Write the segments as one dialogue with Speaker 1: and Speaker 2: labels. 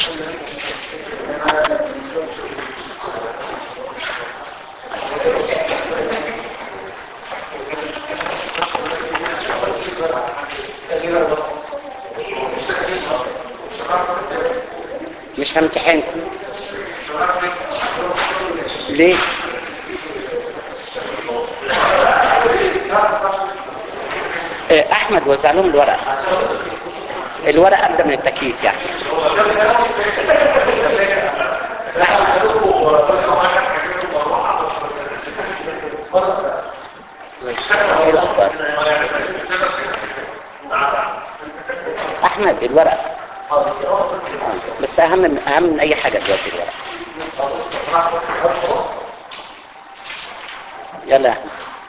Speaker 1: مش همتحنكم ليه آه، احمد وزع لهم الورق الورق ابدا من التكييف يعني ايه الاخبار احمد الورق آه، بس اهم من اهم من اي حاجه دلوقتي الورق يلا يا احمد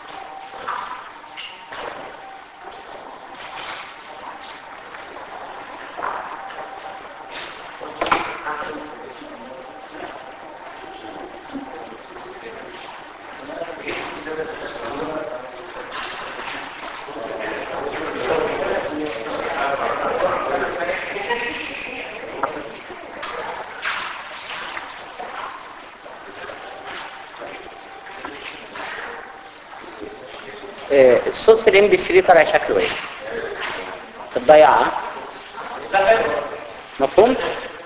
Speaker 1: آه، الصوت في الام بي 3 طالع شكله ايه في الضيعه مفهوم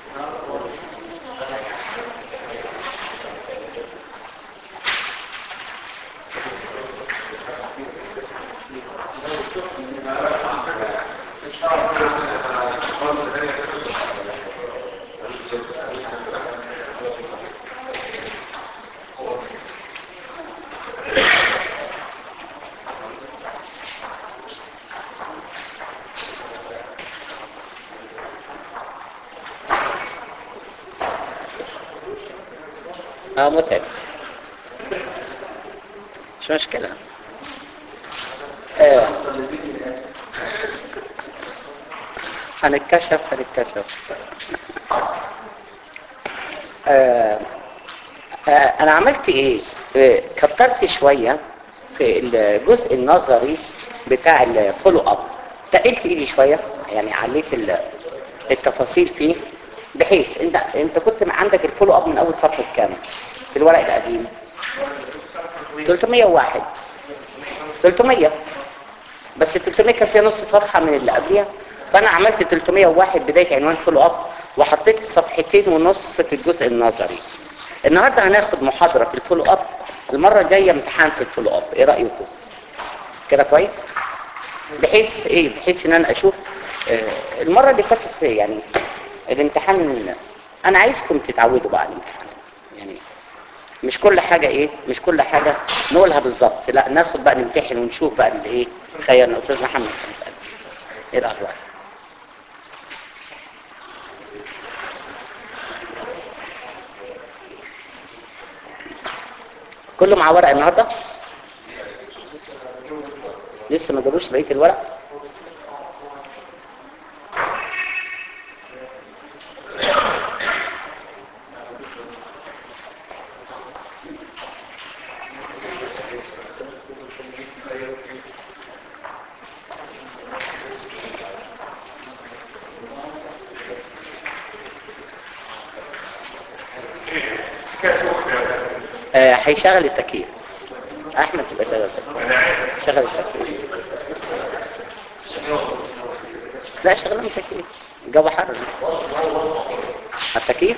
Speaker 1: اه متعب مش مشكلة آه. هنتكشف هنتكشف آه. آه. انا عملت ايه آه، كترت شوية في الجزء النظري بتاع الفولو اب تقلت ايدي شوية يعني عليت ال- التفاصيل فيه بحيث انت انت كنت عندك الفولو اب من اول صفحه كام في الورق القديم 301 300 بس 300 كان فيها نص صفحه من اللي قبلها فانا عملت 301 بدايه عنوان فولو اب وحطيت صفحتين ونص في الجزء النظري النهارده هناخد محاضره في الفولو اب المره الجايه امتحان في الفولو اب ايه رايكم كده كويس بحيث ايه بحيث ان انا اشوف آه، المره اللي فاتت يعني الامتحان انا عايزكم تتعودوا بقى على الامتحانات يعني مش كل حاجة ايه مش كل حاجة نقولها بالظبط لا ناخد بقى نمتحن ونشوف بقى اللي ايه خيرنا استاذ محمد ايه الاخبار كله مع ورق النهارده لسه ما جابوش بقيه الورق آه، هيشغل التكييف احمد تبقى شغل التكييف شغل التكييف لا شغل التكييف الجو حر التكييف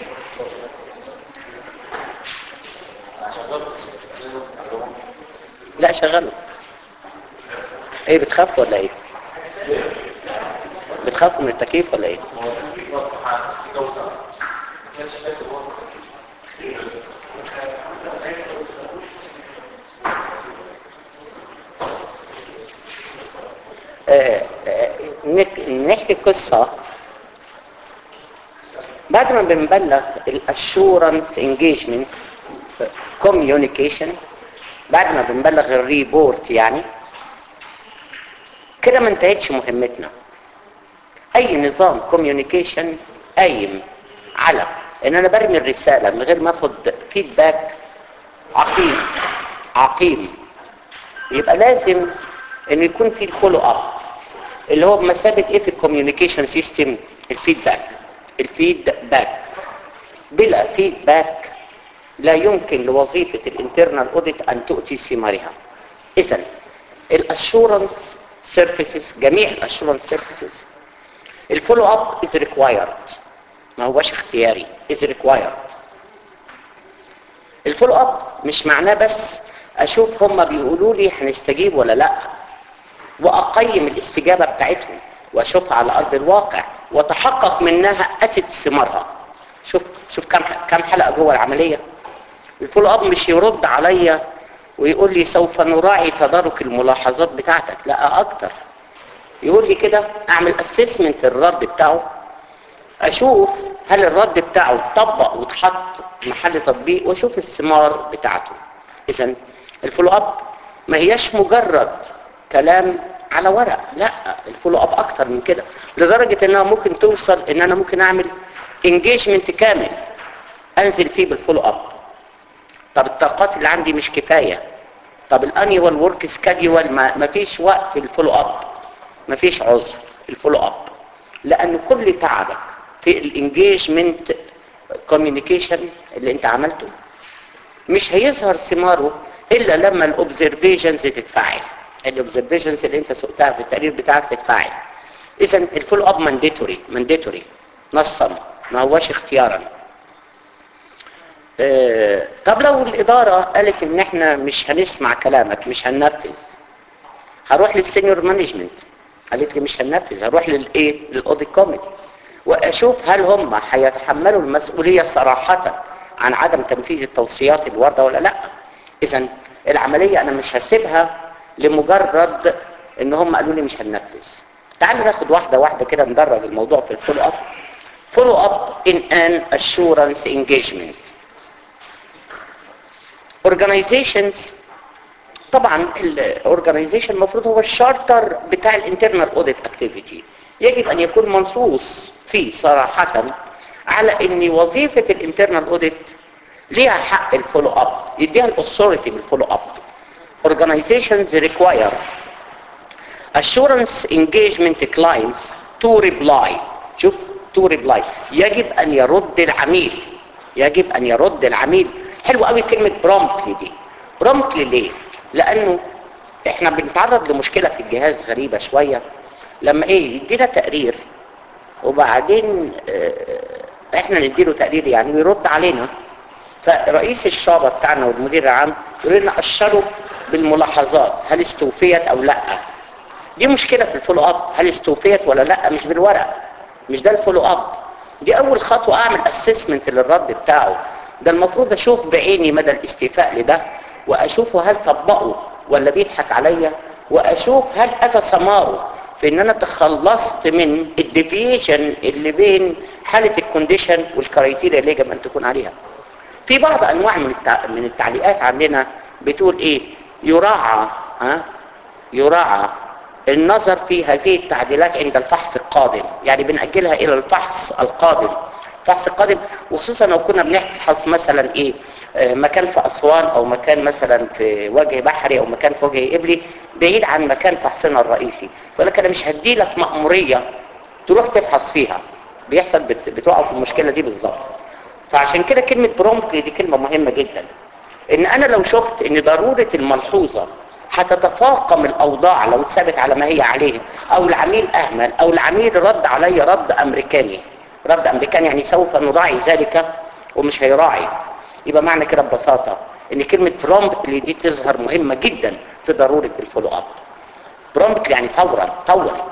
Speaker 1: لا شغله ايه بتخاف ولا ايه بتخافوا من التكييف ولا ايه آه، آه، نك- نحكي قصة بعد ما بنبلغ الاشورنس انجيجمنت كوميونيكيشن بعد ما بنبلغ الريبورت يعني كده ما انتهتش مهمتنا اي نظام كوميونيكيشن قايم على ان انا برمي الرسالة من غير ما اخد فيدباك عقيم عقيم يبقى لازم ان يكون في الفولو اب اللي هو بمثابه ايه في الكوميونيكيشن سيستم الفيدباك الفيد فيدباك بلا فيدباك لا يمكن لوظيفة الانترنال اوديت ان تؤتي ثمارها اذا الاشورنس سيرفيسز جميع الاشورنس سيرفيسز الفولو اب از ريكوايرد ما هوش اختياري از ريكوايرد الفولو اب مش معناه بس اشوف هم بيقولوا لي هنستجيب ولا لا واقيم الاستجابه بتاعتهم واشوفها على ارض الواقع واتحقق منها اتت ثمارها شوف شوف كم كم حلقه جوه العمليه الفولو اب مش يرد عليا ويقول لي سوف نراعي تدارك الملاحظات بتاعتك لا اكتر يقول لي كده اعمل اسسمنت الرد بتاعه اشوف هل الرد بتاعه اتطبق واتحط محل تطبيق واشوف الثمار بتاعته اذا الفولو اب ما هياش مجرد كلام على ورق لا الفولو اب اكتر من كده لدرجه انها ممكن توصل ان انا ممكن اعمل انجيجمنت كامل انزل فيه بالفولو اب طب الطاقات اللي عندي مش كفايه طب الانيوال ورك سكاديول ما فيش وقت الفولو اب ما فيش عذر الفولو اب لان كل تعبك في الانجيجمنت كوميونيكيشن اللي انت عملته مش هيظهر ثماره الا لما الاوبزرفيشنز تتفاعل الاوبزرفيشنز اللي انت سقتها في التقرير بتاعك تتفاعل اذا الفولو اب مانديتوري مانديتوري نصا ما هوش اختيارا اه طب لو الاداره قالت ان احنا مش هنسمع كلامك مش هننفذ هروح للسينيور مانجمنت قالت لي مش هننفذ هروح للايه للاوديت كوميتي واشوف هل هم هيتحملوا المسؤوليه صراحه عن عدم تنفيذ التوصيات الوارده ولا لا اذا العمليه انا مش هسيبها لمجرد ان هم قالوا لي مش هننفذ تعالوا ناخد واحده واحده كده ندرج الموضوع في الفولو اب فولو اب in an assurance engagement organizations طبعا الاورجنايزيشن المفروض هو الشارتر بتاع الانترنال اوديت اكتيفيتي يجب ان يكون منصوص فيه صراحه على ان وظيفه الانترنال اوديت ليها حق الفولو اب يديها الاثوريتي بالفولو اب organizations require assurance engagement clients to reply شوف to reply يجب ان يرد العميل يجب ان يرد العميل حلو قوي كلمه برومبتلي دي برومبتلي ليه لانه احنا بنتعرض لمشكله في الجهاز غريبه شويه لما ايه يدينا تقرير وبعدين اه احنا نديله تقرير يعني ويرد علينا فرئيس الشعبة بتاعنا والمدير العام يقول لنا اشروا بالملاحظات هل استوفيت او لا دي مشكلة في الفولو اب هل استوفيت ولا لا مش بالورق مش ده الفولو اب دي اول خطوة اعمل اسسمنت للرد بتاعه ده المفروض اشوف بعيني مدى الاستيفاء لده واشوفه هل طبقه ولا بيضحك عليا واشوف هل اتى ثماره في ان انا تخلصت من الديفيشن اللي بين حالة الكونديشن والكرايتيريا اللي يجب ان تكون عليها في بعض انواع من التع... من التعليقات عندنا بتقول ايه يراعى ها يراعى النظر في هذه التعديلات عند الفحص القادم يعني بنأجلها الى الفحص القادم الفحص القادم وخصوصا لو كنا بنفحص مثلا ايه آه مكان في اسوان او مكان مثلا في وجه بحري او مكان في وجه قبلي بعيد عن مكان فحصنا الرئيسي فلك انا مش هدي لك مأمورية تروح تفحص فيها بيحصل بت... بتقع في المشكلة دي بالظبط فعشان كده كلمة برومبتلي دي كلمة مهمة جدا ان انا لو شفت ان ضرورة الملحوظة هتتفاقم الاوضاع لو اتثبت على ما هي عليه او العميل اهمل او العميل رد علي رد امريكاني رد امريكاني يعني سوف نراعي ذلك ومش هيراعي يبقى معنى كده ببساطة ان كلمة برومبتلي دي تظهر مهمة جدا في ضرورة الفولو اب برومبتلي يعني فورا فورا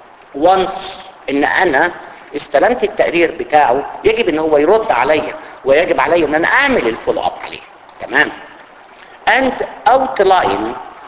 Speaker 1: وانس ان انا استلمت التقرير بتاعه يجب ان هو يرد عليا ويجب عليا ان انا اعمل الفولو اب عليه تمام and outline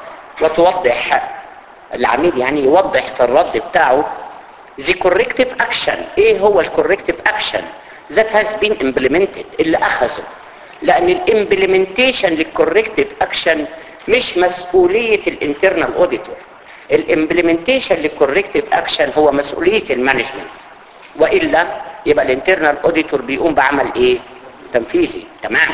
Speaker 1: وتوضح العميل يعني يوضح في الرد بتاعه the corrective action ايه هو الكوركتيف اكشن that has been implemented اللي اخذه لان الامبلمنتيشن للكوركتيف اكشن مش مسؤولية الانترنال اوديتور الامبلمنتيشن للكوركتيف اكشن هو مسؤولية المانجمنت وإلا يبقى الانترنال اوديتور بيقوم بعمل ايه تنفيذي تمام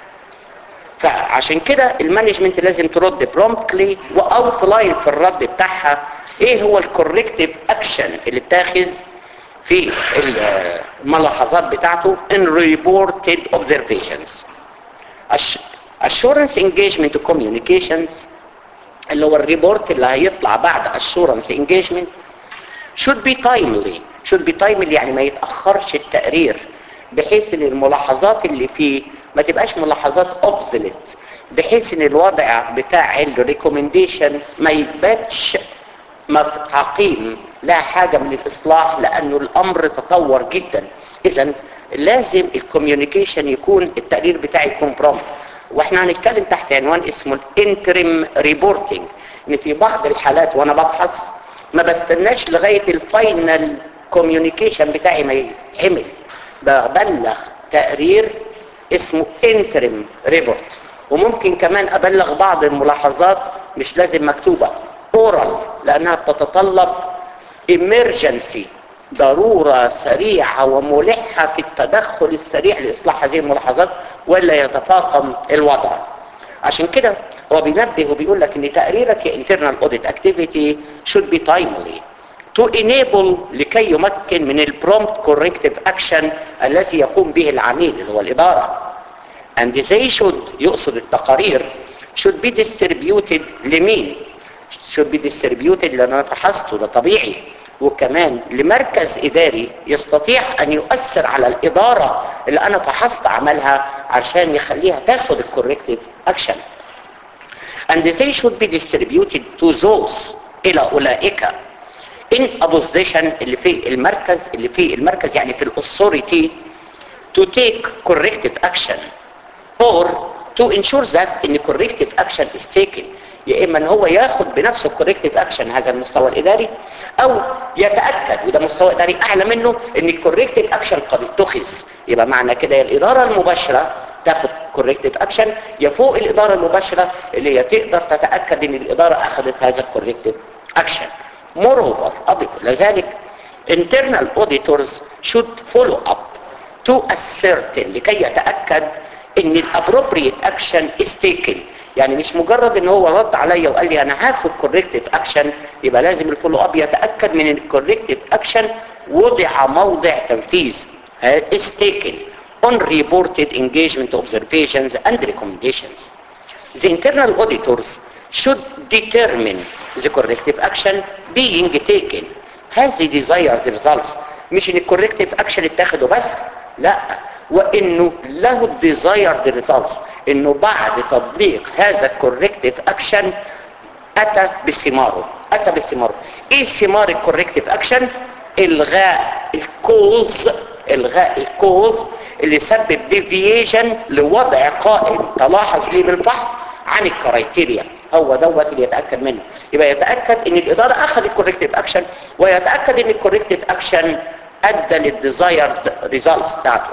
Speaker 1: فعشان كده المانجمنت لازم ترد برومبتلي واوتلاين في الرد بتاعها ايه هو الكوركتيف اكشن اللي اتاخذ في في الملاحظات بتاعته in reported observations Ass- assurance engagement communications اللي هو الريبورت اللي هيطلع بعد assurance engagement should be timely should be timely يعني ما يتأخرش التقرير بحيث ان الملاحظات اللي فيه ما تبقاش ملاحظات obsolete بحيث ان الوضع بتاع الريكومنديشن ما يبقاش عقيم لا حاجة من الإصلاح لأنه الأمر تطور جدا إذا لازم الكوميونيكيشن يكون التقرير بتاعي يكون برومت واحنا هنتكلم تحت عنوان اسمه الانتريم ريبورتنج ان في بعض الحالات وانا ببحث ما بستناش لغاية الفاينل كوميونيكيشن بتاعي ما يتعمل ببلغ تقرير اسمه انتريم ريبورت وممكن كمان ابلغ بعض الملاحظات مش لازم مكتوبة اورال لانها بتتطلب emergency ضرورة سريعة وملحة في التدخل السريع لإصلاح هذه الملاحظات ولا يتفاقم الوضع عشان كده هو بينبه وبيقول لك ان تقريرك يا internal audit activity should be timely to enable لكي يمكن من البرومت corrective action الذي يقوم به العميل اللي هو الإدارة and they should يقصد التقارير should be distributed لمين should be distributed لأن أنا فحصته ده طبيعي وكمان لمركز إداري يستطيع أن يؤثر على الإدارة اللي أنا فحصت عملها عشان يخليها تاخد الكوركتيف أكشن and they should be distributed to those إلى أولئك in a position اللي في المركز اللي في المركز يعني في الأثوريتي to take corrective action or to ensure that ان corrective action is taken يا اما ان هو ياخد بنفسه corrective action هذا المستوى الاداري او يتاكد وده مستوى اداري اعلى منه ان الكوركتيف اكشن قد اتخذ يبقى معنى كده يا الاداره المباشره تاخد كوركتيف اكشن يا فوق الاداره المباشره اللي هي تقدر تتاكد ان الاداره اخذت هذا الكوركتيف اكشن moreover اضف الى ذلك internal auditors should follow up to ascertain لكي يتاكد ان الابروبريت اكشن is taken يعني مش مجرد ان هو رد عليا وقال لي انا هاخد كوركتيف اكشن يبقى لازم الفولو اب يتاكد من ان الكوركتيف اكشن وضع موضع تنفيذ is taken on reported engagement observations and recommendations the internal auditors should determine the corrective action being taken has the desired results مش ان الكوركتيف اكشن اتاخده بس لا وانه له الديزايرد ريزلتس انه بعد تطبيق هذا الكوركتيف اكشن اتى بثماره اتى بثماره ايه ثمار الكوركتيف اكشن الغاء الكوز الغاء الكوز اللي سبب ديفييشن لوضع قائم تلاحظ ليه بالفحص عن الكرايتيريا هو دوت اللي يتاكد منه يبقى يتاكد ان الاداره اخذت الكوركتيف اكشن ويتاكد ان الكوركتيف اكشن ادى للديزايرد ريزلتس بتاعته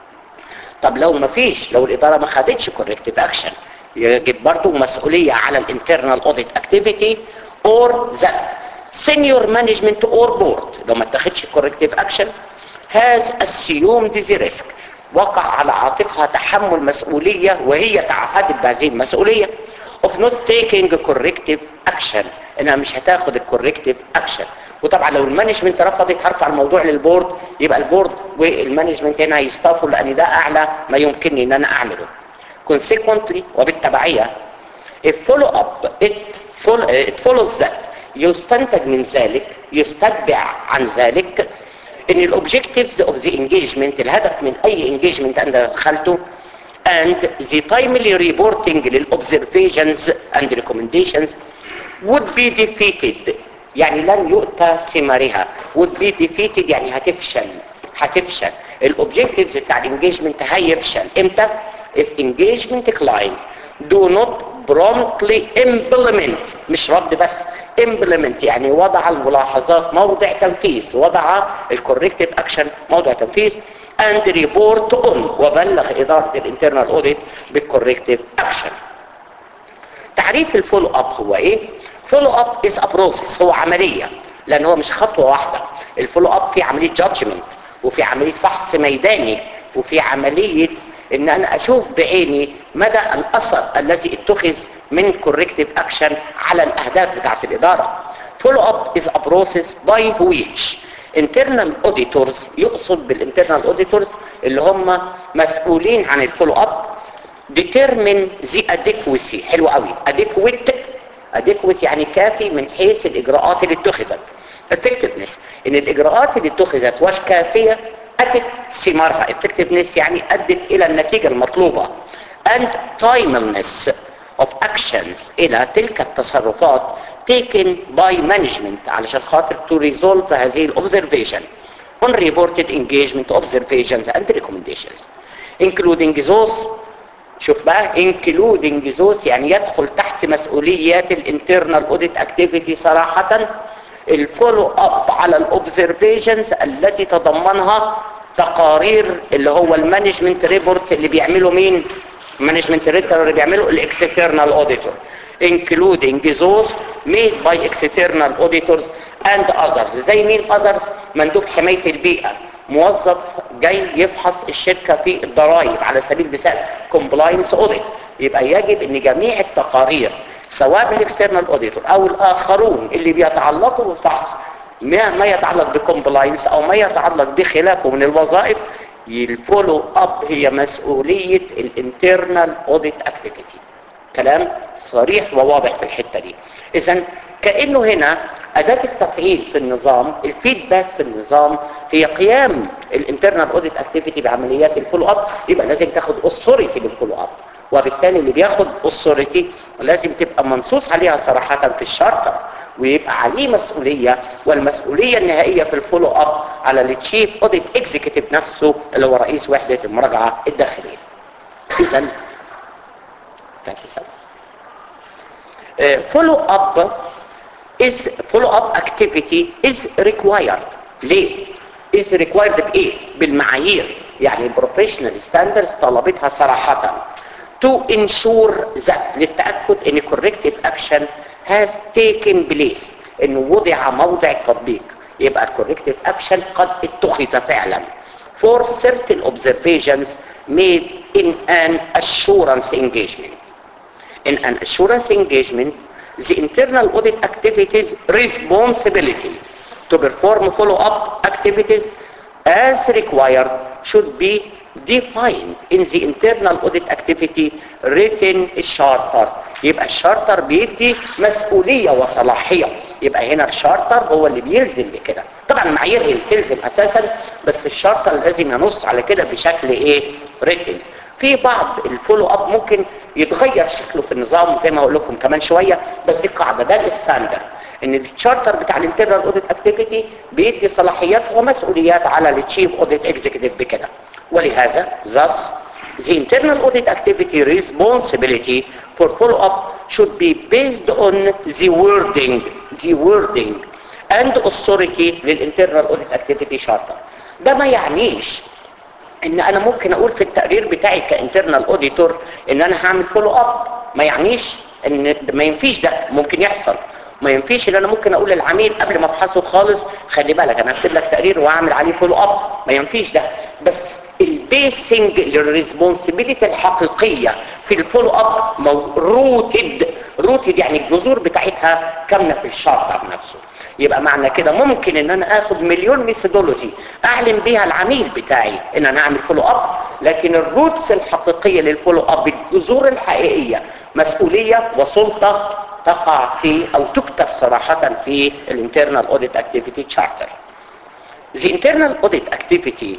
Speaker 1: طب لو ما فيش لو الاداره ما خدتش كوركتيف اكشن يجب برضه مسؤوليه على الانترنال اوديت اكتيفيتي اور ذات سينيور مانجمنت اور بورد لو ما اتخذش كوركتيف اكشن هاز assumed the risk وقع على عاتقها تحمل مسؤوليه وهي تعهدت بهذه المسؤوليه of not taking corrective action انها مش هتاخد الكوركتيف اكشن وطبعا لو المانجمنت رفضت هرفع الموضوع للبورد يبقى البورد والمانجمنت هنا هيستافوا لان ده اعلى ما يمكنني ان انا اعمله consequently وبالتبعيه الفولو اب it follows that يستنتج من ذلك يستتبع عن ذلك ان الاوبجكتيفز اوف ذا انجيجمنت الهدف من اي انجيجمنت انا دخلته and the timely reporting للobservations and recommendations would be defeated يعني لن يؤتى ثمارها would be defeated يعني هتفشل هتفشل الاوبجكتيفز بتاع الانجيجمنت هيفشل امتى if engagement client do not promptly implement مش رد بس implement يعني وضع الملاحظات موضع تنفيذ وضع الكوركتيف اكشن موضع تنفيذ and report on وبلغ اداره الانترنال اوديت بالكوركتيف اكشن تعريف الفولو اب هو ايه فولو اب از ا بروسيس هو عمليه لان هو مش خطوه واحده الفولو اب في عمليه جادجمنت وفي عمليه فحص ميداني وفي عمليه ان انا اشوف بعيني مدى الاثر الذي اتخذ من corrective action على الاهداف بتاعت الاداره follow up is a process by which internal auditors يقصد بالانترنال auditors اللي هم مسؤولين عن الفولو اب determine the adequacy حلو قوي adequate adequate يعني كافي من حيث الاجراءات اللي اتخذت effectiveness ان الاجراءات اللي اتخذت واش كافيه اتت ثمارها effectiveness يعني ادت الى النتيجه المطلوبه and timeliness of actions الى تلك التصرفات taken by management علشان خاطر to resolve هذه الobservation on reported engagement observations and recommendations including those شوف بقى including those يعني يدخل تحت مسؤوليات الانترنال audit activity صراحة الفولو اب على الاوبزرفيشنز التي تضمنها تقارير اللي هو المانجمنت ريبورت اللي بيعمله مين مانجمنت ريبورت اللي بيعمله الاكسترنال اوديتور including those made by external auditors and others زي مين others مندوب حماية البيئة موظف جاي يفحص الشركة في الضرائب على سبيل المثال compliance audit يبقى يجب ان جميع التقارير سواء الاكسترنال اوديتور او الاخرون اللي بيتعلقوا بالفحص ما ما يتعلق بكومبلاينس او ما يتعلق بخلافه من الوظائف الفولو اب هي مسؤوليه الانترنال اوديت اكتيفيتي كلام صريح وواضح في الحته دي اذا كانه هنا اداه التفعيل في النظام الفيدباك في النظام هي قيام الانترنال اوديت اكتيفيتي بعمليات الفولو اب يبقى لازم تاخد اثوريتي بالفولو اب وبالتالي اللي بياخد اثوريتي لازم تبقى منصوص عليها صراحة في الشارتر ويبقى عليه مسؤولية والمسؤولية النهائية في الفولو اب على التشيف اوديت اكزيكتيف نفسه اللي هو رئيس وحدة المراجعة الداخلية اذا فولو اب is follow up activity is required ليه is required بايه بالمعايير يعني البروفيشنال ستاندرز طلبتها صراحة to ensure that للتأكد ان corrective action has taken place انه وضع موضع التطبيق يبقى الكوركتيف اكشن قد اتخذ فعلا for certain observations made in an assurance engagement in an assurance engagement the internal audit activities responsibility to perform follow-up activities as required should be defined in the internal audit activity written charter يبقى الشارتر بيدي مسؤولية وصلاحية يبقى هنا الشارتر هو اللي بيلزم بكده طبعا المعايير هي اللي بتلزم اساسا بس الشارتر لازم ينص على كده بشكل ايه written في بعض الفولو اب ممكن يتغير شكله في النظام زي ما هقول لكم كمان شويه بس دي القاعده ده الستاندرد ان التشارتر بتاع الانترنال اوديت اكتيفيتي بيدي صلاحيات ومسؤوليات على التشيف اوديت اكزيكتيف بكده ولهذا thus the internal audit activity responsibility for follow-up should be based on the wording the wording and authority للinternal audit activity charter ده ما يعنيش ان انا ممكن اقول في التقرير بتاعي كانترنال اوديتور ان انا هعمل فولو اب ما يعنيش ان ما ينفيش ده ممكن يحصل ما ينفيش ان انا ممكن اقول للعميل قبل ما افحصه خالص خلي بالك انا هكتب لك تقرير واعمل عليه فولو اب ما ينفيش ده بس البيسنج للريسبونسبيلتي الحقيقيه في الفولو اب روتد روتد يعني الجذور بتاعتها كامله في الشارتر نفسه يبقى معنى كده ممكن ان انا اخد مليون ميثودولوجي اعلم بيها العميل بتاعي ان انا اعمل فولو اب لكن الروتس الحقيقيه للفولو اب الجذور الحقيقيه مسؤوليه وسلطه تقع في او تكتب صراحه في الانترنال اوديت اكتيفيتي تشارتر The internal audit activity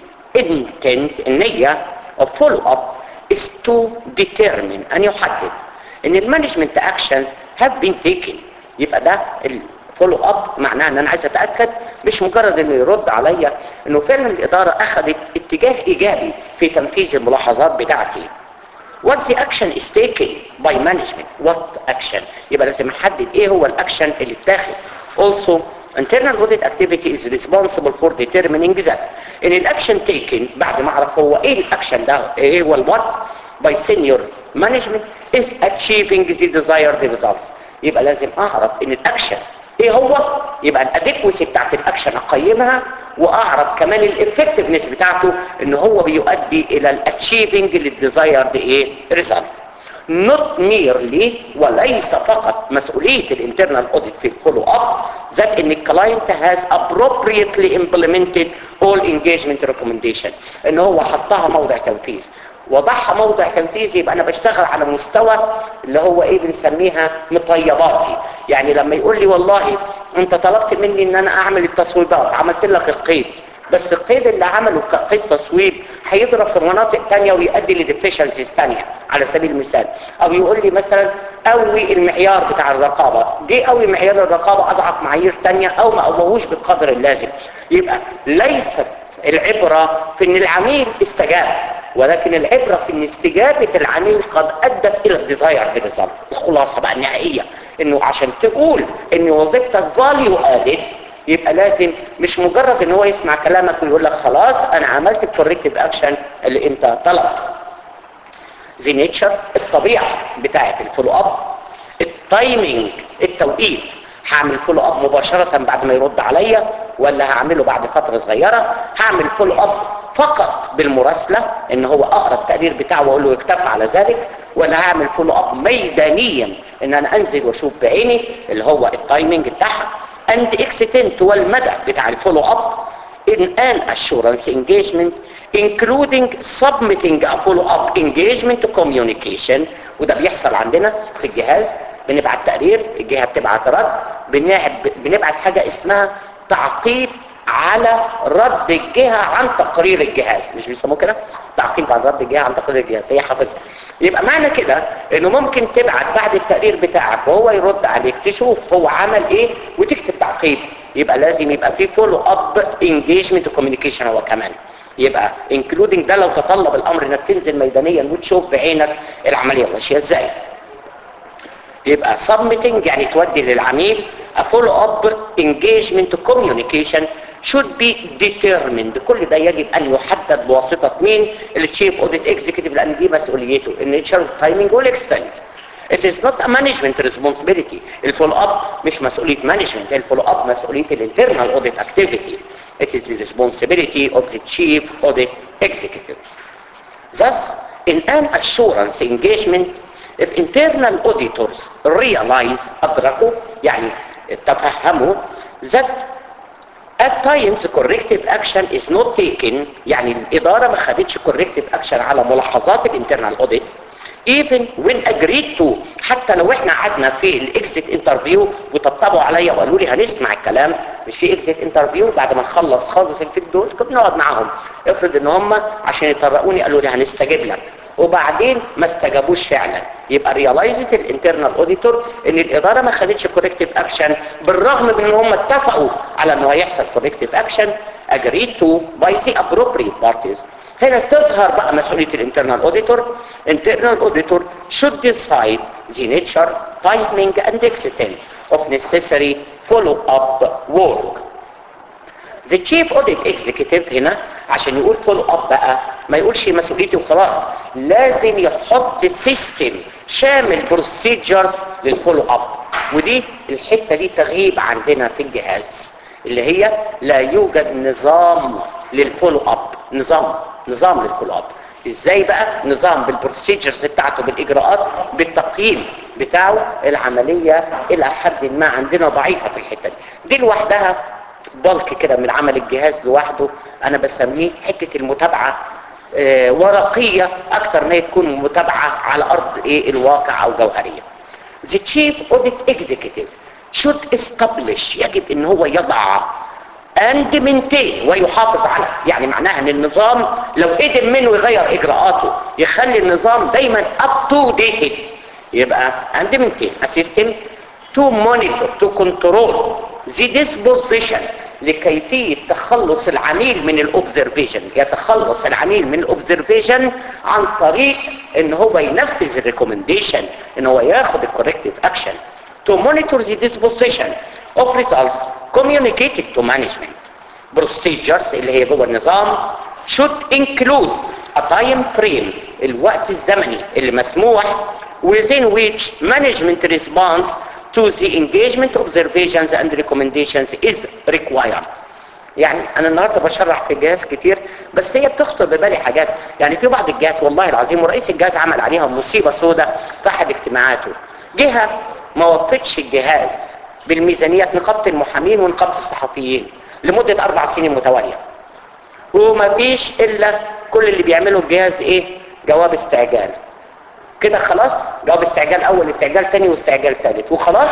Speaker 1: intent النية of follow up is to determine أن يحدد ان المانجمنت actions have been taken يبقى ده الفولو اب معناه ان انا عايز اتاكد مش مجرد انه يرد عليا انه فعلا الاداره اخذت اتجاه ايجابي في تنفيذ الملاحظات بتاعتي what the action is taken by management what action يبقى لازم احدد ايه هو الاكشن اللي اتاخد also internal audit activity is responsible for determining that ان الاكشن taken بعد ما اعرف هو ايه الاكشن ده ايه هو الوات by senior management is achieving the desired results يبقى لازم اعرف ان الاكشن ايه هو يبقى الادكوسي بتاعت الاكشن اقيمها واعرف كمان الافكتفنس بتاعته ان هو بيؤدي الى الاتشيفنج للديزايرد ايه ريزلت not merely وليس فقط مسؤولية الانترنال اوديت في الفولو اب that ان الكلاينت has appropriately implemented all engagement recommendation ان هو حطها موضع تنفيذ وضعها موضع تنفيذ يبقى انا بشتغل على مستوى اللي هو ايه بنسميها مطيباتي يعني لما يقول لي والله انت طلبت مني ان انا اعمل التصويبات عملت لك القيد بس القيد اللي عمله كقيد تصويب هيضرب في مناطق تانية ويؤدي لديفيشنسيز تانية على سبيل المثال او يقول لي مثلا قوي المعيار بتاع الرقابة دي قوي معيار الرقابة اضعف معايير تانية او ما قوموش بالقدر اللازم يبقى ليست العبرة في ان العميل استجاب ولكن العبرة في ان استجابة العميل قد ادت الى الديزاير ريزلت الخلاصة بقى النهائية انه عشان تقول ان وظيفتك فاليو ادد يبقى لازم مش مجرد ان هو يسمع كلامك ويقول لك خلاص انا عملت الكوريكتيف اكشن اللي انت طلبته زي نيتشر الطبيعه بتاعه الفولو اب التايمينج التوقيت هعمل فولو اب مباشره بعد ما يرد عليا ولا هعمله بعد فتره صغيره هعمل فولو اب فقط بالمراسله ان هو اقرا التقرير بتاعه واقول له يكتفى على ذلك ولا هعمل فولو اب ميدانيا ان انا انزل واشوف بعيني اللي هو التايمينج بتاعها and extent والمدى بتاع الفولو اب in an assurance engagement including submitting a follow-up engagement communication وده بيحصل عندنا في الجهاز بنبعت تقرير الجهة بتبعت رد بنعب- بنبعت حاجة اسمها تعقيب على رد الجهة عن تقرير الجهاز مش بيسموه كده تعقيب عن رد الجهة عن تقرير الجهاز هي حافظها يبقى معنى كده انه ممكن تبعت بعد التقرير بتاعك وهو يرد عليك تشوف هو عمل ايه وتكتب تعقيب يبقى لازم يبقى في فولو اب انجيجمنت كوميونيكيشن هو كمان يبقى انكلودنج ده لو تطلب الامر انك تنزل ميدانيا وتشوف بعينك العمليه ماشيه ازاي يبقى submitting يعني تودي للعميل a follow up engagement communication should be determined كل ده يجب ان يحدد بواسطة مين التشيف اوديت اكزيكتيف لان دي مسؤوليته النيتشر تايمينج والاكستنت It is not a management responsibility الفولو اب مش مسؤولية management الفولو اب مسؤولية الانترنال audit activity It is the responsibility of the chief audit executive Thus, in an assurance engagement, if internal auditors realize أدركوا يعني تفهموا that at times corrective action is not taken يعني الإدارة ما خدتش corrective action على ملاحظات الانترنال audit even when agreed to حتى لو احنا قعدنا في الاكزيت انترفيو وطبطبوا عليا وقالوا لي هنسمع الكلام مش في اكزيت انترفيو بعد ما نخلص خالص الفيد دول كنا نقعد معاهم افرض ان هم عشان يطرقوني قالوا لي هنستجيب لك وبعدين ما استجابوش فعلا يبقى ريلايزت الانترنال اوديتور ان الاداره ما خدتش كوركتيف اكشن بالرغم من ان هم اتفقوا على انه هيحصل كوركتيف اكشن agreed to by the appropriate parties هنا تظهر بقى مسؤولية الانترنال اوديتور internal auditor should decide the nature, timing and extent of necessary follow-up work. The chief audit executive هنا عشان يقول فولو اب بقى ما يقولش مسؤوليتي وخلاص لازم يحط سيستم شامل بروسيجرز للفولو اب ودي الحته دي تغيب عندنا في الجهاز اللي هي لا يوجد نظام للفولو اب نظام نظام للفولو اب ازاي بقى نظام بالبروسيجرز بتاعته بالاجراءات بالتقييم بتاعه العمليه الى حد ما عندنا ضعيفه في الحته دي دي لوحدها بلك كده من عمل الجهاز لوحده انا بسميه حته المتابعه آه ورقيه اكتر ما تكون متابعه على ارض ايه الواقع او جوهريه The chief audit executive should establish يجب ان هو يضع and maintain ويحافظ على يعني معناها ان النظام لو قدم منه يغير اجراءاته يخلي النظام دايما up to date يبقى and maintain a system to monitor to control the disposition لكيفية تخلص العميل من الاوبزرفيشن يتخلص العميل من الاوبزرفيشن عن طريق ان هو ينفذ الريكومنديشن ان هو ياخد الكوركتيف اكشن to monitor the disposition of results communicated to management procedures اللي هي جوه النظام should include a time frame الوقت الزمني اللي مسموح within which management response to the engagement observations and recommendations is required يعني انا النهارده بشرح في الجهاز كتير بس هي بتخطر ببالي حاجات يعني في بعض الجهات والله العظيم ورئيس الجهاز عمل عليها مصيبه سوداء في احد اجتماعاته جهة ما وفتش الجهاز بالميزانيات نقابة المحامين ونقابة الصحفيين لمدة اربع سنين متوالية وما فيش الا كل اللي بيعمله الجهاز ايه جواب استعجال كده خلاص جواب استعجال اول استعجال تاني واستعجال تالت وخلاص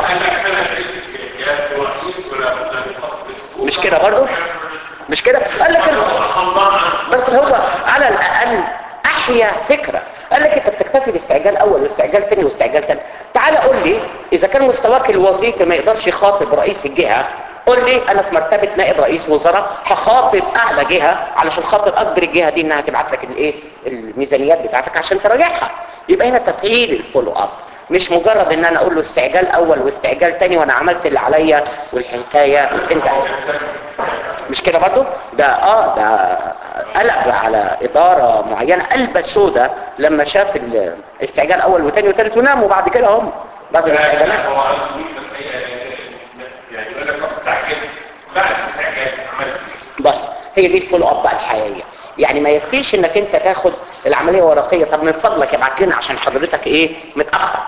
Speaker 1: مش كده برضو مش كده قال لك ال- بس هو على الاقل احيا فكره قال لك انت بتكتفي باستعجال اول واستعجال تاني واستعجال تاني تعال قول لي اذا كان مستواك الوظيفي ما يقدرش يخاطب رئيس الجهه قول لي انا في مرتبه نائب رئيس وزراء هخاطب اعلى جهه علشان خاطر اكبر الجهه دي انها تبعت لك الايه الميزانيات بتاعتك عشان تراجعها يبقى هنا تفعيل الفولو اب مش مجرد ان انا اقول له استعجال اول واستعجال تاني وانا عملت اللي عليا والحكايه انتهت مش كده برضو ده اه ده قلق على اداره معينه قلبه سودة لما شاف الاستعجال اول وتاني وتالت وناموا بعد كده هم بعد الاستعجالات
Speaker 2: هو عنده يعني يقول لك طب استعجلت بعد الاستعجال عملت
Speaker 1: بس هي دي الفولو اب بقى الحقيقيه يعني ما يكفيش انك انت تاخد العمليه ورقيه طب من فضلك ابعت لنا عشان حضرتك ايه متاخر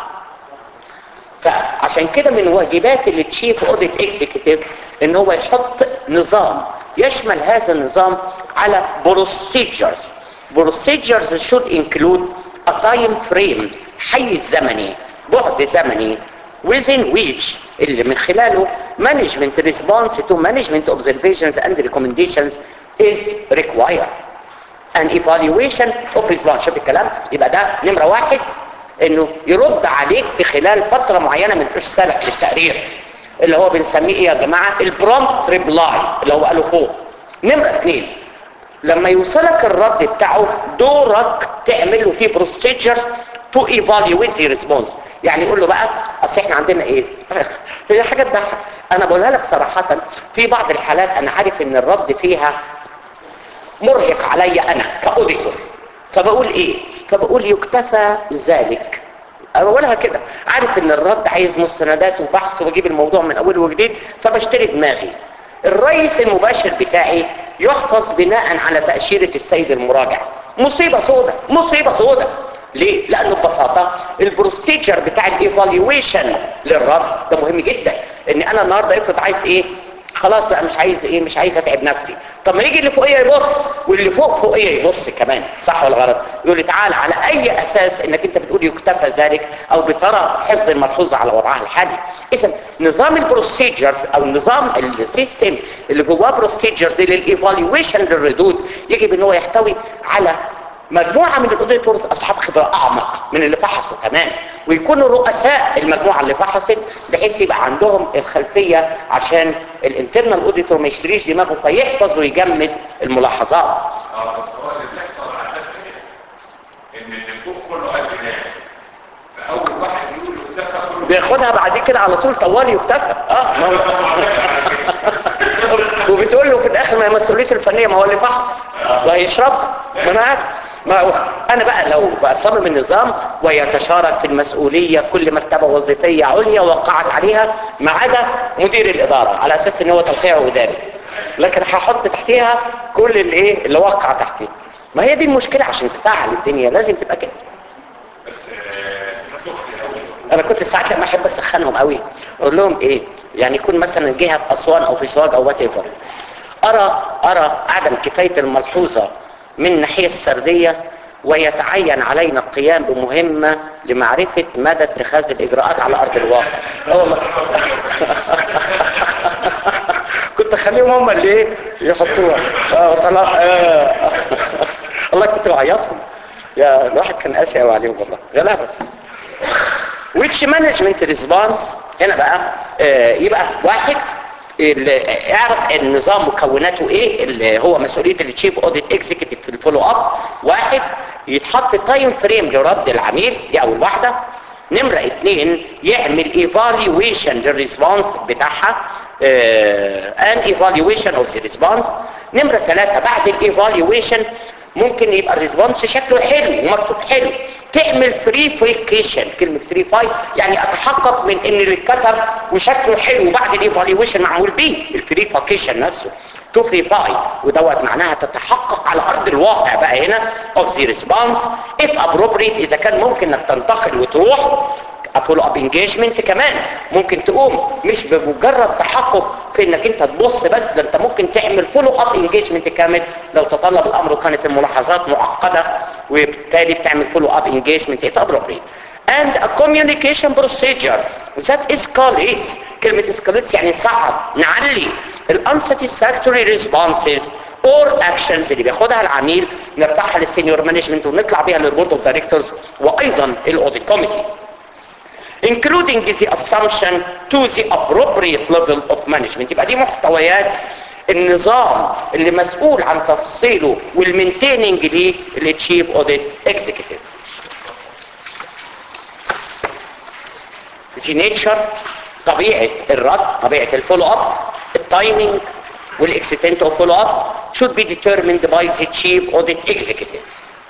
Speaker 1: فعشان كده من واجبات التشيف اوديت اكزيكتيف ان هو يحط نظام يشمل هذا النظام على procedures procedures should include a time frame حيز زمني بعد زمني within which اللي من خلاله management response to management observations and recommendations is required an evaluation of response شوف الكلام يبقى ده نمرة واحد انه يرد عليك في خلال فترة معينة من ارسالك للتقرير اللي هو بنسميه ايه يا جماعة البرومت ريبلاي اللي هو قاله فوق نمرة اثنين لما يوصلك الرد بتاعه دورك تعمله فيه procedures to evaluate the response يعني يقول له بقى اصل احنا عندنا ايه هي حاجة تضحك انا بقولها لك صراحة في بعض الحالات انا عارف ان الرد فيها مرهق علي انا كاوديتور فبقول ايه فبقول يكتفى ذلك انا بقولها كده عارف ان الرد عايز مستندات وبحث واجيب الموضوع من اول وجديد فبشتري دماغي الرئيس المباشر بتاعي يحفظ بناء على تأشيرة السيد المراجع مصيبة سودة مصيبة سودة ليه؟ لأنه ببساطة البروسيجر بتاع الايفالويشن للرد ده مهم جدا ان انا النهارده افرض عايز ايه خلاص بقى مش عايز ايه مش عايز اتعب نفسي طب ما يجي اللي فوقيه يبص واللي فوق فوقيه يبص كمان صح ولا غلط يقول لي تعال على اي اساس انك انت بتقول يكتفى ذلك او بترى حفظ الملحوظه على وضعها الحالي اذا نظام البروسيجرز او نظام السيستم اللي جواه بروسيجرز للايفالويشن للردود يجب ان هو يحتوي على مجموعة من الاوديتورز اصحاب خبرة اعمق من اللي فحصوا كمان ويكونوا رؤساء المجموعة اللي فحصت بحيث يبقى عندهم الخلفية عشان الانترنال اوديتور ما يشتريش دماغه فيحفظ ويجمد الملاحظات
Speaker 2: اه بس هو اللي بيحصل عادة كده ان اللي فوق كله قال كلام فاول واحد يقول اكتفى كله
Speaker 1: بياخدها بعد كده على طول طوال يكتفى اه ما هو وبتقول له في الاخر ما هي مسؤوليته الفنيه ما هو اللي فحص وهيشربها ما انا عارف ما هو انا بقى لو بصمم النظام ويتشارك في المسؤوليه كل مرتبه وظيفيه عليا وقعت عليها ما عدا مدير الاداره على اساس ان هو توقيع اداري لكن هحط تحتيها كل اللي ايه اللي وقع تحتيها ما هي دي المشكله عشان تفعل الدنيا لازم تبقى كده
Speaker 2: بس آه، سخن قوي
Speaker 1: انا كنت ساعات لما احب اسخنهم قوي اقول لهم ايه يعني يكون مثلا جهه في اسوان او في سوهاج او وات ايفر ارى ارى عدم كفايه الملحوظه من الناحيه السرديه ويتعين علينا القيام بمهمه لمعرفه مدى اتخاذ الاجراءات على ارض الواقع هو ما... كنت اخليهم هم اللي ايه يحطوها اه طلع آه. الله كنت بعيطهم يا الواحد كان قاسي قوي عليهم والله غلابه which management response هنا بقى آه يبقى واحد اللي اعرف النظام مكوناته ايه اللي هو مسؤوليه التشيف اوديت اكزيكتيف في الفولو اب واحد يتحط تايم فريم لرد العميل دي اول واحده نمره اتنين يعمل ايفالويشن للريسبونس بتاعها ان ايفالويشن اوف ذا ريسبونس نمره ثلاثه بعد الايفالويشن ممكن يبقى الريسبونس شكله حلو ومكتوب حلو تعمل فريفيكيشن كلمة فريفاي يعني اتحقق من ان اللي اتكتب وشكله حلو بعد الايفالويشن معمول بيه الفريفيكيشن نفسه to to verify ودوت معناها تتحقق على ارض الواقع بقى هنا of the response if appropriate اذا كان ممكن انك تنتقل وتروح فولو اب انجيجمنت كمان ممكن تقوم مش بمجرد تحقق في انك انت تبص بس ده انت ممكن تعمل فولو اب انجيجمنت كامل لو تطلب الامر وكانت الملاحظات معقده وبالتالي بتعمل فولو اب انجيجمنت if appropriate and a communication procedure that escalates كلمة escalates يعني صعب نعلي ال unsatisfactory responses or actions اللي بياخدها العميل نرفعها للسينيور مانجمنت ونطلع بيها للبورد اوف دايركتورز وايضا الاوديت كوميتي including the assumption to the appropriate level of management يبقى دي محتويات النظام اللي مسؤول عن تفصيله والمينتيننج ليه التشيف اوديت اكزيكتيف the nature طبيعة الرد طبيعة الفولو اب التايمينج والاكستنت اوف فولو اب should be determined by the chief audit executive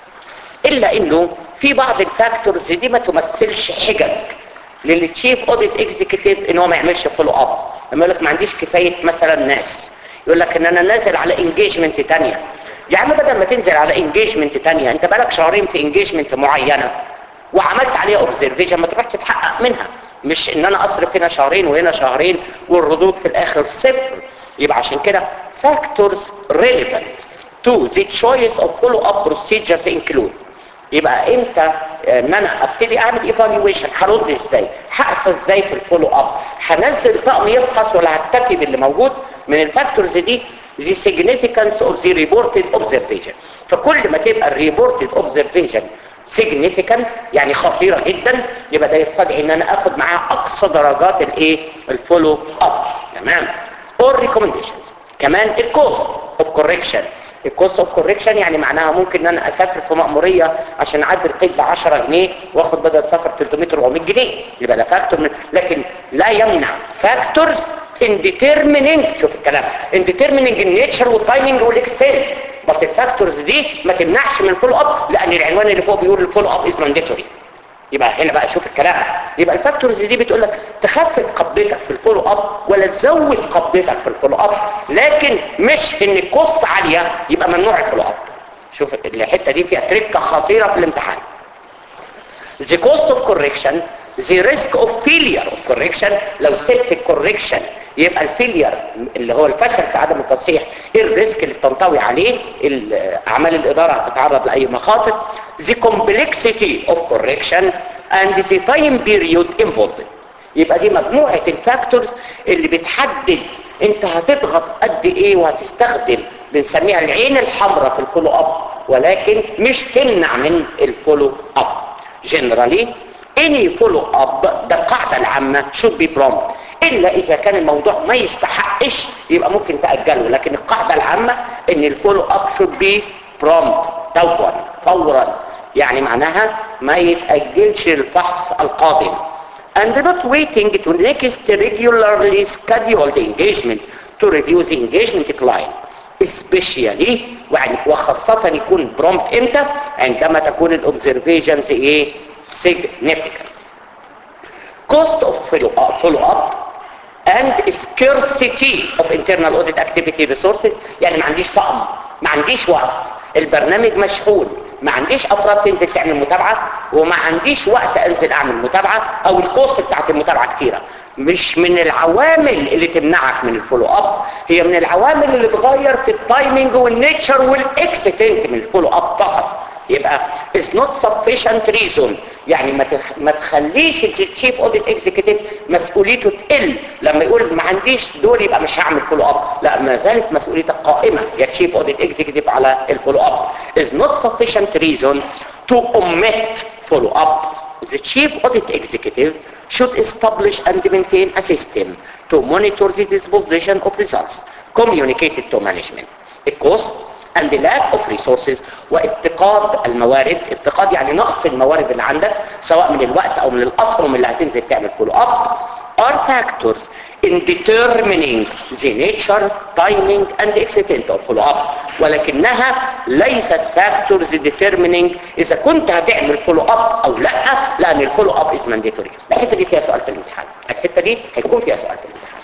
Speaker 1: الا انه في بعض الفاكتورز دي ما تمثلش حجج للتشيف اوديت اكزيكتيف ان هو ما يعملش فولو اب لما يقول لك ما عنديش كفايه مثلا ناس يقول لك ان انا نازل على انجيجمنت تانية يا عم بدل ما تنزل على انجيجمنت تانية انت بقالك شهرين في انجيجمنت معينه وعملت عليها اوبزرفيشن ما تروح تتحقق منها مش ان انا اصرف هنا شهرين وهنا شهرين والردود في الاخر صفر يبقى عشان كده factors relevant to the choice of follow-up procedures include يبقى امتى ان انا ابتدي اعمل ايفالويشن هرد ازاي هقسى ازاي في الفولو اب هنزل طقم يفحص ولا هكتفي باللي موجود من الفاكتورز دي the significance of the reported observation فكل ما تبقى الريبورتد observation significant يعني خطيرة جدا يبقى ده يستدعي ان انا اخد معاه اقصى درجات الايه الفولو اب تمام or recommendations كمان الكوست اوف كوركشن الكوست اوف كوركشن يعني معناها ممكن ان انا اسافر في مأمورية عشان اعدي القيد ب 10 جنيه واخد بدل السفر 300 400 جنيه يبقى ده فاكتور من لكن لا يمنع فاكتورز in determining شوف الكلام in determining النيتشر والتايمنج والاكستنت بس الفاكتورز دي ما تمنعش من الفولو اب لان العنوان اللي فوق بيقول الفولو اب از مانديتوري يبقى هنا بقى شوف الكلام يبقى الفاكتورز دي بتقول لك تخفف قبضتك في الفولو اب ولا تزود قبضتك في الفولو اب لكن مش ان الكوست عاليه يبقى ممنوع الفولو اب شوف الحته دي فيها تركه خطيره في الامتحان the cost of correction the risk of failure of correction لو سبت الكوركشن يبقى الفيلير اللي هو الفشل في عدم التصحيح ايه الريسك اللي بتنطوي عليه اعمال الاداره هتتعرض لاي مخاطر the complexity of correction and the time period involved يبقى دي مجموعه الفاكتورز اللي بتحدد انت هتضغط قد ايه وهتستخدم بنسميها العين الحمراء في الفولو اب ولكن مش تمنع من الفولو اب generally any follow up ده القاعدة العامة should be prompt إلا إذا كان الموضوع ما يستحقش يبقى ممكن تأجله لكن القاعدة العامة إن الفولو اب should be prompt توا فورا يعني معناها ما يتأجلش الفحص القادم and not waiting to next regularly scheduled engagement to review the engagement client especially وخاصة يكون prompt امتى عندما تكون الاوبزرفيشنز ايه significant cost of follow-up follow and scarcity of internal audit activity resources يعني ما عنديش طقم ما عنديش وقت البرنامج مشحون ما عنديش افراد تنزل تعمل متابعة وما عنديش وقت انزل اعمل متابعة او الكوست بتاعت المتابعة كتيرة مش من العوامل اللي تمنعك من الفولو اب هي من العوامل اللي تغير في التايمنج والنيتشر والاكستنت من الفولو اب فقط يبقى is not sufficient reason يعني ما تخ... ما تخليش التشيف اوديت اكزيكتيف مسؤوليته تقل لما يقول ما عنديش دول يبقى مش هعمل فولو اب لا ما زالت مسؤوليتك قائمه يا تشيف اوديت اكزيكتيف على الفولو اب is not sufficient reason to omit follow up the chief audit executive should establish and maintain a system to monitor the disposition of results communicated to management the cost and the lack of resources وافتقاد الموارد افتقاد يعني نقص الموارد اللي عندك سواء من الوقت او من الاطقم اللي هتنزل تعمل فولو اب are factors in determining the nature, timing and extent of follow up ولكنها ليست factors determining اذا كنت هتعمل فولو اب او لا لان الفولو اب is mandatory الحته دي فيها سؤال في الامتحان الحته دي هيكون فيها سؤال في الامتحان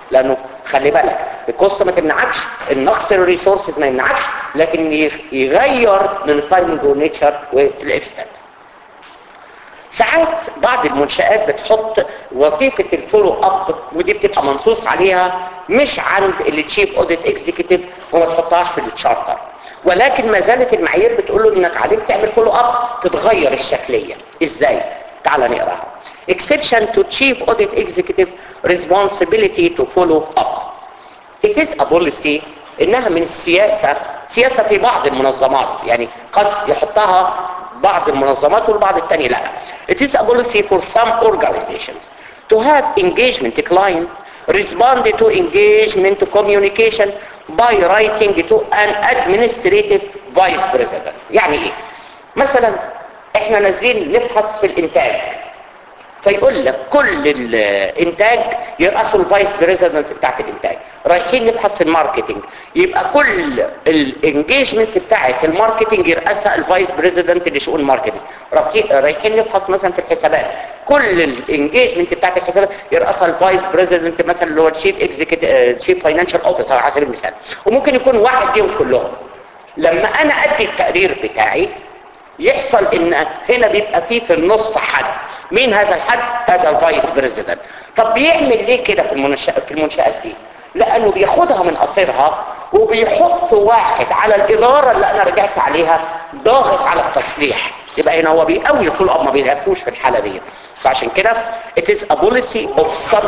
Speaker 1: لانه خلي بالك الكوست ما تمنعكش النقص الريسورسز ما يمنعكش لكن يغير من التايمنج والنيتشر والاكستنت ساعات بعض المنشآت بتحط وظيفة الفولو اب ودي بتبقى منصوص عليها مش عند التشيف اوديت اكزيكتيف وما تحطهاش في التشارتر ولكن ما زالت المعايير بتقول له انك عليك تعمل فولو اب تتغير الشكلية ازاي تعال نقراها exception to chief audit executive responsibility to follow up it is a policy انها من السياسة سياسة في بعض المنظمات يعني قد يحطها بعض المنظمات والبعض الثاني لا it is a policy for some organizations to have engagement client respond to engagement communication by writing to an administrative vice president يعني ايه مثلا احنا نازلين نبحث في الانتاج فيقول لك كل الانتاج يرأسوا الفايس بريزيدنت بتاعت الانتاج رايحين نبحث في الماركتنج يبقى كل الانجيجمنتس بتاعت الماركتنج يرأسها الفايس بريزيدنت لشؤون الماركتنج رايحين نبحث مثلا في الحسابات كل الانجيجمنت بتاعت الحسابات يرأسها الفايس بريزيدنت مثلا اللي هو الشيف اكزيكتيف تشيف فاينانشال اوفيسر على سبيل المثال وممكن يكون واحد فيهم كلهم لما انا ادي التقرير بتاعي يحصل ان هنا بيبقى فيه في النص حد مين هذا الحد هذا الفايس بريزيدنت طب بيعمل ليه كده في المنشأ في المنشآت دي لانه بياخدها من قصيرها وبيحط واحد على الاداره اللي انا رجعت عليها ضاغط على التصليح يبقى هنا هو بيقوي طول ما بيلاقوش في الحاله دي فعشان كده it is a policy of some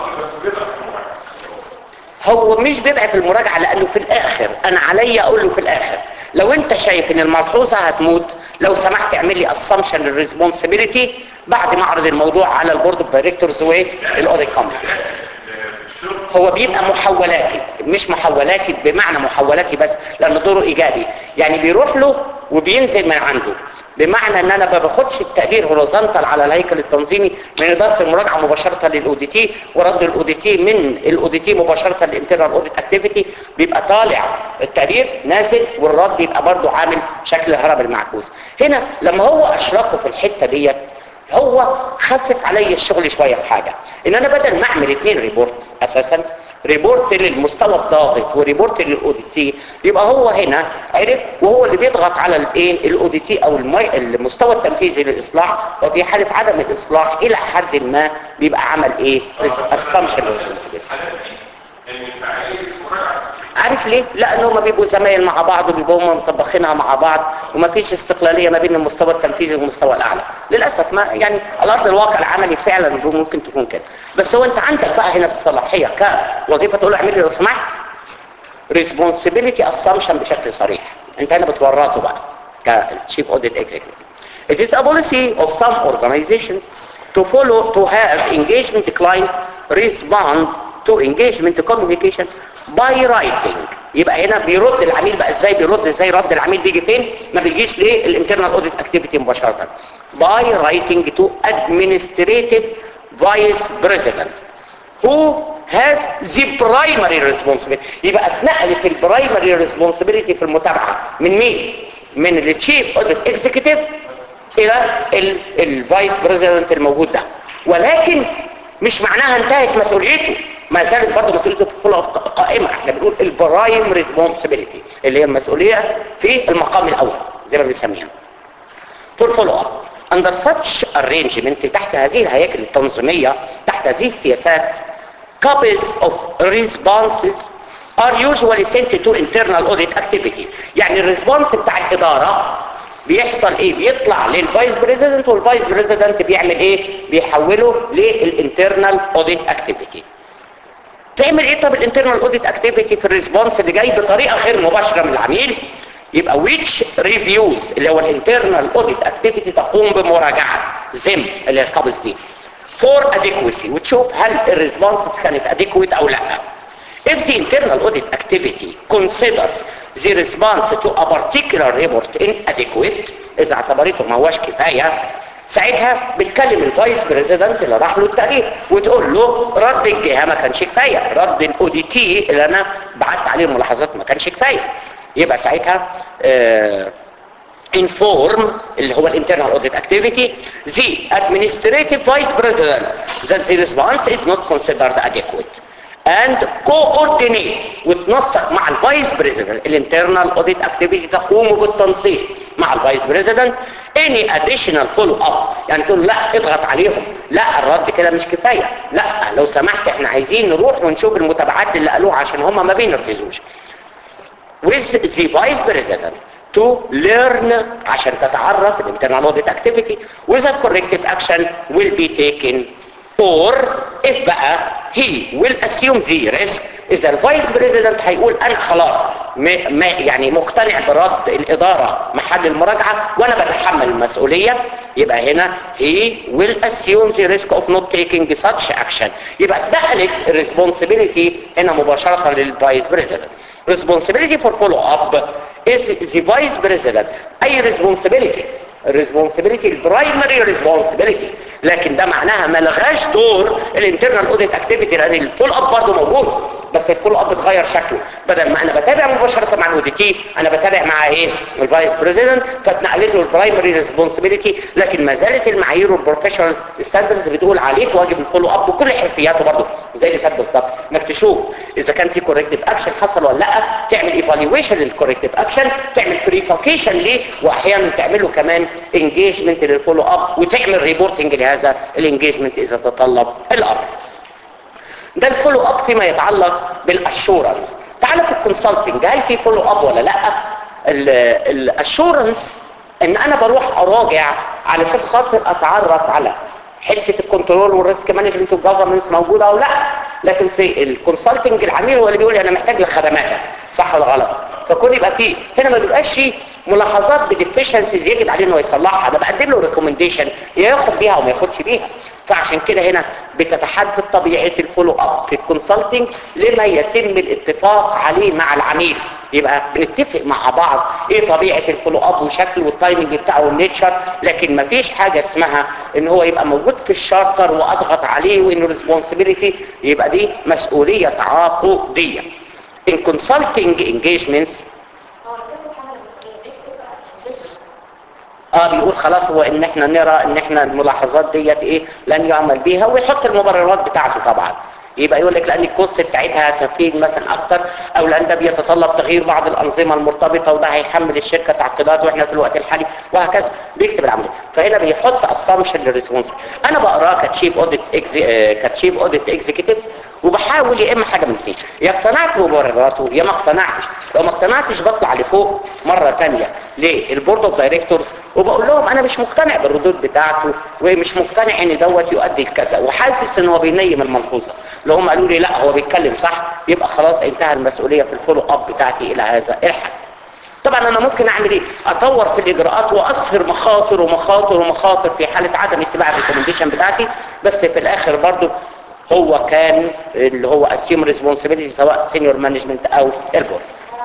Speaker 1: هو مش بيضعف المراجعه لانه في الاخر انا عليا اقول له في الاخر لو انت شايف ان الملحوظه هتموت لو سمحت اعمل لي assumption الريسبونسبيلتي بعد ما اعرض الموضوع على البورد اوف دايركتورز والاوديت كوميتي هو بيبقى محولاتي مش محولاتي بمعنى محولاتي بس لان دوره ايجابي يعني بيروح له وبينزل من عنده بمعنى ان انا ما باخدش التقدير هوريزونتال على الهيكل التنظيمي من اداره المراجعه مباشره للاو دي تي ورد الاو دي تي من الاو دي تي مباشره للانترنال اوديت اكتيفيتي بيبقى طالع التقدير نازل والرد بيبقى برضه عامل شكل الهرم المعكوس هنا لما هو اشركه في الحته ديت هو خفف عليا الشغل شويه في حاجه ان انا بدل ما اعمل اثنين ريبورت اساسا ريبورت للمستوى الضاغط وريبورت للاوديتي يبقى هو هنا عرف وهو اللي بيضغط على الايه الاوديتي او المي... المستوى التنفيذي للاصلاح وفي حاله عدم الاصلاح الى حد ما بيبقى عمل ايه assumption عارف ليه؟ لان هم بيبقوا زمايل مع بعض وبيبقوا هم مطبخينها مع بعض وما فيش استقلاليه ما بين المستوى التنفيذي والمستوى الاعلى للاسف ما يعني على ارض الواقع العملي فعلا ممكن تكون كده بس هو انت عندك بقى هنا الصلاحيه كوظيفه تقول له اعمل لي لو سمحت responsibility assumption بشكل صريح انت هنا بتورطه بقى كشيف اوديت اكزيكتيف It is a policy of some organizations to follow to have engagement client respond to engagement communication by writing يبقى هنا بيرد العميل بقى ازاي بيرد ازاي رد العميل بيجي فين ما بيجيش للانترنال اوديت اكتيفيتي مباشره by writing to administrative vice president who has the primary responsibility يبقى اتنقلت البرايمري responsibility في المتابعه من مين من التشيف اوديت اكزيكتيف الى الفايس بريزيدنت الموجود ده ولكن مش معناها انتهت مسؤوليته ما زالت برضه مسؤوليته قائمة احنا بنقول البرايم ريسبونسبيلتي اللي هي المسؤولية في المقام الاول زي ما بنسميها فور فولو اب under such arrangement تحت هذه الهياكل التنظيمية تحت هذه السياسات copies of responses are usually sent to internal audit activity يعني الريسبونس بتاع الإدارة بيحصل ايه بيطلع للفايس بريزيدنت والفايس بريزيدنت بيعمل ايه بيحوله للانترنال اوديت اكتيفيتي تعمل ايه طب الانترنال اوديت اكتيفيتي في الريسبونس اللي جاي بطريقه غير مباشره من العميل يبقى which reviews اللي هو الانترنال اوديت اكتيفيتي تقوم بمراجعه زم اللي هي القبض دي for adequacy وتشوف هل الريسبونسز كانت adequate او لا if the internal audit activity considers the response to a particular report inadequate اذا اعتبرته ما هواش كفايه ساعتها بتكلم الفايس بريزيدنت اللي راح له التقرير وتقول له رد الجهه ما كانش كفايه رد الاودي تي اللي انا بعت عليه الملاحظات ما كانش كفايه يبقى ساعتها آه inform اللي هو الانترنال audit activity the administrative vice president that the response is not considered adequate and coordinate وتنسق مع الفايس بريزيدنت الانترنال اوديت اكتيفيتي تقوم بالتنسيق مع الفايس بريزيدنت any additional follow up يعني تقول لا اضغط عليهم لا الرد كده مش كفايه لا لو سمحت احنا عايزين نروح ونشوف المتابعات اللي قالوها عشان هم ما بينفذوش with the vice president to learn عشان تتعرف الانترنال audit activity whether corrective action will be taken or if بقى he will assume the risk اذا الفايس بريزيدنت هيقول انا خلاص ما ما يعني مقتنع برد الاداره محل المراجعه وانا بتحمل المسؤوليه يبقى هنا he will assume the risk of not taking such action يبقى اتنقلت الريسبونسبيلتي هنا مباشره للفايس بريزيدنت responsibility for follow up is the vice president اي responsibility responsibility البرايمري responsibility لكن ده معناها ما لغاش دور الانترنال اوديت اكتيفيتي لان الفول اب برضه موجود بس الفول اب اتغير شكله بدل ما انا بتابع مباشره مع الاوديتي انا بتابع مع ايه الفايس بريزيدنت فاتنقلت له البرايمري ريسبونسبيلتي لكن ما زالت المعايير والبروفيشنال ستاندردز بتقول عليك واجب الفولو اب بكل حرفياته برضه زي اللي فات بالظبط انك تشوف اذا كان في كوركتيف اكشن حصل ولا لا تعمل ايفالويشن للكوركتيف اكشن تعمل فيريفيكيشن ليه واحيانا تعمل له كمان انجيجمنت للفولو اب وتعمل ريبورتنج لهذا الانجيجمنت اذا تطلب الامر ده الفولو اب فيما يتعلق بالاشورنس تعال في الكونسلتنج هل في فولو اب ولا لا الاشورنس ان انا بروح اراجع علشان خاطر اتعرف على حته الكنترول والريسك مانجمنت والجفرنس موجوده او لا لكن في الكونسلتنج العميل هو اللي بيقول لي انا محتاج لخدماتك صح ولا غلط فكون يبقى فيه هنا ما بيبقاش فيه ملاحظات بديفيشنسيز يجب عليه انه يصلحها انا بقدم له ريكومنديشن يا ياخد بيها او ما ياخدش بيها فعشان كده هنا بتتحدد طبيعه الفولو اب في الكونسلتنج لما يتم الاتفاق عليه مع العميل يبقى بنتفق مع بعض ايه طبيعه الفولو اب وشكله والتايمنج بتاعه والنيتشر لكن ما فيش حاجه اسمها ان هو يبقى موجود في الشارتر واضغط عليه وانه ريسبونسبيلتي يبقى دي مسؤوليه تعاقديه in consulting engagements اه بيقول خلاص هو ان احنا نرى ان احنا الملاحظات ديت ايه لن يعمل بيها ويحط المبررات بتاعته طبعا يبقى يقول لك لان الكوست بتاعتها هتفيد مثلا اكتر او لان ده بيتطلب تغيير بعض الانظمه المرتبطه وده هيحمل الشركه تعقيدات واحنا في الوقت الحالي وهكذا بيكتب العمليه فهنا بيحط اسامبشن للريسبونس انا بقراه كتشيف اوديت كتشيف اوديت اكزيكتيف وبحاول يا اما حاجه من الاثنين يا اقتنعت بمبرراته يا ما اقتنعتش لو ما اقتنعتش بطلع لفوق مره ثانيه للبورد اوف دايركتورز وبقول لهم انا مش مقتنع بالردود بتاعته ومش مقتنع ان دوت يؤدي لكذا وحاسس ان هو بينيم الملحوظه لو هم قالوا لي لا هو بيتكلم صح يبقى خلاص انتهى المسؤوليه في الفولو اب بتاعتي الى هذا الحد طبعا انا ممكن اعمل ايه اطور في الاجراءات واظهر مخاطر ومخاطر ومخاطر في حاله عدم اتباع الريكومنديشن بتاعتي بس في الاخر برضو هو كان اللي هو اسيوم ريسبونسبيلتي سواء سينيور مانجمنت او البورد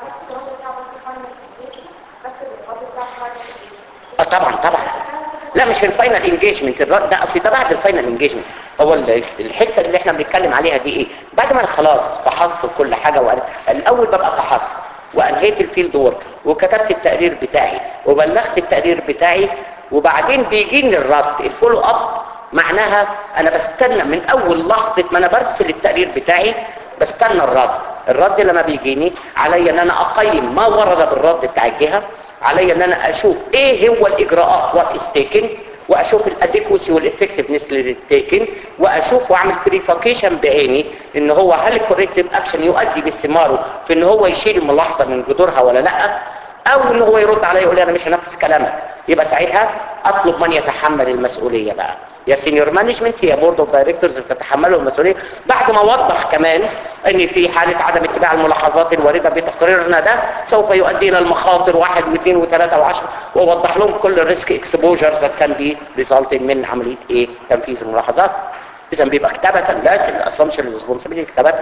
Speaker 1: اه طبعا طبعا لا مش في الفاينل انجيجمنت الرد ده اصل ده بعد الفاينل انجيجمنت هو ال- الحته اللي احنا بنتكلم عليها دي ايه بعد ما انا خلاص فحصت كل حاجه وأنا الاول ببقى فحصت وانهيت الفيلد وورك وكتبت التقرير بتاعي وبلغت التقرير بتاعي وبعدين بيجيني الرد الفولو اب معناها انا بستنى من اول لحظه ما انا برسل التقرير بتاعي بستنى الرد الرد لما بيجيني عليا ان انا اقيم ما ورد بالرد بتاع الجهه عليا ان انا اشوف ايه هو الاجراءات وات از تيكن واشوف الاديكوسي والافكتفنس للتيكن واشوف واعمل فيريفيكيشن بعيني ان هو هل الكوريكتيف اكشن يؤدي باستماره في ان هو يشيل الملاحظه من جذورها ولا لا او ان هو يرد عليا يقول لي انا مش هنفذ كلامك يبقى ساعتها اطلب من يتحمل المسؤوليه بقى يا سينيور مانجمنت يا بورد اوف دايركتورز تتحملوا المسؤوليه بعد ما اوضح كمان ان في حاله عدم اتباع الملاحظات الوارده بتقريرنا ده سوف يؤدي الى المخاطر واحد واثنين وثلاثه وعشره واوضح لهم كل الريسك اكسبوجرز that كان بي ريزالتنج من عمليه ايه تنفيذ الملاحظات اذا بيبقى كتابه لازم الاسامبشن ريسبونسبيلتي كتابه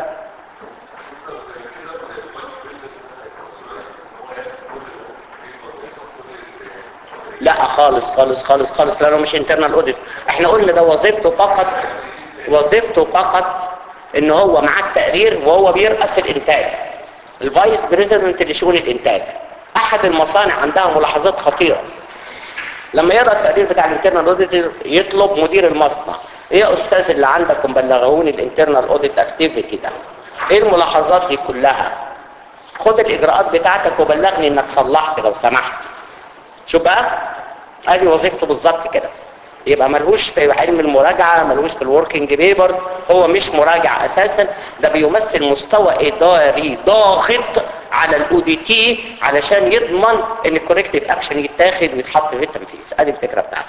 Speaker 1: لا خالص خالص خالص خالص لانه مش انترنال اوديت احنا قلنا ده وظيفته فقط وظيفته فقط ان هو معاه التقرير وهو بيرأس الانتاج الفايس بريزيدنت لشؤون الانتاج احد المصانع عندها ملاحظات خطيره لما يقرا التقرير بتاع الانترنال اوديت يطلب مدير المصنع ايه يا استاذ اللي عندك ومبلغوني الانترنال اوديت اكتيفيتي ده ايه الملاحظات دي كلها خد الاجراءات بتاعتك وبلغني انك صلحت لو سمحت شوف بقى ادي وظيفته بالظبط كده يبقى ملهوش في علم المراجعة ملهوش في الوركينج بيبرز هو مش مراجع اساسا ده بيمثل مستوى اداري ضاغط على الاو دي تي علشان يضمن ان الكوريكتيف اكشن يتاخد ويتحط في التنفيذ ادي الفكرة بتاعته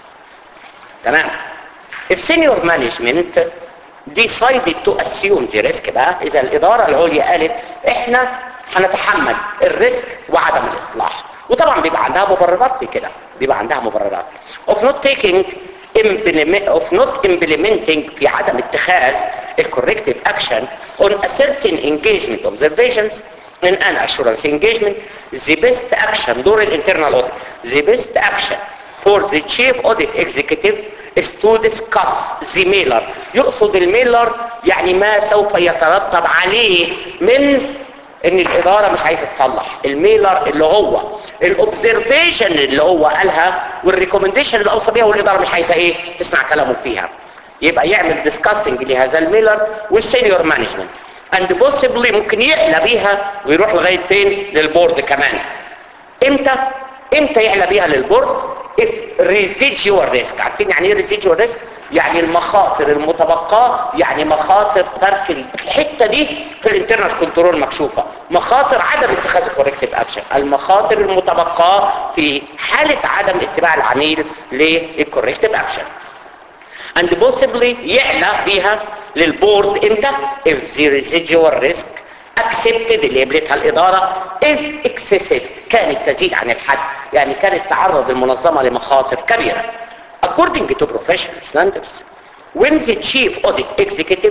Speaker 1: تمام if senior management decided to assume the risk بقى اذا الادارة العليا قالت احنا هنتحمل الريسك وعدم الاصلاح وطبعا بيبقى عندها مبررات لكده بيبقى عندها مبررات of not taking implement of not implementing في عدم اتخاذ الكوركتيف action on a certain engagement observations in an assurance engagement the best action دور الانترنال audit the best action for the chief audit executive is to discuss the mailer يقصد الميلر يعني ما سوف يترتب عليه من ان الاداره مش عايزه تصلح الميلر اللي هو الاوبزرفيشن اللي هو قالها والريكومنديشن اللي اوصى بيها والاداره مش عايزه ايه تسمع كلامه فيها يبقى يعمل ديسكاسنج لهذا الميلر والسينيور مانجمنت اند بوسيبلي ممكن يعلى بيها ويروح لغايه فين للبورد كمان امتى امتى يعلى بيها للبورد if residual risk عارفين يعني ايه residual risk يعني المخاطر المتبقاة يعني مخاطر ترك الحتة دي في الانترنال كنترول مكشوفة مخاطر عدم اتخاذ الكوركتيف اكشن المخاطر المتبقاة في حالة عدم اتباع العميل للكوركتيف اكشن and possibly يعلى بيها للبورد امتى if the residual risk accepted اللي قبلتها الإدارة is excessive كانت تزيد عن الحد يعني كانت تعرض المنظمة لمخاطر كبيرة according to professional standards when the chief audit executive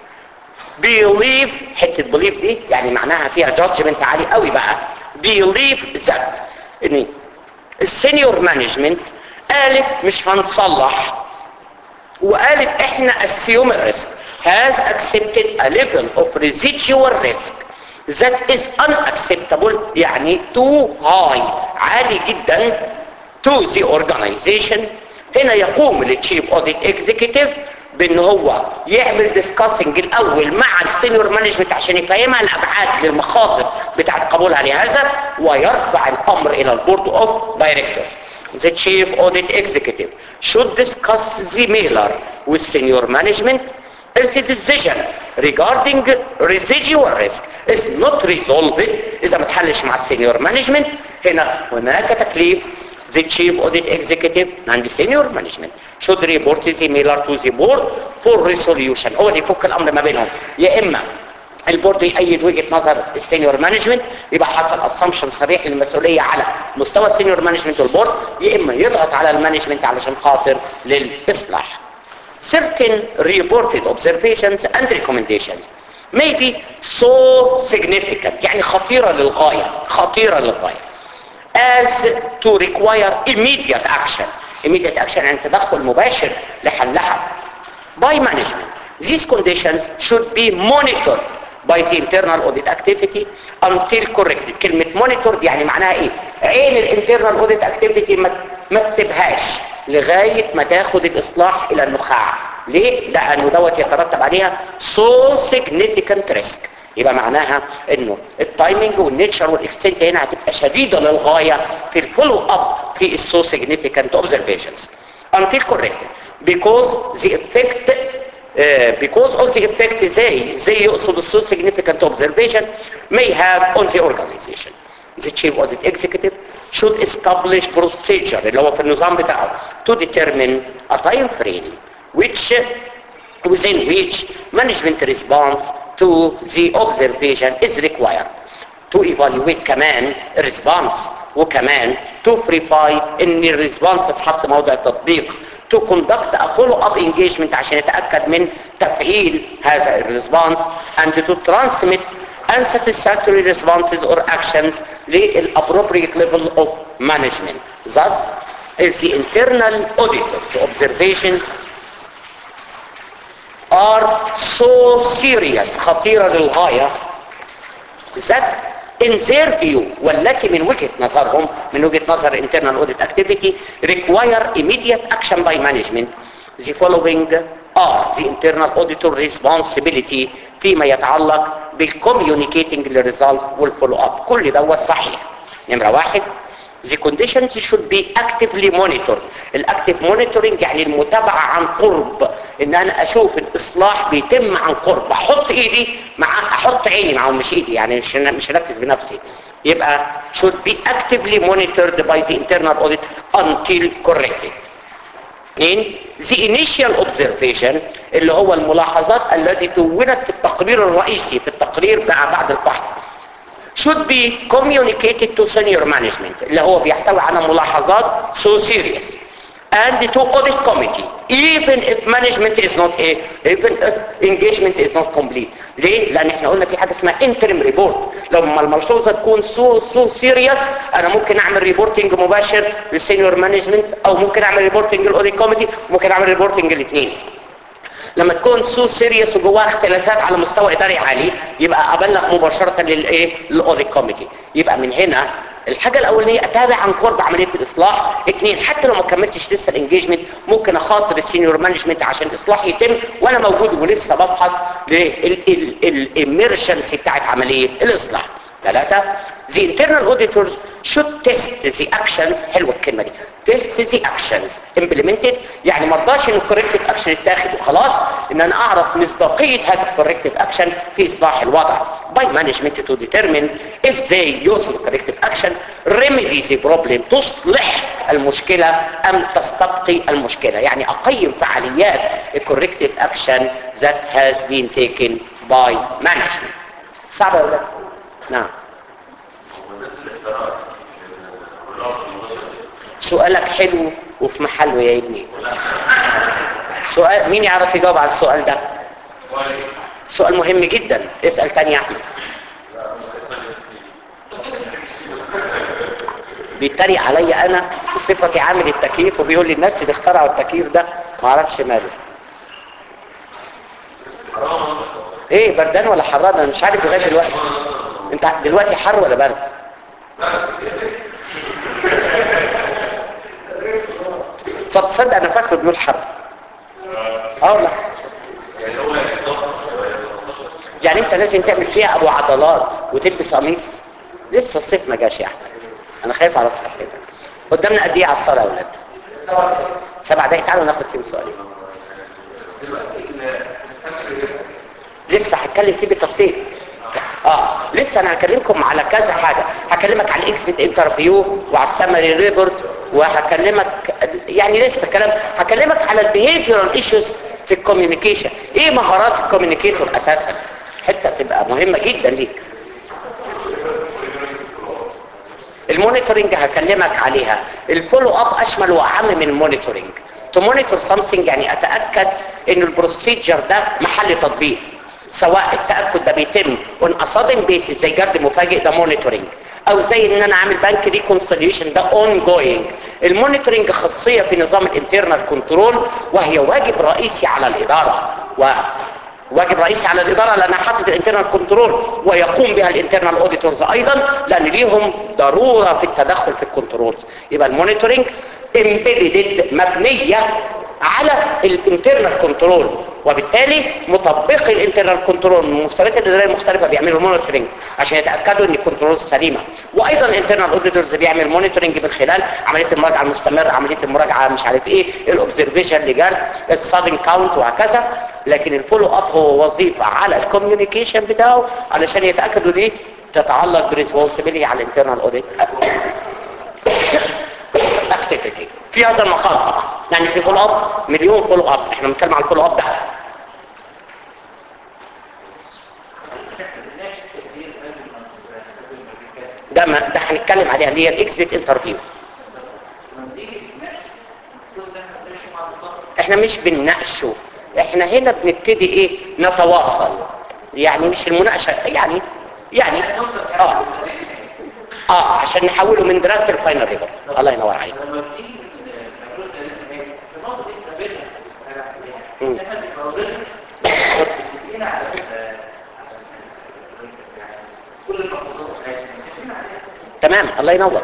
Speaker 1: believe حتة believe دي يعني معناها فيها judgment عالي قوي بقى believe that ان السينيور مانجمنت قالت مش هنصلح وقالت احنا assume الريسك has accepted a level of residual risk that is unacceptable يعني too high عالي جدا to the organization هنا يقوم التشيف اوديت اكزيكتيف بان هو يعمل ديسكاسنج الاول مع السينيور مانجمنت عشان يفهمها الابعاد للمخاطر بتاعت قبولها لهذا ويرفع الامر الى البورد اوف دايركتورز The chief audit executive should discuss the mailer with senior management if the decision regarding residual risk is not resolved إذا ما تحلش مع السينيور مانجمنت هنا هناك تكليف the chief audit executive and the senior management should report the mailer to the board for resolution هو اللي يفك الامر ما بينهم يا اما البورد يأيد وجهة نظر السينيور مانجمنت يبقى حصل اسامبشن صريح للمسؤولية على مستوى السينيور مانجمنت والبورد يا اما يضغط على المانجمنت علشان خاطر للاصلاح certain reported observations and recommendations may be so significant يعني خطيرة للغاية خطيرة للغاية as to require immediate action immediate action يعني تدخل مباشر لحلها by management these conditions should be monitored by the internal audit activity until corrected كلمة monitored يعني معناها ايه عين الانترنال audit activity ما, ما تسيبهاش لغاية ما تاخد الاصلاح الى النخاع ليه؟ لانه دوت يترتب عليها so significant risk يبقى معناها انه التايمنج والنيتشر والاكستنت هنا هتبقى شديدة للغاية في الفولو اب في السو significant observations until corrected because the effect uh, because of the effect زي زي يقصد السو significant observation may have on the organization the chief audit executive should establish procedure اللي هو في النظام بتاعه to determine a time frame which within which management response to the observation is required to evaluate كمان response وكمان to verify ان الريسبونس اتحط موضع التطبيق to conduct a follow-up engagement عشان يتأكد من تفعيل هذا الريسبونس and to transmit unsatisfactory responses or actions للappropriate level of management. Thus, if the internal auditor's observation are so serious خطيرة للغاية that in their view والتي من وجهة نظرهم من وجهة نظر internal audit activity require immediate action by management the following are the internal auditor responsibility فيما يتعلق بالكوميونيكيتنج للريزلت والفولو اب كل دوت صحيح نمره واحد The conditions should be actively monitored. الاكتف monitoring يعني المتابعة عن قرب ان انا اشوف الاصلاح بيتم عن قرب احط ايدي مع احط عيني معهم مش ايدي يعني مش مش هركز بنفسي يبقى should be actively monitored by the internal audit until corrected اثنين the initial observation اللي هو الملاحظات التي دونت في التقرير الرئيسي في التقرير بقى بعد الفحص should be communicated to senior management اللي هو بيحتوي على ملاحظات so serious and to audit committee even if management is not a, even if engagement is not complete ليه؟ لان احنا قلنا في حاجه اسمها interim report لما الملحوظه تكون so so serious انا ممكن اعمل ريبورتنج مباشر للسينيور مانجمنت او ممكن اعمل ريبورتنج للاوديت كوميتي ممكن اعمل ريبورتنج الاثنين لما تكون سو سيريس وجواها اختلاسات على مستوى اداري عالي يبقى ابلغ مباشره للايه للاوديت كوميتي يبقى من هنا الحاجه الاولانيه اتابع عن قرب عمليه الاصلاح اثنين حتى لو ما كملتش لسه الانجيجمنت ممكن اخاطر السينيور مانجمنت عشان الاصلاح يتم وانا موجود ولسه بفحص للاميرشنسي بتاعت عمليه الاصلاح ثلاثة the internal auditors should test the actions حلوة الكلمة دي test the actions implemented يعني ما رضاش ان الكوركتيف اكشن يتاخد وخلاص ان انا اعرف مصداقية هذا الكوركتيف اكشن في اصلاح الوضع by management to determine if they use the corrective action remedy the problem تصلح المشكلة ام تستبقي المشكلة يعني اقيم فعاليات الكوركتيف اكشن that has been taken by management صعبة ولا لا؟ نعم سؤالك حلو وفي محله يا ابني سؤال مين يعرف يجاوب على السؤال ده سؤال مهم جدا اسأل تاني يا احمد بيتريق عليا انا بصفتي عامل التكييف وبيقول لي الناس اللي اخترعوا التكييف ده ما اعرفش ماله ايه بردان ولا حران انا مش عارف لغايه دلوقتي انت دلوقتي حر ولا برد طب تصدق انا فاكره بيقول حر اه والله يعني انت لازم تعمل فيها ابو عضلات وتلبس قميص لسه الصيف ما جاش يا احمد انا خايف على صحتك قدامنا قد ايه على الصلاه يا اولاد سبع دقايق تعالوا ناخد فيهم سؤالين لسه هتكلم فيه بالتفصيل اه لسه انا هكلمكم على كذا حاجه هكلمك على الاكزيت انترفيو وعلى السمري ريبورت وهكلمك يعني لسه كلام هكلمك على البيهيفيرال ايشوز في الكوميونيكيشن ايه مهارات الكوميونيكيتور اساسا حته تبقى مهمه جدا ليك المونيتورنج هكلمك عليها الفولو اب اشمل واعم من المونيتورنج تو مونيتور سامثينج يعني اتاكد ان البروسيجر ده محل تطبيق سواء التاكد ده بيتم اون اصادم بيسز زي جرد مفاجئ ده مونيتورنج او زي ان انا عامل بنك ريكونسيليشن ده اون جوينج المونيتورنج خاصيه في نظام الانترنال كنترول وهي واجب رئيسي على الاداره و واجب رئيسي على الإدارة لأنها حاطط الانترنال كنترول ويقوم بها الانترنال اوديتورز أيضا لأن ليهم ضرورة في التدخل في الكنترولز يبقى المونيتورنج امبيدد مبنية على الانترنال كنترول وبالتالي مطبقي الانترنال كنترول من المستويات الاداريه المختلفه بيعملوا مونيتورنج عشان يتاكدوا ان الكنترول سليمه وايضا الانترنال اوديتورز بيعمل مونيتورنج من خلال عمليه المراجعه المستمره عمليه المراجعه مش عارف ايه الاوبزرفيشن لجرد السادن كاونت وهكذا لكن الفولو اب هو وظيفه على الكوميونيكيشن بتاعه علشان يتاكدوا دي تتعلق بريسبونسبيلتي على الانترنال اوديت اكتيفيتي في هذا المقام طبعا يعني في فولو اب مليون فولو اب احنا بنتكلم على الفولو اب ده ده ما ده هنتكلم عليها اللي هي الاكزيت انترفيو احنا مش بنناقشه احنا هنا بنبتدي ايه نتواصل يعني مش المناقشه يعني يعني اه اه عشان نحوله من درافت الفاينل ريبورت الله ينور عليك مم. تمام الله ينور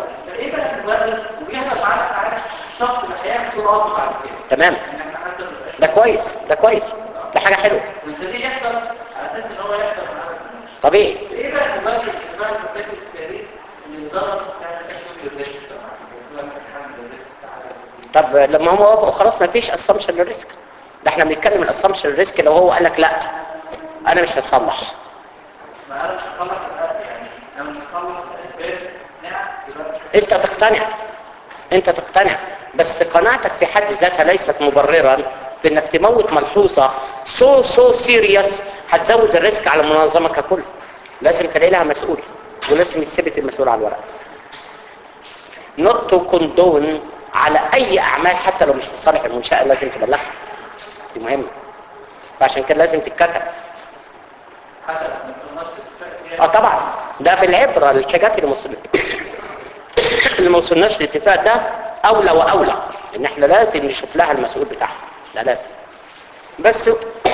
Speaker 1: تمام ده كويس ده كويس ده حاجه حلوه طبيعي
Speaker 3: ايه بقى المبادئ المبادئ المبادئ التاريخ اللي ضرب بتاع الكشف الريسك
Speaker 1: طب لما هم وافقوا خلاص ما فيش اسامبشن للريسك ده احنا بنتكلم الاسامبشن للريسك لو هو قال لك لا انا مش هصلح
Speaker 3: ما انا مش هصلح الآن يعني انا مش هصلح الاسباب نعم يبقى مش
Speaker 1: انت تقتنع انت تقتنع بس قناعتك في حد ذاتها ليست مبررا في انك تموت ملحوظة سو سو سيريس هتزود الريسك على المنظمة ككل لازم تلاقي لها مسؤول ولازم يثبت المسؤول على الورق not to condone على اي اعمال حتى لو مش في صالح المنشأة لازم تبلغها دي مهمة فعشان كده لازم تتكتب
Speaker 3: حتى لو ما وصلناش لاتفاق فيها
Speaker 1: اه طبعا ده بالعبرة الحاجات اللي وصل اللي ما وصلناش لاتفاق ده اولى واولى ان احنا لازم نشوف لها المسؤول بتاعها ده لازم بس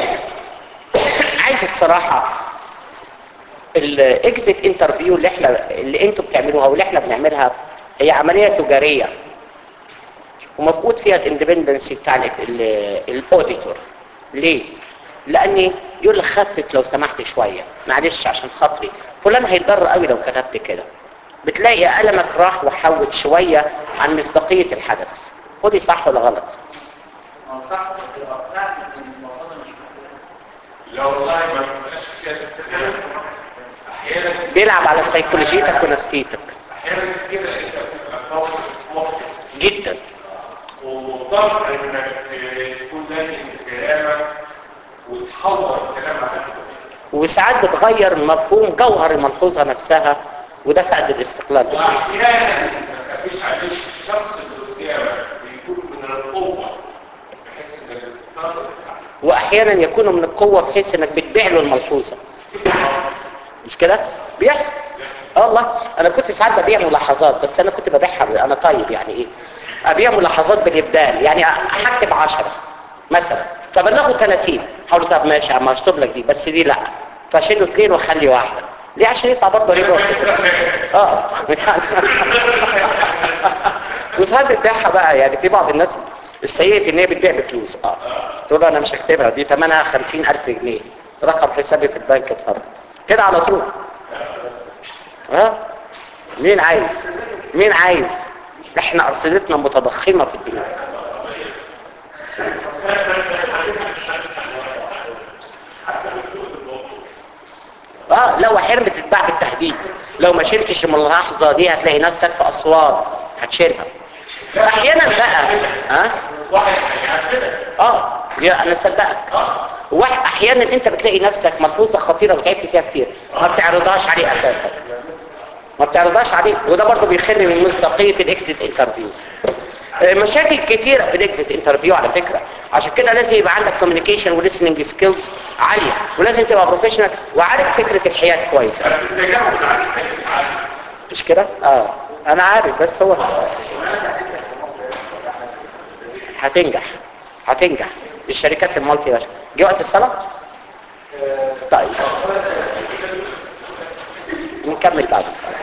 Speaker 1: عايز الصراحة الاكزيت انترفيو اللي احنا اللي انتوا بتعملوها واللي احنا بنعملها هي عملية تجارية ومفقود فيها الاندبندنسي بتاع الاوديتور ليه؟ لاني يقول لك خفف لو سمحت شوية معلش عشان خاطري فلان هيتضر قوي لو كتبت كده بتلاقي قلمك راح وحوت شوية عن مصداقية الحدث قولي صح ولا غلط
Speaker 3: ما هو صح بس لو اقنعت ان الموضوع مش محتاج
Speaker 2: لا والله ما بتبقاش كده احيانا
Speaker 1: بيلعب على سيكولوجيتك ونفسيتك
Speaker 2: احيانا كده انت بتبقى فوق مخطئ
Speaker 1: جدا
Speaker 2: ومضطر انك تكون دايما في كلامك وتحور الكلام على نفسك
Speaker 1: وساعات بتغير مفهوم جوهر الملحوظة نفسها وده فقد الاستقلال بتاعك.
Speaker 2: واحيانا ما تخافيش عليه الشخص اللي قدامك بيكون من القوه بحيث انك تضطر تتعامل.
Speaker 1: واحيانا يكون من القوة بحيث انك بتبيع له الملحوظة مش كده بيحصل اه والله انا كنت ساعات ببيع ملاحظات بس انا كنت ببيعها انا طيب يعني ايه ابيع ملاحظات بالابدال يعني هكتب 10 مثلا فبلغه 30 هقول له طب ماشي عم هشطب لك دي بس دي لا فاشيله اثنين واخلي واحده ليه عشان يطلع برضه ربا اه وساعات بتبيعها بقى يعني في بعض الناس السيئة ان هي بتبيع بفلوس اه تقول له انا مش هكتبها دي ثمنها 50000 جنيه رقم حسابي في البنك اتفضل كده على طول ها مين عايز مين عايز احنا ارصدتنا متضخمة في البنوك اه لو حرمة تتباع بالتحديد لو ما شلتش الملاحظة دي هتلاقي نفسك في اسوار هتشيلها احيانا بقى ها
Speaker 2: واحد هيعملها
Speaker 1: اه يا انا صدقك واحد احيانا انت بتلاقي نفسك ملحوظه خطيره وتعبت فيها كتير ما بتعرضهاش عليه اساسا ما بتعرضهاش عليه وده برضه بيخل من مصداقيه الاكزيت انترفيو مشاكل كتيرة في الاكزيت انترفيو على فكرة عشان كده لازم يبقى عندك كوميونيكيشن وليسننج سكيلز عالية ولازم تبقى بروفيشنال وعارف فكرة الحياد كويس
Speaker 2: بس التجاوز على الحته عادي
Speaker 1: مش كده؟ اه انا عارف بس هو هتنجح هتنجح الشركات المالتي ناشونال جه وقت الصلاة؟ طيب نكمل بعد الصلاة.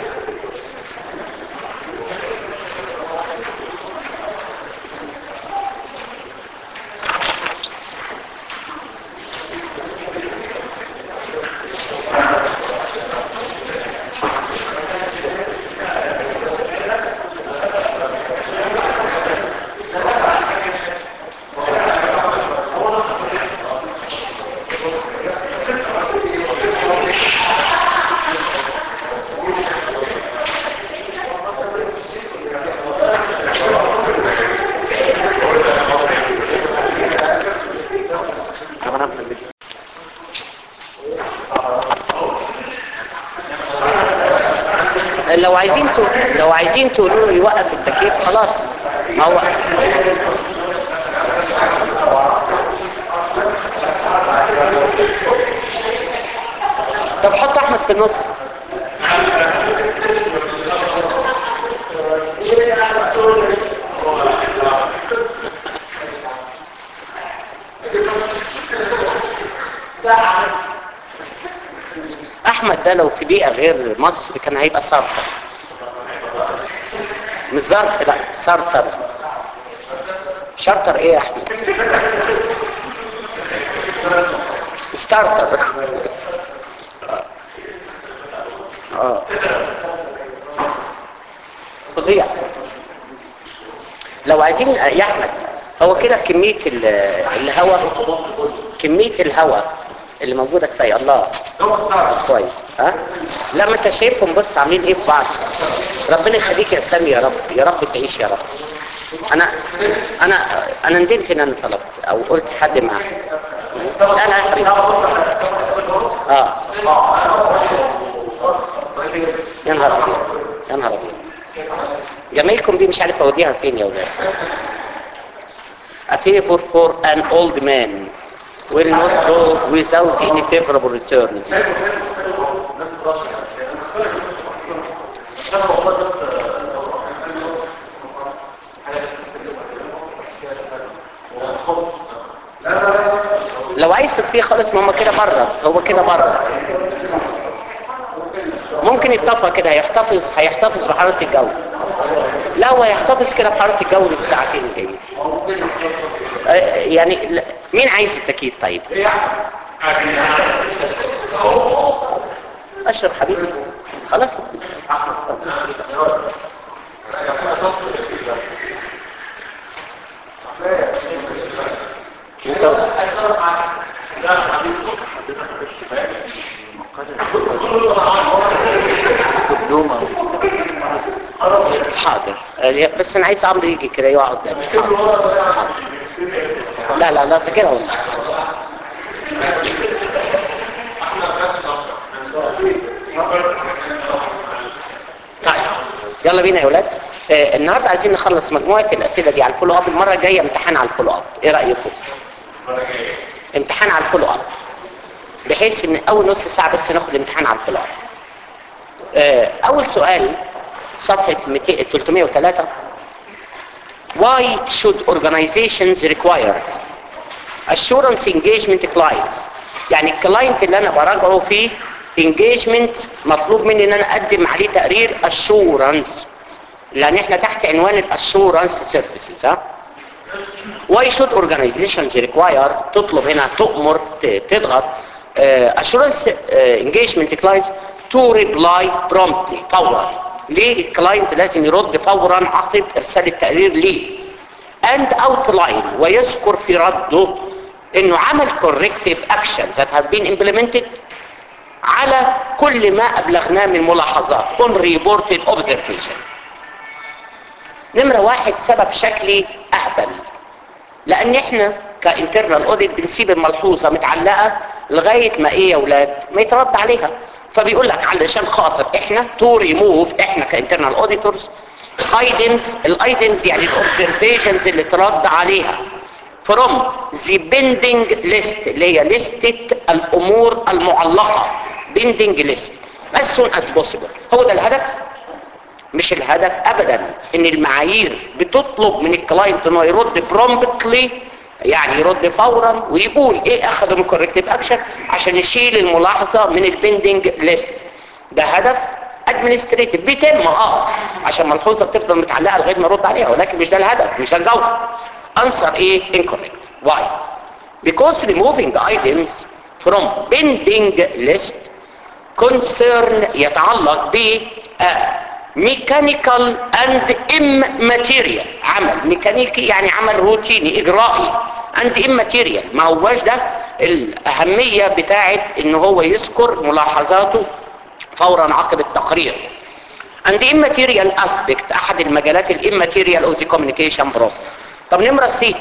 Speaker 1: طب أنا أعمل إيه؟ لو عايزين تو... لو عايزين تقولوا له يوقف التكييف خلاص ما هو طب حط احمد في النص احمد ده لو في بيئة غير مصر كان هيبقى سارتر مش ظرف لا سارتر شارتر ايه يا احمد ستارتر اه فظيع لو عايزين يا احمد هو كده كميه ال- الهواء كميه الهواء اللي موجوده كفايه الله كويس ها لا ما انت شايفهم بص عاملين ايه في بعض ربنا يخليك يا سامي يا رب يا رب تعيش يا رب انا انا انا ندمت ان انا طلبت او قلت حد معاه لا لا يا حبيبي اه يا نهار ابيض يا نهار ابيض جمايلكم دي مش عارف اوديها فين يا ولاد A favor for an old man will not go without any favorable return. لو عايز تطفيه خالص ما هم كده بره هو كده بره ممكن يتطفى كده هيحتفظ هيحتفظ بحرارة الجو لا هو هيحتفظ كده بحرارة الجو للساعتين الجايين آه، يعني لا- مين عايز التكييف طيب اشرب حبيبي خلاص انت حاضر آه، بس انا عايز عمرو يجي كده يقعد قدامي حاضر. لا لا لا فاكرها والله طيب يلا بينا يا ولاد آه النهارده عايزين نخلص مجموعه الاسئله دي على الفولو اب المره الجايه امتحان على الفولو اب ايه رايكم امتحان على الفولو اب بحيث ان اول نص ساعه بس ناخد امتحان على الفولو اب آه اول سؤال صفحه 200 303 Why should organizations require assurance engagement clients يعني الكلاينت اللي انا براجعه فيه engagement مطلوب مني ان انا اقدم عليه تقرير assurance لان احنا تحت عنوان الاسورانس سيرفيسز ها why should organizations require تطلب هنا تؤمر ت- تضغط uh, assurance uh, engagement clients to reply promptly فورا ليه الكلاينت لازم يرد فورا عقب ارسال التقرير ليه and outline ويذكر في رده انه عمل corrective actions that have been implemented على كل ما ابلغناه من ملاحظات on reported observation نمرة واحد سبب شكلي اهبل لان احنا كانترنال اوديت بنسيب الملحوظة متعلقة لغاية ما ايه يا ولاد ما يترد عليها فبيقول لك علشان خاطر احنا تو ريموف احنا كانترنال اوديتورز ايتمز الايتمز يعني الاوبزرفيشنز اللي ترد عليها from the pending list اللي هي لستة الامور المعلقة pending list as soon as possible هو ده الهدف مش الهدف ابدا ان المعايير بتطلب من الكلاينت انه يرد برومبتلي يعني يرد فورا ويقول ايه اخذوا من كوركتيف اكشن عشان يشيل الملاحظه من البندنج ليست ده هدف ادمنستريتيف بيتم اه عشان ملحوظه بتفضل متعلقه لغايه ما يرد عليها ولكن مش ده الهدف مش ده الجوهر انسر ايه incorrect why because removing items from pending list concern يتعلق ب ميكانيكال اند immaterial عمل ميكانيكي يعني عمل روتيني اجرائي اند immaterial ما هواش ده الاهمية بتاعت ان هو يذكر ملاحظاته فورا عقب التقرير and immaterial aspect احد المجالات الاماتيريال of the communication process طب نمرة سي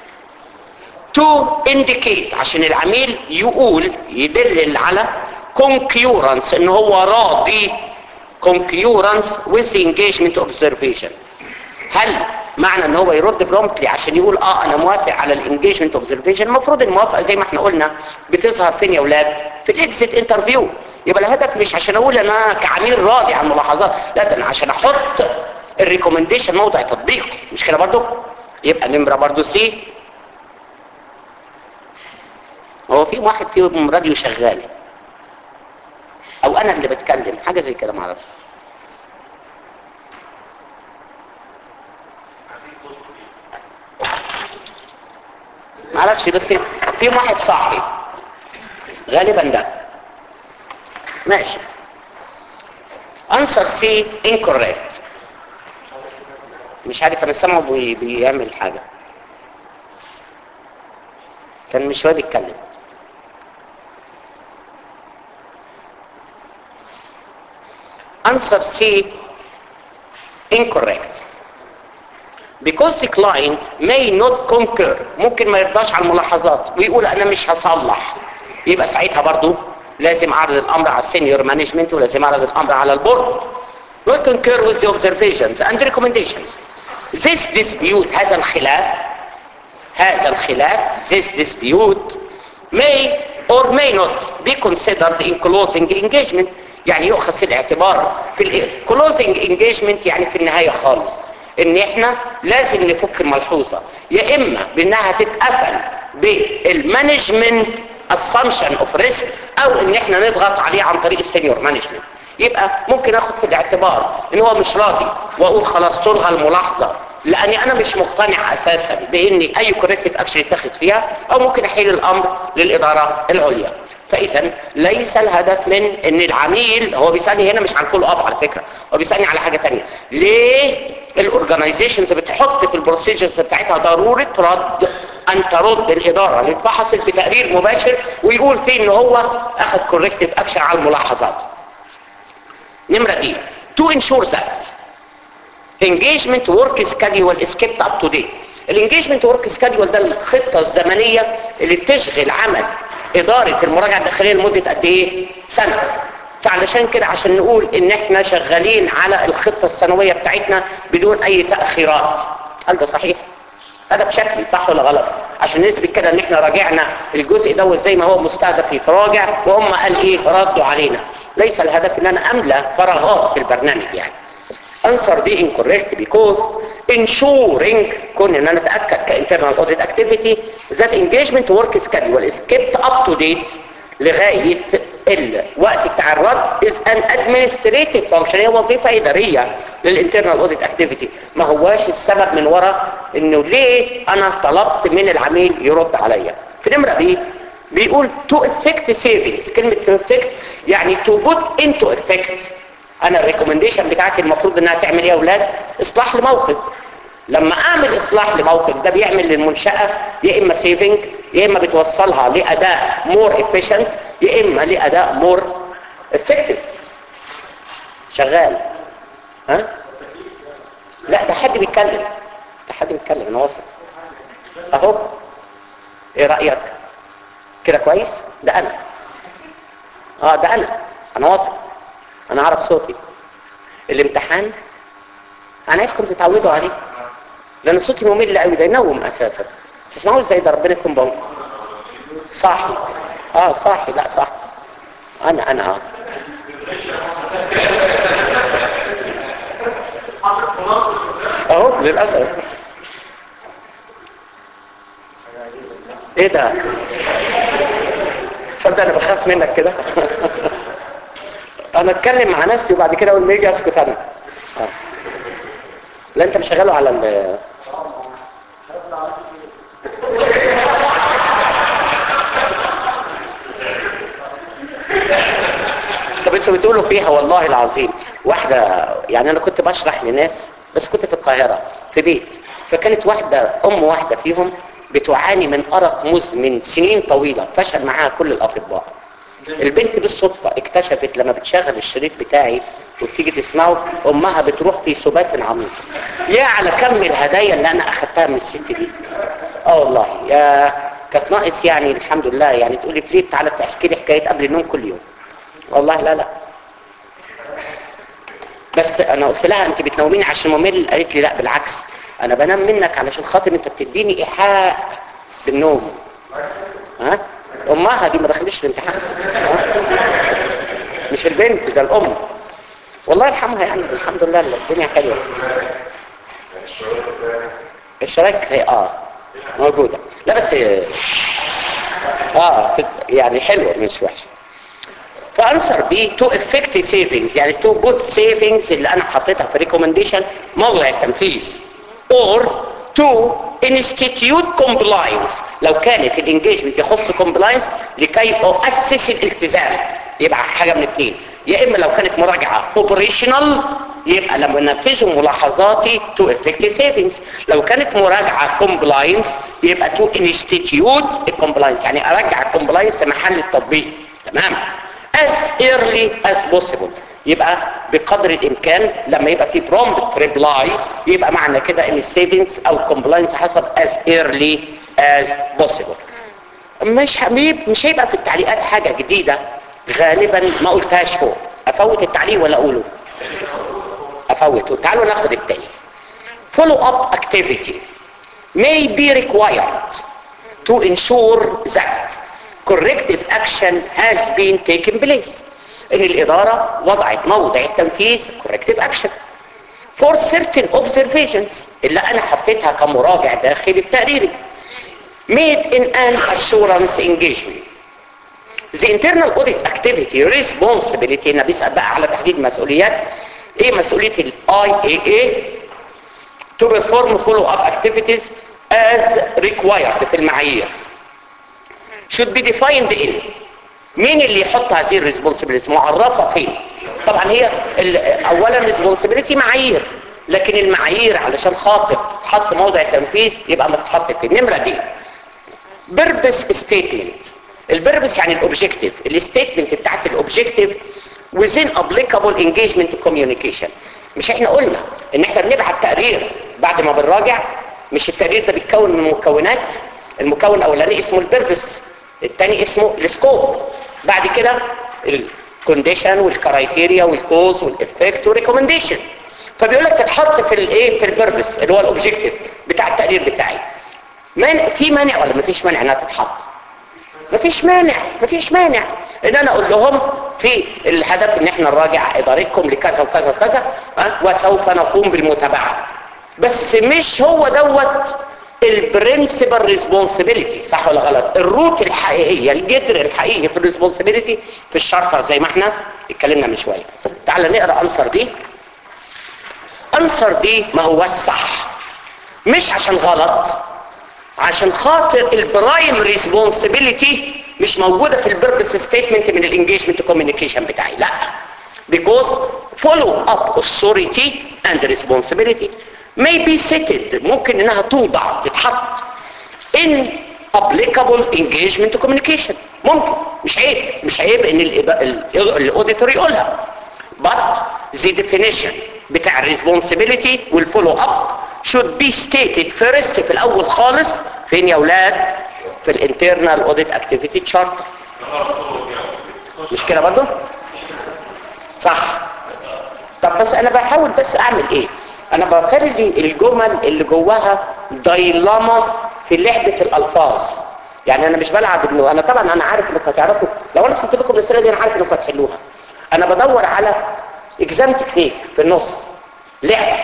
Speaker 1: to indicate عشان العميل يقول يدلل على concurrence ان هو راضي concurrence with the engagement observation هل معنى ان هو يرد برومبتلي عشان يقول اه انا موافق على الانجيجمنت اوبزرفيشن المفروض الموافقه زي ما احنا قلنا بتظهر فين يا اولاد في الاكزيت انترفيو يبقى الهدف مش عشان اقول انا كعميل راضي عن ملاحظات لا ده انا عشان احط الريكومنديشن موضع تطبيق مش كده برضو يبقى نمره برضو سي هو في واحد فيهم راديو شغال او انا اللي بتكلم حاجه زي كده معرفش معرفش بس في واحد صاحي غالبا ده ماشي answer C incorrect مش عارف انا سامعه بي بيعمل حاجة كان مش راضي يتكلم answer C incorrect because the client may not concur ممكن ما يرضاش على الملاحظات ويقول انا مش هصلح يبقى ساعتها برضو لازم اعرض الامر على السينيور مانجمنت ولازم اعرض الامر على البورد not concur with the observations and recommendations this dispute هذا الخلاف هذا الخلاف this dispute may or may not be considered in closing engagement يعني يؤخذ في الاعتبار في ال closing engagement يعني في النهاية خالص ان احنا لازم نفك الملحوظة يا اما بانها تتقفل بالمانجمنت assumption of risk او ان احنا نضغط عليه عن طريق السينيور مانجمنت يبقى ممكن اخد في الاعتبار ان هو مش راضي واقول خلاص تلغى الملاحظة لاني انا مش مقتنع اساسا بان اي كوريكتيف اكشن يتخذ فيها او ممكن احيل الامر للادارة العليا فاذا ليس الهدف من ان العميل هو بيسالني هنا مش عن فولو اب على فكره هو بيسالني على حاجه تانية ليه الاورجنايزيشنز بتحط في البروسيجرز بتاعتها ضروره رد ان ترد الاداره اللي اتفحصت بتقرير مباشر ويقول فيه ان هو اخذ كوركتيف اكشن على الملاحظات نمره دي to ensure that engagement work schedule is kept up to date الانجيجمنت ورك سكادول ده الخطه الزمنيه اللي بتشغل عمل اداره المراجعه الداخليه لمده قد ايه سنه فعلشان كده عشان نقول ان احنا شغالين على الخطه السنويه بتاعتنا بدون اي تاخيرات هل ده صحيح هذا بشكل صح ولا غلط عشان نثبت كده ان احنا راجعنا الجزء دوت زي ما هو مستهدف يتراجع وهم قال ايه ردوا علينا ليس الهدف ان انا املى فراغات في البرنامج يعني answer دي incorrect because ensuring كون ان انا اتاكد كinternal audit activity that engagement work schedule is kept up to date لغايه الوقت بتاع الرد is an administrative function هي وظيفه اداريه للانترنال اوديت اكتيفيتي ما هواش السبب من وراء انه ليه انا طلبت من العميل يرد عليا في نمره بي بيقول to effect savings كلمه to effect يعني to put into effect انا الريكومنديشن بتاعتي المفروض انها تعمل ايه يا اولاد اصلاح لموقف لما اعمل اصلاح لموقف ده بيعمل للمنشأة يا اما سيفنج يا اما بتوصلها لاداء مور efficient يا اما لاداء مور effective شغال ها لا ده حد بيتكلم ده حد بيتكلم انا واثق اهو ايه رايك كده كويس ده انا اه ده انا انا واثق انا اعرف صوتي الامتحان انا عايزكم تتعودوا عليه لان صوتي ممل قوي ده ينوم اساسا تسمعوا ازاي ده ربنا يكون بونكم صاحي اه صاحي لا صح انا انا اه اهو للاسف ايه ده تصدق انا بخاف منك كده انا اتكلم مع نفسي وبعد كده اقول ما يجي اسكت انا آه. لا انت مشغله على ال طب انتوا بتقولوا فيها والله العظيم واحدة يعني انا كنت بشرح لناس بس كنت في القاهرة في بيت فكانت واحدة ام واحدة فيهم بتعاني من ارق مزمن سنين طويلة فشل معاها كل الاطباء البنت بالصدفة اكتشفت لما بتشغل الشريط بتاعي وبتيجي تسمعه امها بتروح في سبات عميق يا على كم الهدايا اللي انا اخدتها من الست دي اه والله يا كانت ناقص يعني الحمد لله يعني تقولي فليب تعالى تحكي لي حكايه قبل النوم كل يوم والله لا لا بس انا قلت لها انت بتنوميني عشان ممل قالت لي لا بالعكس انا بنام منك علشان خاطر انت بتديني ايحاء بالنوم ها امها دي ما دخلتش الامتحان مش البنت ده الام والله يرحمها يعني الحمد لله الدنيا حلوه الشرايك هي اه موجوده لا بس هي اه يعني حلوه مش وحشه فانسر بي تو افكت سيفنجز يعني تو بوت سيفنجز اللي انا حطيتها في ريكومنديشن موضع التنفيذ اور تو انستيتيوت كومبلاينس لو كانت الانجيجمنت يخص كومبلاينس لكي اؤسس الالتزام يبقى حاجه من اثنين يا اما لو كانت مراجعه اوبريشنال يبقى لما نفذوا ملاحظاتي تو افكت سيفنجز لو كانت مراجعه كومبلاينس يبقى تو انستيتيوت الكومبلاينس يعني ارجع الكومبلاينس محل التطبيق تمام as early as possible يبقى بقدر الامكان لما يبقى في prompt reply يبقى معنى كده ان السيفنجز او الكومبلاينس حصل as early as possible مش هبيب مش هيبقى في التعليقات حاجة جديدة غالبا ما قلتهاش فوق افوت التعليق ولا اقوله افوته تعالوا ناخد التاني follow up activity may be required to ensure that corrective action has been taken place ان الادارة وضعت موضع التنفيذ corrective action for certain observations اللي انا حطيتها كمراجع داخلي في تقريري made in an assurance engagement the internal audit activity responsibility انا بيسأل بقى على تحديد مسؤوليات ايه مسؤولية ال IAA to perform follow up activities as required في المعايير should be defined in مين اللي يحط هذه الريسبونسبيلتي معرفة فين طبعا هي ال- اولا ريسبونسبيلتي معايير لكن المعايير علشان خاطر تحط موضع التنفيذ يبقى متحط في النمرة دي بيربس ستيتمنت البيربس يعني الاوبجكتيف الستيتمنت بتاعت الاوبجكتيف within applicable engagement communication مش احنا قلنا ان احنا بنبعت تقرير بعد ما بنراجع مش التقرير ده بيتكون من مكونات المكون الاولاني اسمه البيربس الثاني اسمه السكوب بعد كده الكونديشن والكرايتيريا والكوز والافكت والريكومنديشن فبيقول لك تتحط في الايه في البيربس اللي هو الاوبجكتيف بتاع التقرير بتاعي مانع في مانع ولا مفيش مانع انها تتحط مفيش مانع مفيش مانع ان انا اقول لهم في الهدف ان احنا نراجع ادارتكم لكذا وكذا وكذا أه؟ وسوف نقوم بالمتابعه بس مش هو دوت البرنسبل ريسبونسبيلتي صح ولا غلط الروت الحقيقيه الجذر الحقيقي في الريسبونسبيلتي في الشرطه زي ما احنا اتكلمنا من شويه تعال نقرا انسر دي انسر دي ما هو الصح مش عشان غلط عشان خاطر البرايم ريسبونسبيلتي مش موجوده في البيربس ستيتمنت من الانجيجمنت كوميونيكيشن بتاعي لا because follow up authority and responsibility may be settled ممكن انها توضع تتحط in applicable engagement communication ممكن مش عيب مش عيب ان الاوديتور يقولها but the definition بتاع الريسبونسبيلتي والفولو اب should be stated first في الاول خالص فين يا اولاد في الانترنال اوديت اكتيفيتي تشارت مش كده برضه صح طب بس انا بحاول بس اعمل ايه انا بخلي الجمل اللي جواها دايلاما في لعبة الالفاظ يعني انا مش بلعب انه انا طبعا انا عارف انكم هتعرفوا لو انا سبت لكم الرساله دي انا عارف انكم هتحلوها انا بدور على اكزام تكنيك في النص لعبه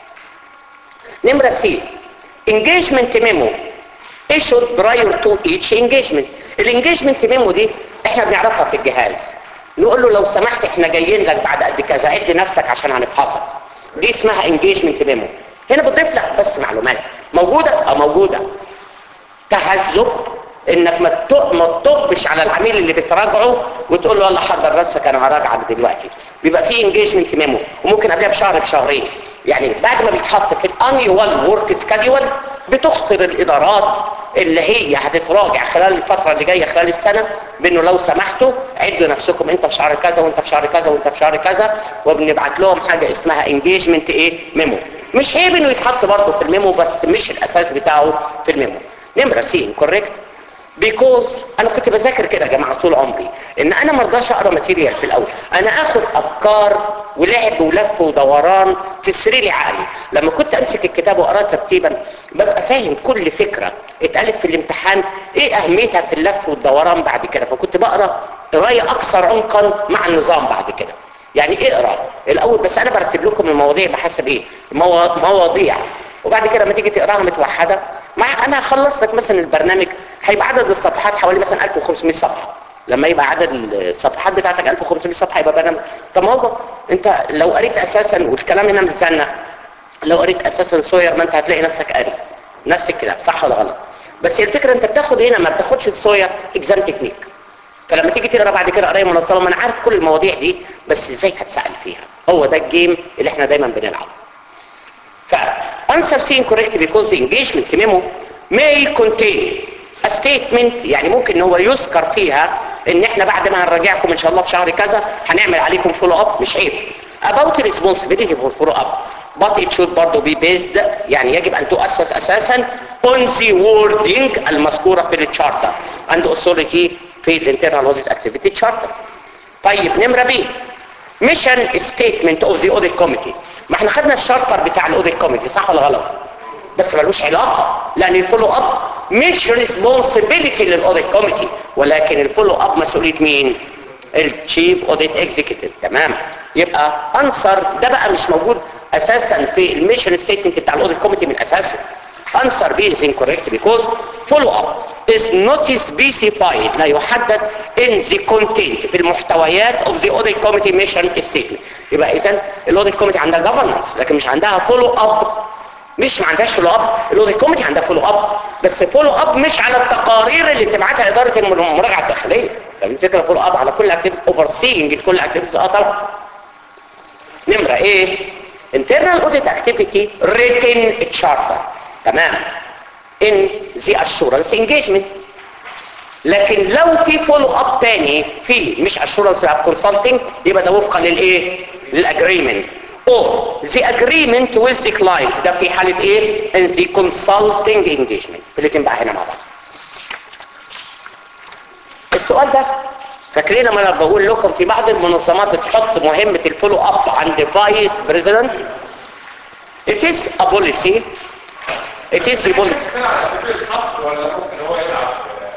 Speaker 1: نمره سي engagement memo issued prior to each engagement الانجيجمنت ميمو دي احنا بنعرفها في الجهاز نقول له لو سمحت احنا جايين لك بعد قد كذا عد نفسك عشان هنفحصك دي اسمها انجيجمنت ميمو هنا بتضيف لك بس معلومات موجوده اه موجوده تهذب انك ما تط- ما تطبش على العميل اللي بتراجعه وتقول له يلا حضر نفسك انا هراجعك دلوقتي بيبقى في انجيجمنت ميمو وممكن قبلها بشهر بشهرين يعني بعد ما بيتحط في الانيوال ورك سكادول بتخطر الادارات اللي هي هتتراجع خلال الفترة اللي جاية خلال السنة بانه لو سمحتوا عدوا نفسكم انت في شهر كذا وانت في شهر كذا وانت في شهر كذا وبنبعت لهم حاجة اسمها انجيجمنت ايه ميمو مش عيب انه يتحط برضه في الميمو بس مش الاساس بتاعه في الميمو نمرة سي كوريكت بيكوز انا كنت بذاكر كده يا جماعه طول عمري ان انا ما ارضاش اقرا ماتيريال في الاول انا اخد افكار ولعب ولف ودوران تسري لي عقلي لما كنت امسك الكتاب واقراه ترتيبا ببقى فاهم كل فكره اتقالت في الامتحان ايه اهميتها في اللف والدوران بعد كده فكنت بقرا قرايه اكثر عمقا مع النظام بعد كده يعني اقرا الاول بس انا برتب لكم المواضيع بحسب ايه موا- مواضيع وبعد كده لما تيجي تقراها متوحده مع انا هخلص لك مثلا البرنامج هيبقى عدد الصفحات حوالي مثلا 1500 صفحه لما يبقى عدد الصفحات بتاعتك 1500 صفحه يبقى برنامج طب ما هو انت لو قريت اساسا والكلام هنا متزنق لو قريت اساسا سوير ما انت هتلاقي نفسك قاري نفس الكلام صح ولا غلط بس الفكره انت بتاخد هنا ما بتاخدش السوير اكزام تكنيك فلما تيجي تقرا بعد كده قرايه منظمه ما انا عارف كل المواضيع دي بس ازاي هتسأل فيها هو ده الجيم اللي احنا دايما بنلعبه ف answer C incorrect because the engagement memo may contain a statement يعني ممكن ان هو يذكر فيها ان احنا بعد ما هنراجعكم ان شاء الله في شهر كذا هنعمل عليكم فولو اب مش عيب about responsibility for follow up but it should برضه be based يعني يجب ان تؤسس اساسا on the wording المذكورة في التشارتر and authority في الانترنال audit activity charter طيب نمرة بي ميشن ستيتمنت اوف ذا اوديت كوميتي ما احنا خدنا الشارتر بتاع الاوديت كوميتي صح ولا غلط بس ملوش علاقة لان الفولو اب مش ريسبونسبيلتي للاوديت كوميتي ولكن الفولو اب مسؤولية مين التشيف اوديت اكزيكتيف تمام يبقى انسر ده بقى مش موجود اساسا في الميشن ستيتمنت بتاع الاوديت كوميتي من اساسه answer B is incorrect because follow up is not specified لا يحدد in the content في المحتويات of the audit committee mission statement يبقى اذا الاوديت كوميتي عندها governance لكن مش عندها follow up مش ما عندهاش فولو اب الاوديت كوميتي عندها فولو اب بس فولو اب مش على التقارير اللي بتبعتها اداره المراجعه الداخليه فاهم الفكره فولو اب على كل اكتيفيتي اوفر سينج لكل اكتيفيتي اه طبعا نمره ايه internal audit activity written charter تمام in the assurance engagement لكن لو في فولو اب تاني في مش assurance اب consulting يبقى ده وفقا للايه للاجريمنت او the agreement with the client ده في حالة ايه in the consulting engagement في الاتنين بقى هنا مع بعض السؤال ده فاكرين لما انا بقول لكم في بعض المنظمات بتحط مهمة الفولو اب عند فايس بريزيدنت it is a policy it is a policy
Speaker 2: كده على سبيل الحصر ولا ممكن هو يلعب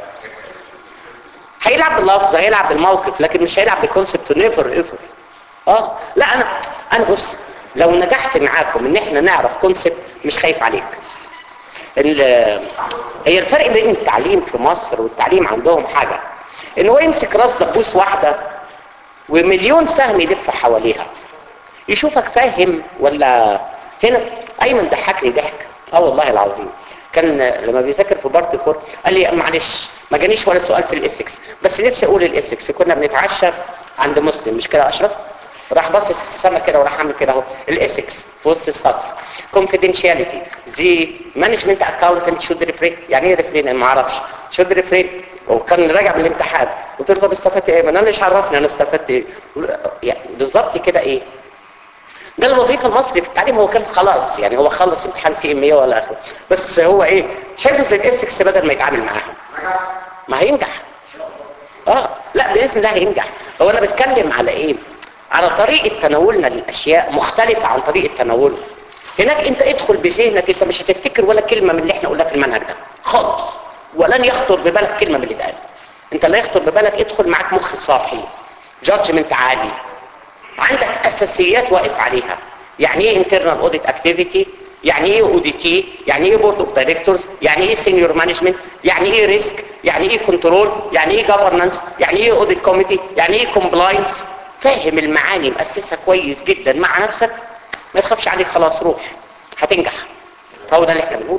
Speaker 1: هيلعب باللفظ هيلعب بالموقف لكن مش هيلعب بالكونسبت نيفر ايفر اه لا انا انا بص لو نجحت معاكم ان احنا نعرف كونسبت مش خايف عليك ال- هي الفرق بين التعليم في مصر والتعليم عندهم حاجة ان هو يمسك راس دبوس واحدة ومليون سهم يلف حواليها يشوفك فاهم ولا هنا ايمن ضحكني ضحك اه والله العظيم كان لما بيذاكر في بارت فور قال لي معلش ما جانيش ولا سؤال في الاسكس بس نفسي اقول الاسكس كنا بنتعشى عند مسلم مش كده يا اشرف راح باصص في السما كده وراح عامل كده اهو الاسكس في وسط السطر confidentiality the management accountant should refrain يعني ايه refrain ما اعرفش should refrain وكان راجع من الامتحان قلت له طب استفدت ايه ما انا مش عرفني انا استفدت ايه يعني بالظبط كده ايه ده الوظيفة المصري في التعليم هو كان خلاص يعني هو خلص امتحان سي ام اي ولا اخره بس هو ايه حفظ الاسكس بدل ما يتعامل معاهم ما هينجح اه لا باذن الله هينجح هو انا بتكلم على ايه على طريقة تناولنا للاشياء مختلفة عن طريقة تناوله هناك انت ادخل بذهنك انت مش هتفتكر ولا كلمة من اللي احنا قلناها في المنهج ده خالص ولن يخطر ببالك كلمة من اللي اتقال انت اللي يخطر ببالك ادخل معاك مخ صاحي جادجمنت عالي عندك اساسيات واقف عليها يعني ايه internal audit activity يعني ايه اوديتي يعني ايه بورد اوف دايركتورز يعني ايه سينيور مانجمنت يعني ايه ريسك يعني ايه كنترول يعني ايه جفرنانس يعني ايه اوديت كوميتي يعني ايه كومبلاينس فاهم المعاني مؤسسها كويس جدا مع نفسك ما تخافش عليك خلاص روح هتنجح فهو ده اللي احنا بنقوله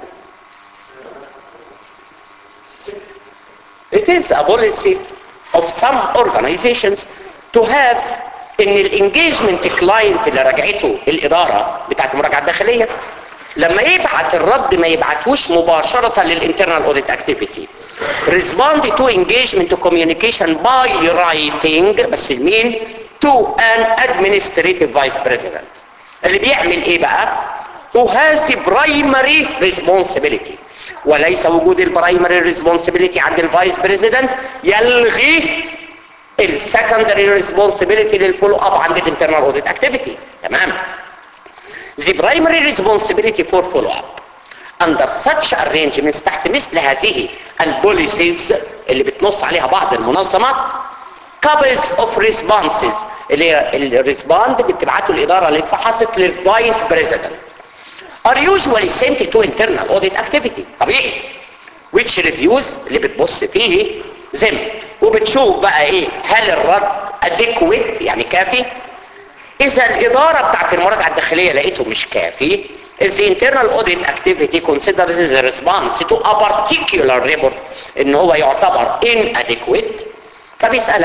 Speaker 1: It is a policy of some organizations to have ان الانجيجمنت كلاينت اللي راجعته الاداره بتاعت المراجعه الداخليه لما يبعت الرد ما يبعتوش مباشره للانترنال اوديت اكتيفيتي respond to engagement to communication by writing بس لمين to an administrative vice president اللي بيعمل ايه بقى who has the primary responsibility وليس وجود البرايمري ريسبونسبيلتي عند الفايس بريزيدنت يلغي السكندري ريسبونسبيلتي للفولو اب عند الانترنال اوديت اكتيفيتي تمام the primary responsibility for follow up under such arrangements تحت مثل هذه البوليسيز اللي بتنص عليها بعض المنظمات couples of responses اللي هي الريسبوند بتبعته الاداره اللي اتفحصت للفايس بريزيدنت are usually sent to internal audit activity طبيعي which reviews اللي بتبص فيه them وبتشوف بقى ايه هل الرد adequate يعني كافي اذا الاداره بتاعت المراجعه الداخليه لقيته مش كافي if the internal audit activity considers the response to a particular report ان هو يعتبر inadequate فبيسألك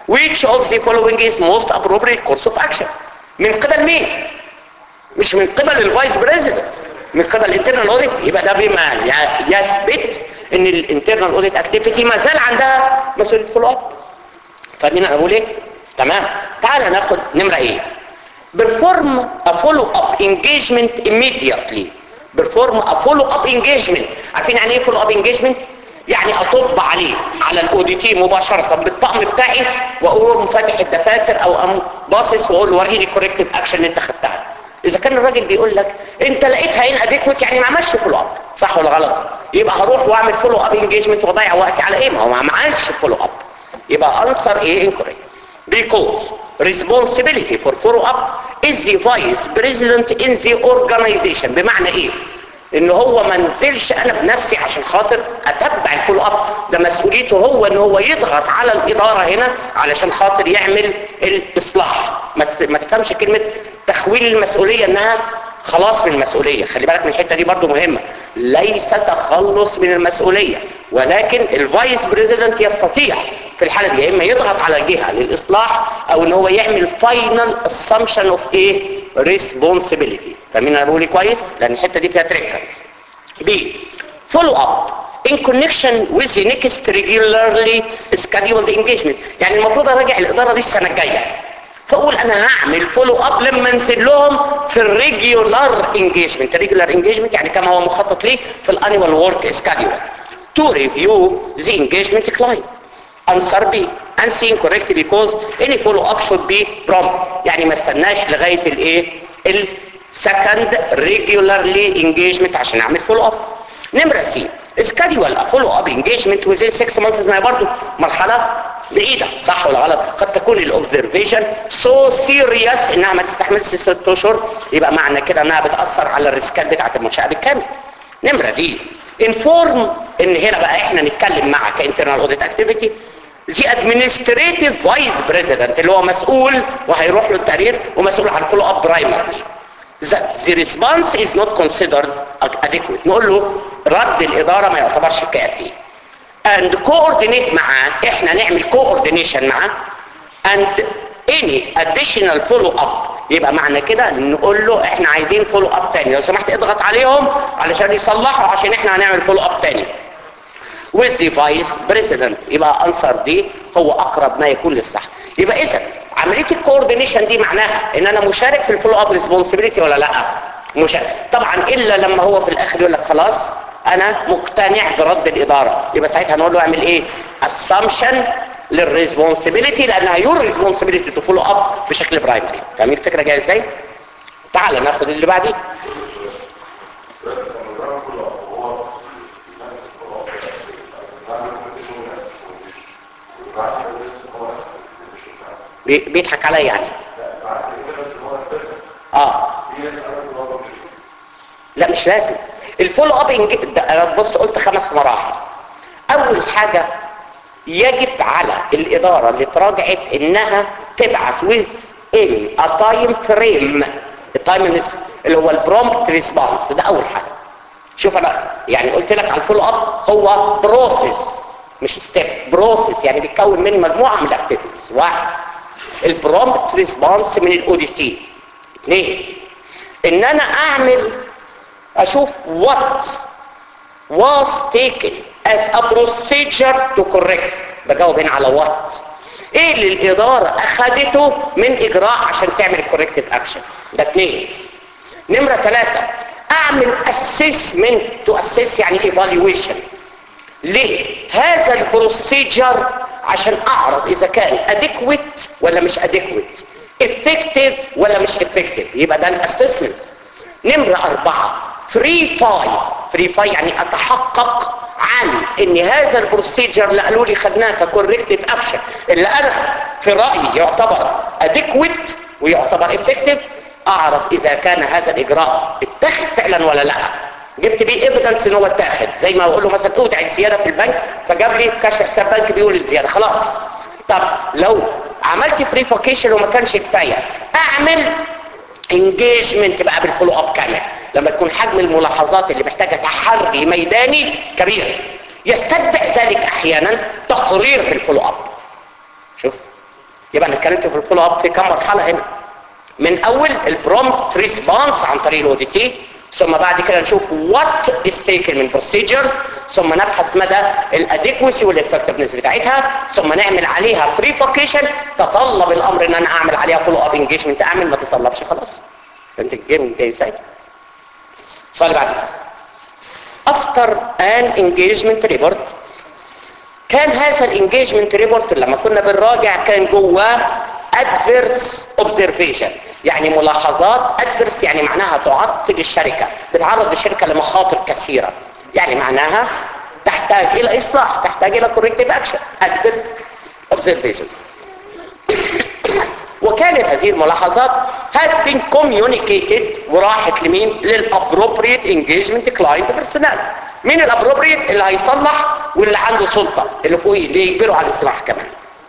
Speaker 1: which of the following is most appropriate course of action من قبل مين مش من قبل الفايس بريزيدنت من قبل الانترنال اوديت يبقى ده بما ي- يثبت ان الانترنال اوديت اكتيفيتي ما زال عندها مسؤوليه فولو اب فاهمين انا بقول ايه تمام تعال ناخد نمره ايه perform a follow up engagement immediately perform a follow up engagement عارفين يعني ايه follow up engagement يعني اطب عليه على الاو دي تي مباشره بالطقم بتاعي واقوم فاتح الدفاتر او ام باصص واقول له وريني كوركتيف اكشن اللي انت خدتها اذا كان الراجل بيقول لك انت لقيتها ان اديكوت يعني ما عملش فولو اب صح ولا غلط يبقى هروح واعمل فولو اب انجيجمنت واضيع وقتي على ايه ما هو ما عملش فولو اب يبقى انسر ايه incorrect because responsibility for follow up is the vice president in the organization بمعنى ايه ان هو ما نزلش انا بنفسي عشان خاطر اتبع الفولو اب ده مسؤوليته هو ان هو يضغط على الاداره هنا علشان خاطر يعمل الاصلاح ما ت- ما تفهمش كلمه تخويل المسؤوليه انها خلاص من المسؤوليه خلي بالك من الحته دي برضو مهمه ليس تخلص من المسؤوليه ولكن الفايس بريزيدنت يستطيع في الحاله دي يا اما يضغط على الجهه للاصلاح او ان هو يعمل فاينل اسامبشن اوف ايه ريسبونسبيلتي فاهمين انا بقول إيه كويس لان الحته دي فيها تريكه B. Follow up in connection with the next regularly scheduled engagement يعني المفروض اراجع الاداره دي السنه الجايه فاقول انا هعمل فولو اب لما انزل لهم في الريجولار انجيجمنت الريجولار انجيجمنت يعني كما هو مخطط ليه في الانيوال ورك سكادول to review the engagement client answer B and see incorrect because any follow up should be prompt يعني ما استناش لغايه الايه السكند regularly engagement عشان اعمل فولو اب نمره سي schedule a follow up engagement within 6 months ما هي برضه مرحله بعيده صح ولا غلط قد تكون الاوبزرفيشن سو سيريس انها ما تستحملش 6 اشهر يبقى معنى كده انها بتاثر على الريسكات بتاعت المنشاه بالكامل نمره دي انفورم ان هنا بقى احنا نتكلم مع كانترنال اوديت اكتيفيتي the administrative vice president اللي هو مسؤول وهيروح له التقرير ومسؤول عن follow up primarily that the response is not considered adequate نقول له رد الإدارة ما يعتبرش كافي and coordinate معاه احنا نعمل coordination معاه and any additional follow up يبقى معنى كده نقول له احنا عايزين follow up تاني لو سمحت اضغط عليهم علشان يصلحوا عشان احنا هنعمل follow up تاني with the vice president يبقى انسر دي هو اقرب ما يكون للصح يبقى اذا عمليه الكوردينيشن دي معناها ان انا مشارك في الفولو اب ريسبونسبيلتي ولا لا مشارك طبعا الا لما هو في الاخر يقول لك خلاص انا مقتنع برد الاداره يبقى ساعتها نقول له اعمل ايه assumption للريسبونسبيلتي لانها يور ريسبونسبيلتي تو فولو اب بشكل برايمري فاهمين الفكره جايه ازاي تعال ناخد اللي بعديه بي- بيضحك عليا يعني اه لا مش لازم الفولو اب إنج- ده انا بص قلت خمس مراحل اول حاجة يجب على الادارة اللي تراجعت انها تبعت with in a time frame التايم اللي هو البرومبت ريسبونس ده اول حاجة شوف انا يعني قلت لك على الفولو اب هو بروسيس مش ستيب بروسيس يعني بيتكون من مجموعة من الاكتيفيتيز واحد البرومبت ريسبونس من الاو دي تي اثنين ان انا اعمل اشوف what was taken as a procedure to correct بجاوب هنا على what ايه اللي الادارة اخدته من اجراء عشان تعمل corrective action ده اثنين نمرة ثلاثة اعمل assessment to assess يعني evaluation ليه هذا البروسيجر عشان اعرف اذا كان adequate ولا مش adequate effective ولا مش effective يبقى ده الاسسمنت نمرة اربعة فري فاي فري فاي يعني اتحقق عن ان هذا البروسيجر اللي قالوا لي خدناه ككوركتيف اكشن اللي انا في رايي يعتبر adequate ويعتبر effective اعرف اذا كان هذا الاجراء اتخذ فعلا ولا لا جبت بيه ايفيدنس ان هو اتاخد زي ما اقول له مثلا اودع زياده في البنك فجاب لي كشف حساب بنك بيقول الزياده خلاص طب لو عملت بريفوكيشن وما كانش كفايه اعمل انجيجمنت بقى بالفولو اب كامل لما تكون حجم الملاحظات اللي محتاجه تحري ميداني كبير يستتبع ذلك احيانا تقرير بالفولو اب شوف يبقى انا اتكلمت في الفولو اب في كم مرحله هنا من اول البرومبت ريسبونس عن طريق الاو دي تي ثم بعد كده نشوف وات از تيكن من بروسيجرز ثم نبحث مدى الاديكوسي والافكتفنس بتاعتها ثم نعمل عليها بريفوكيشن تطلب الامر ان انا اعمل عليها فولو اب انجيجمنت اعمل ما تطلبش خلاص فهمت الجيم جاي ازاي السؤال اللي بعده افتر ان انجيجمنت ريبورت كان هذا الانجيجمنت ريبورت لما كنا بنراجع كان جواه ادفيرس اوبزرفيشن يعني ملاحظات ادفيرس يعني معناها تعطل الشركه بتعرض الشركه لمخاطر كثيره يعني معناها تحتاج الى اصلاح تحتاج الى كوركتيف اكشن ادفيرس اوبزرفيشنز وكانت هذه الملاحظات has been communicated وراحت لمين للappropriate engagement client personnel مين الابروبريت اللي هيصلح واللي عنده سلطة اللي فوقيه اللي يجبره على الاصلاح كمان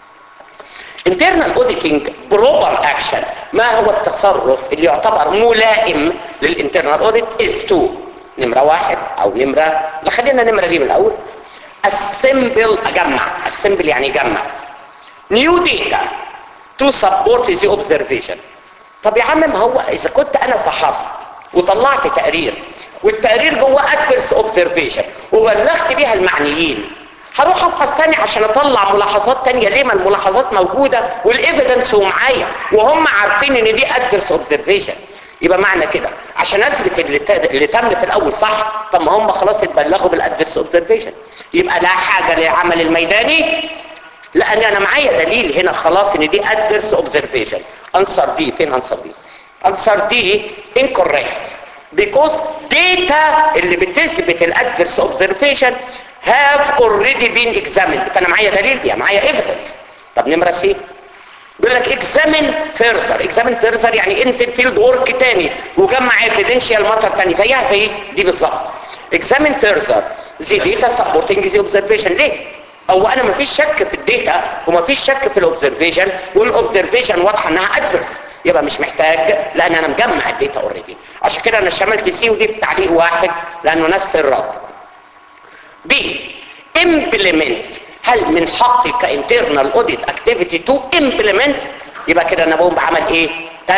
Speaker 1: internal auditing proper action ما هو التصرف اللي يعتبر ملائم للانترنال اوديت is to نمرة واحد او نمرة لا خلينا نمرة دي من الاول assemble اجمع assemble يعني يجمع new data to support the observation طب يا عم ما هو اذا كنت انا فحصت وطلعت تقرير والتقرير جوه ادفرس اوبزرفيشن وبلغت بيها المعنيين هروح ابحث تاني عشان اطلع ملاحظات تانية ليه ما الملاحظات موجودة والايفيدنس ومعايا وهم عارفين ان دي ادفرس اوبزرفيشن يبقى معنى كده عشان اثبت اللي, ت... اللي تم في الاول صح طب ما هم خلاص اتبلغوا بالادفرس اوبزرفيشن يبقى لا حاجة للعمل الميداني لان انا معايا دليل هنا خلاص ان دي adverse observation answer دي فين answer دي answer دي incorrect because data اللي بتثبت الادفيرس observation have already been examined فانا معايا دليل بيها معايا evidence طب نمرة سي بيقول لك examine further examine further يعني انزل فيلد ورك تاني وجمع evidential matter تاني زيها زي دي بالظبط examine further the data supporting the observation ليه؟ هو انا مفيش شك في الداتا ومفيش شك في الاوبزرفيشن والاوبزرفيشن واضحه انها ادفرس يبقى مش محتاج لان انا مجمع الداتا اوريدي عشان كده انا شملت سي ودي في تعليق واحد لانه نفس الرد بي implement هل من حقي كانترنال اوديت اكتيفيتي تو implement يبقى كده انا بقوم بعمل ايه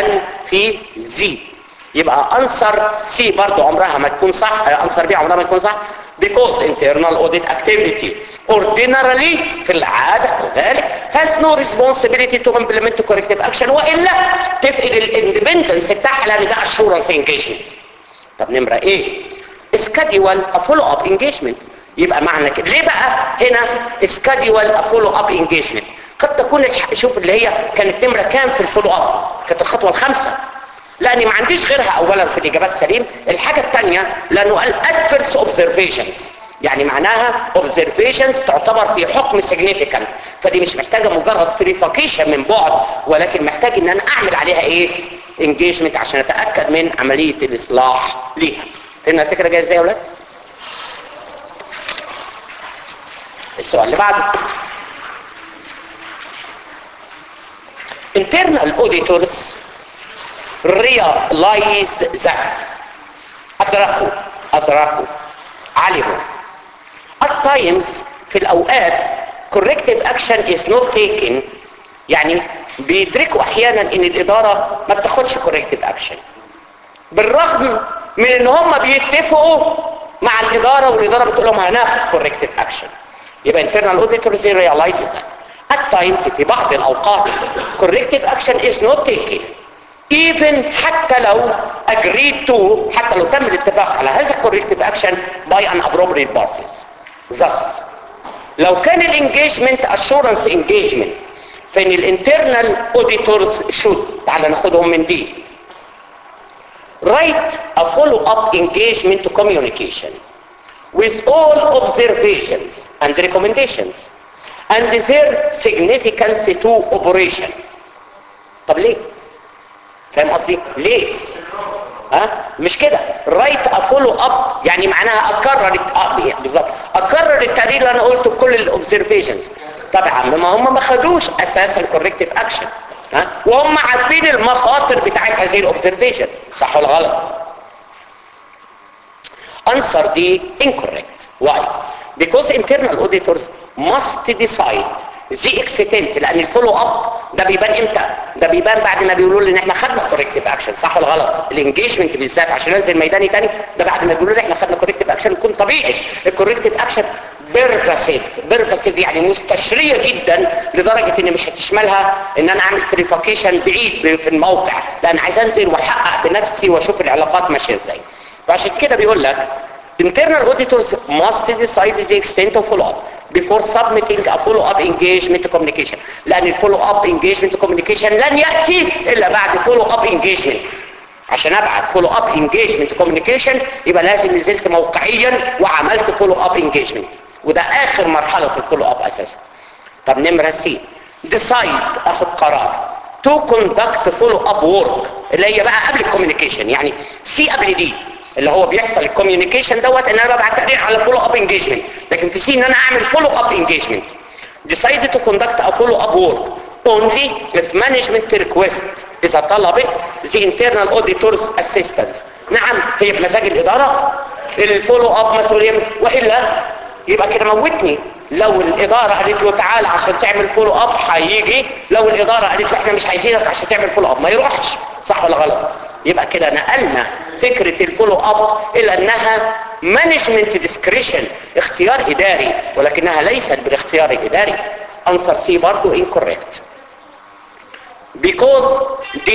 Speaker 1: تنفيذي يبقى انسر سي برضو عمرها ما تكون صح انسر بي عمرها ما تكون صح because internal audit activity ordinarily في العادة الغالب has no responsibility to implement corrective action وإلا تفقد الاندبندنس بتاعها لأن ده assurance engagement طب نمرة ايه schedule a follow up engagement يبقى معنى كده ليه بقى هنا schedule a follow up engagement قد تكون الح... شوف اللي هي كانت نمرة كام في الفولو اب كانت الخطوة الخامسة لاني ما عنديش غيرها اولا في الاجابات سليم الحاجة الثانية لانه قال adverse observations يعني معناها observations تعتبر في حكم significant فدي مش محتاجة مجرد verification من بعد ولكن محتاج ان انا اعمل عليها ايه engagement عشان اتأكد من عملية الاصلاح ليها فهمنا الفكرة جاية ازاي يا ولاد السؤال اللي بعده internal auditors realize that أدركوا أدركوا علموا at times في الأوقات corrective action is not taken يعني بيدركوا أحيانا إن الإدارة ما بتاخدش corrective action بالرغم من إن هم بيتفقوا مع الإدارة والإدارة بتقول لهم هناخد corrective action يبقى internal auditors realize that at times في بعض الأوقات corrective action is not taken even حتى لو agreed to حتى لو تم الاتفاق على هذا corrective action by an appropriate parties thus لو كان الانجيجمنت assurance engagement فان الانترنال auditors should تعال ناخدهم من دي write a follow-up engagement to communication with all observations and recommendations and their significance to operation طب ليه فاهم قصدي ليه ها مش كده رايت افولو اب يعني معناها اكرر الت- بالظبط اكرر التقرير اللي انا قلته بكل الاوبزرفيشنز طبعا ما هم ما خدوش اساسا كوركتيف اكشن ها وهم عارفين المخاطر بتاعت هذه الاوبزرفيشن صح ولا غلط answer دي incorrect why because internal auditors must decide the extent لان الفولو اب ده بيبان امتى ده بيبان بعد ما بيقولوا لي ان احنا خدنا كوركتيف اكشن صح ولا غلط الانجيجمنت بالذات عشان انزل ميداني تاني ده بعد ما بيقولوا لي احنا خدنا كوركتيف اكشن يكون طبيعي الكوركتيف اكشن بيرفاسيف بيرفاسيف يعني مستشريه جدا لدرجه ان مش هتشملها ان انا اعمل فيريفيكيشن بعيد في الموقع لا انا عايز انزل واحقق بنفسي واشوف العلاقات ماشيه ازاي فعشان كده بيقول لك internal auditors must decide the extent of follow-up before submitting a follow-up engagement communication لأن الفولو اب engagement communication لن يأتي إلا بعد follow-up engagement عشان أبعت follow-up engagement communication يبقى لازم نزلت موقعيا وعملت follow-up engagement وده آخر مرحلة في الفولو-up أساسا طب نمرة سي decide أخذ قرار to conduct follow-up work اللي هي بقى قبل الكوميونيكيشن يعني سي قبل دي اللي هو بيحصل الكوميونيكيشن دوت ان انا ببعت تقرير على فولو اب انجيجمنت لكن في سي ان انا اعمل فولو اب انجيجمنت decided to conduct a follow up work only if management request اذا طلبت the internal auditor's assistance نعم هي بمزاج الاداره الفولو اب مسؤوليه والا يبقى كده موتني لو الاداره قالت له تعالى عشان تعمل فولو اب هيجي لو الاداره قالت له احنا مش عايزينك عشان تعمل فولو اب ما يروحش صح ولا غلط يبقى كده نقلنا فكرة الفولو اب الى انها مانجمنت ديسكريشن اختيار اداري ولكنها ليست بالاختيار الاداري انصر سي برضو incorrect because the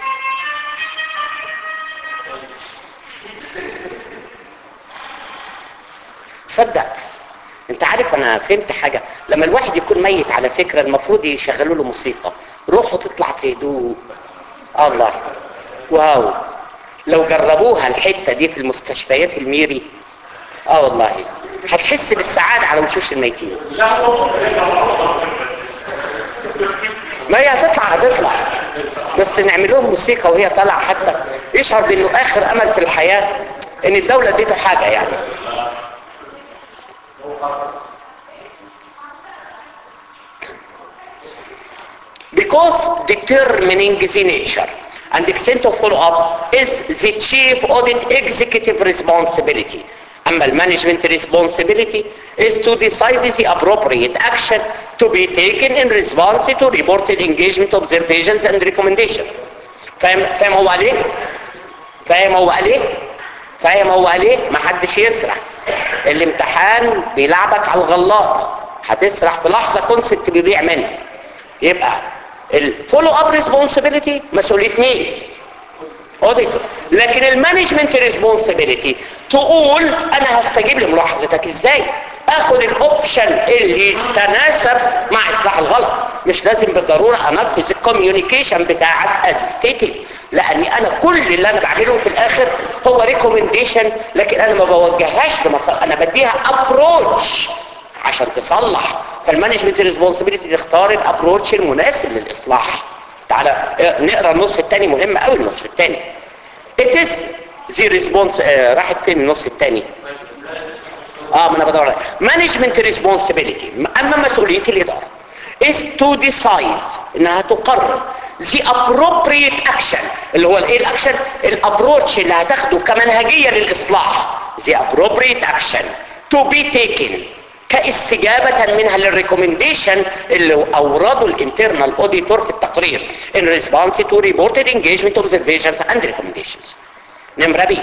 Speaker 1: صدق انت عارف انا فهمت حاجة لما الواحد يكون ميت على فكرة المفروض يشغلوا له موسيقى روحه تطلع في هدوء الله واو لو جربوها الحتة دي في المستشفيات الميري اه والله هتحس بالسعادة على وشوش الميتين ما هي هتطلع هتطلع بس نعمل لهم موسيقى وهي طالعة حتى يشعر بانه اخر امل في الحياة ان الدولة اديته حاجة يعني because determining the nature and extent of follow-up is the chief audit executive responsibility. أما المانجمنت responsibility is to decide the appropriate action to be taken in response to reported engagement observations and recommendations. فاهم فاهم هو عليه؟ فاهم هو عليه؟ فاهم هو عليه؟ ما حدش يسرح. الامتحان بيلعبك على الغلاط. هتسرح في لحظة كونسبت بيضيع منك. يبقى الفولو اب ريسبونسبيلتي مسؤوليه مين اوديتور لكن المانجمنت ريسبونسبيلتي تقول انا هستجيب لملاحظتك ازاي اخد الاوبشن اللي يتناسب مع اصلاح الغلط مش لازم بالضروره انفذ الكوميونيكيشن بتاعك از ستيتد لاني انا كل اللي انا بعمله في الاخر هو ريكومنديشن لكن انا ما بوجههاش لمصالح انا بديها ابروتش عشان تصلح فالمانجمنت ريسبونسبيلتي تختار الابروتش المناسب للاصلاح تعالى نقرا النص الثاني مهم قوي النص الثاني it is the response آه راحت فين النص الثاني اه ما انا بدور مانجمنت ريسبونسبيلتي اما مسؤوليه الاداره is to decide انها تقرر the appropriate action اللي هو الايه الاكشن الابروتش اللي هتاخده كمنهجيه للاصلاح the appropriate action to be taken كاستجابة منها للريكومنديشن اللي أورده الانترنال اوديتور في التقرير in response to reported engagement observations and recommendations نمرة بي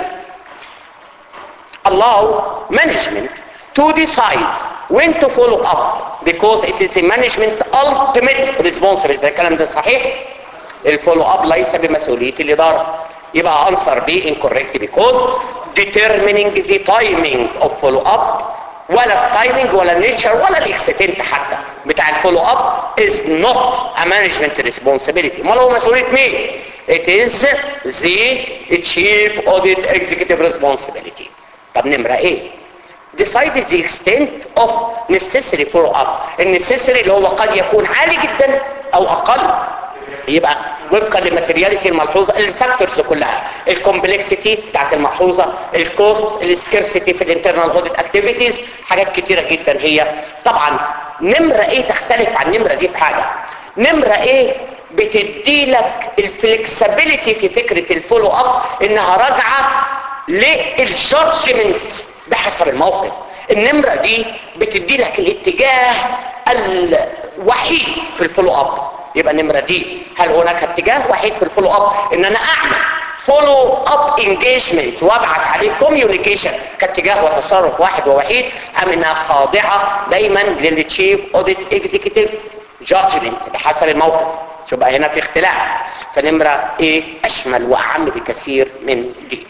Speaker 1: allow management to decide when to follow up because it is the management ultimate responsibility الكلام ده صحيح الفولو اب ليس بمسؤولية الإدارة يبقى answer B incorrect because determining the timing of follow up ولا التايمنج ولا النيتشر ولا الاكستنت حتى بتاع الفولو اب is not a management responsibility ما هو مسؤوليه مين it is the chief audit executive responsibility طب نمره ايه decide the extent of necessary follow up النسيسري اللي هو قد يكون عالي جدا او اقل يبقى وفقا للماتيرياليتي الملحوظه الفاكتورز كلها الكومبلكسيتي بتاعت الملحوظه الكوست السكيرسيتي في الانترنال اوديت اكتيفيتيز حاجات كتيره جدا هي طبعا نمره ايه تختلف عن نمره دي في حاجه نمره ايه بتدي لك الفلكسبيليتي في فكره الفولو اب انها راجعه للجادجمنت بحسب الموقف النمره دي بتدي لك الاتجاه الوحيد في الفولو اب يبقى نمرة دي هل هناك اتجاه وحيد في الفولو اب ان انا اعمل فولو اب انجيجمنت وابعت عليه كوميونيكيشن كاتجاه وتصرف واحد ووحيد ام انها خاضعة دايما للتشيف اوديت اكزيكتيف جادجمنت بحسب الموقف يبقى هنا في اختلاف فنمرة ايه اشمل واعم بكثير من دي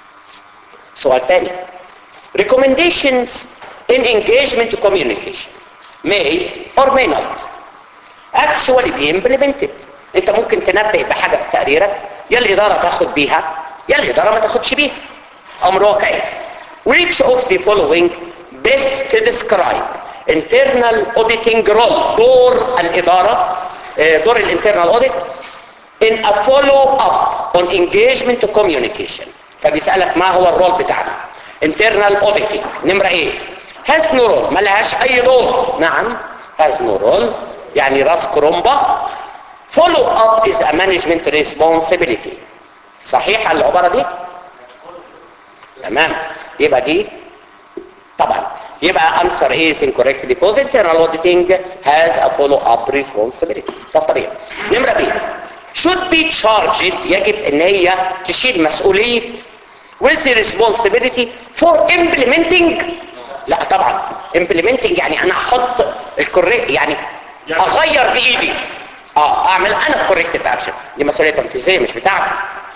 Speaker 1: سؤال تاني recommendations in engagement communication may or may not actually be implemented انت ممكن تنبه بحاجة في تقريرك يا الادارة تاخد بيها يا الادارة ما تاخدش بيها امر واقعي which of the following best describe internal auditing role دور الادارة آه، دور الانترنال audit in a follow up on engagement communication فبيسألك ما هو الرول بتاعنا internal auditing نمرة ايه has no role ما لهاش اي دور نعم has no role يعني راس كرومبا follow up is a management responsibility صحيحة العبارة دي تمام يبقى دي طبعا يبقى answer is incorrect because internal auditing has a follow up responsibility ده طبيعي نمرة بي should be charged يجب ان هي تشيل مسؤولية with the responsibility for implementing لا طبعا implementing يعني انا احط الكوريكت يعني اغير بايدي اه اعمل انا الكوريكتيف اكشن دي مسؤوليه تنفيذيه مش بتاعتي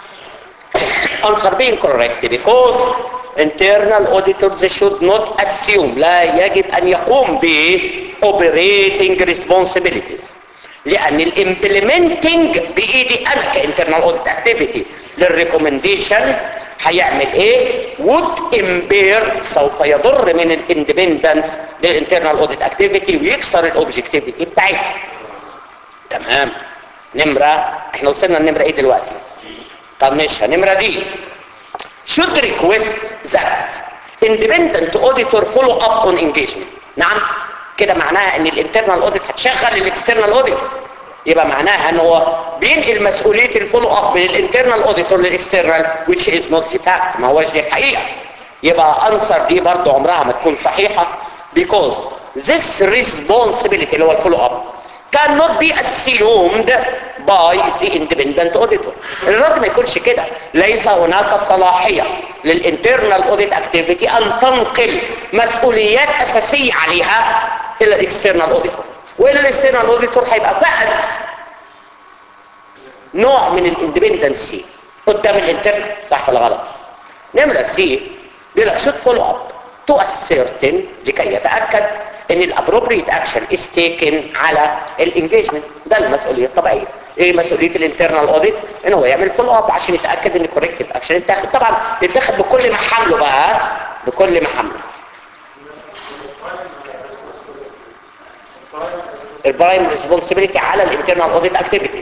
Speaker 1: answer being correct because internal auditors should not assume لا يجب ان يقوم ب operating responsibilities لان الامبلمنتنج بايدي انا كانترنال اوديت اكتيفيتي للريكومنديشن هيعمل ايه would impair سوف يضر من الاندبندنس للانترنال اوديت اكتيفيتي ويكسر الاوبجكتيفيتي بتاعتها تمام نمرة احنا وصلنا لنمرة ايه دلوقتي طب مش نمرة دي should request that independent auditor follow up on engagement نعم كده معناها ان الانترنال اوديت هتشغل الاكسترنال اوديت يبقى معناها ان هو بينقل مسؤوليه الفولو اب من الانترنال اوديتور للاكسترنال which is not the fact ما هوش دي الحقيقه يبقى انسر دي برضه عمرها ما تكون صحيحه because this responsibility اللي هو الفولو اب cannot be assumed by the independent auditor الرد ما يكونش كده ليس هناك صلاحية للانترنال audit activity ان تنقل مسؤوليات اساسية عليها الى الاكسترنال auditor والى الاكسترنال auditor هيبقى فقد نوع من الاندبندنسي قدام الانترنال صح ولا غلط نمرة سي بيقول لك should follow up to ascertain لكي يتأكد ان الابروبريت اكشن is taken على الانجيجمنت ده المسؤوليه الطبيعيه ايه مسؤوليه الانترنال اوديت ان هو يعمل فولو اب عشان يتاكد ان الكوريكتيف اكشن يتاخد طبعا يتاخد بكل ما حمله بقى بكل ما حمله البرايم ريسبونسبيلتي على الانترنال اوديت اكتيفيتي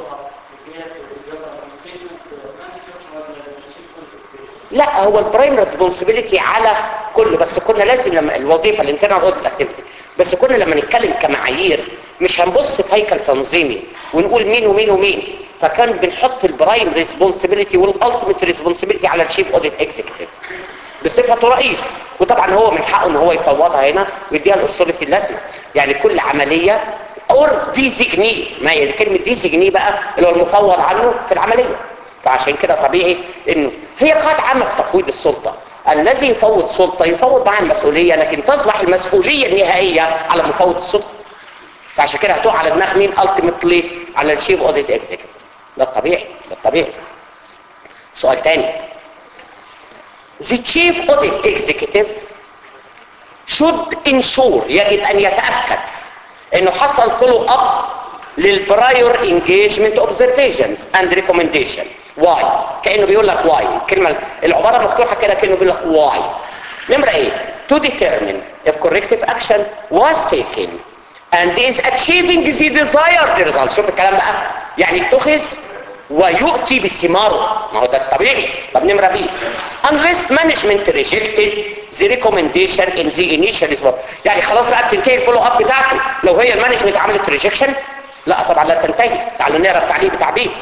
Speaker 1: لا هو البرايم ريسبونسبيلتي على كله بس كنا لازم لما الوظيفه الانترنال اوديت اكتيفيتي بس كنا لما نتكلم كمعايير مش هنبص في هيكل تنظيمي ونقول مين ومين ومين فكان بنحط البرايم ريسبونسبيلتي والالتيميت ريسبونسبيلتي على الشيف اوديت اكزيكتيف بصفته رئيس وطبعا هو من حقه ان هو يفوضها هنا ويديها الاصول في اللازمه يعني كل عمليه اور ديزيجني ما هي كلمه ديزيجني بقى اللي هو المفوض عنه في العمليه فعشان كده طبيعي انه هي قاعده عامه في تفويض السلطه الذي يفوض سلطه يفوض معها المسؤوليه لكن تصبح المسؤوليه النهائيه على مفوض السلطه فعشان كده هتقع على دماغ مين التيمتلي على الشيف اوديت اكزيكتيف ده الطبيعي ده الطبيعي سؤال تاني The chief audit executive should ensure يجب ان يتأكد انه حصل follow up للبرايور engagement observations and recommendation why كأنه بيقول لك why الكلمة العبارة مفتوحة كده كأنه بيقول لك why نمرة ايه to determine if corrective action was taken and is achieving the desired result شوف الكلام بقى يعني اتخذ ويؤتي بثماره ما هو ده الطبيعي طب نمرة بي unless management rejected the recommendation in the initial response يعني خلاص بقى بتنتهي الفولو اب بتاعته لو هي المانجمنت عملت ريجكشن لا طبعا لا تنتهي تعالوا نقرا التعليق بتاع بي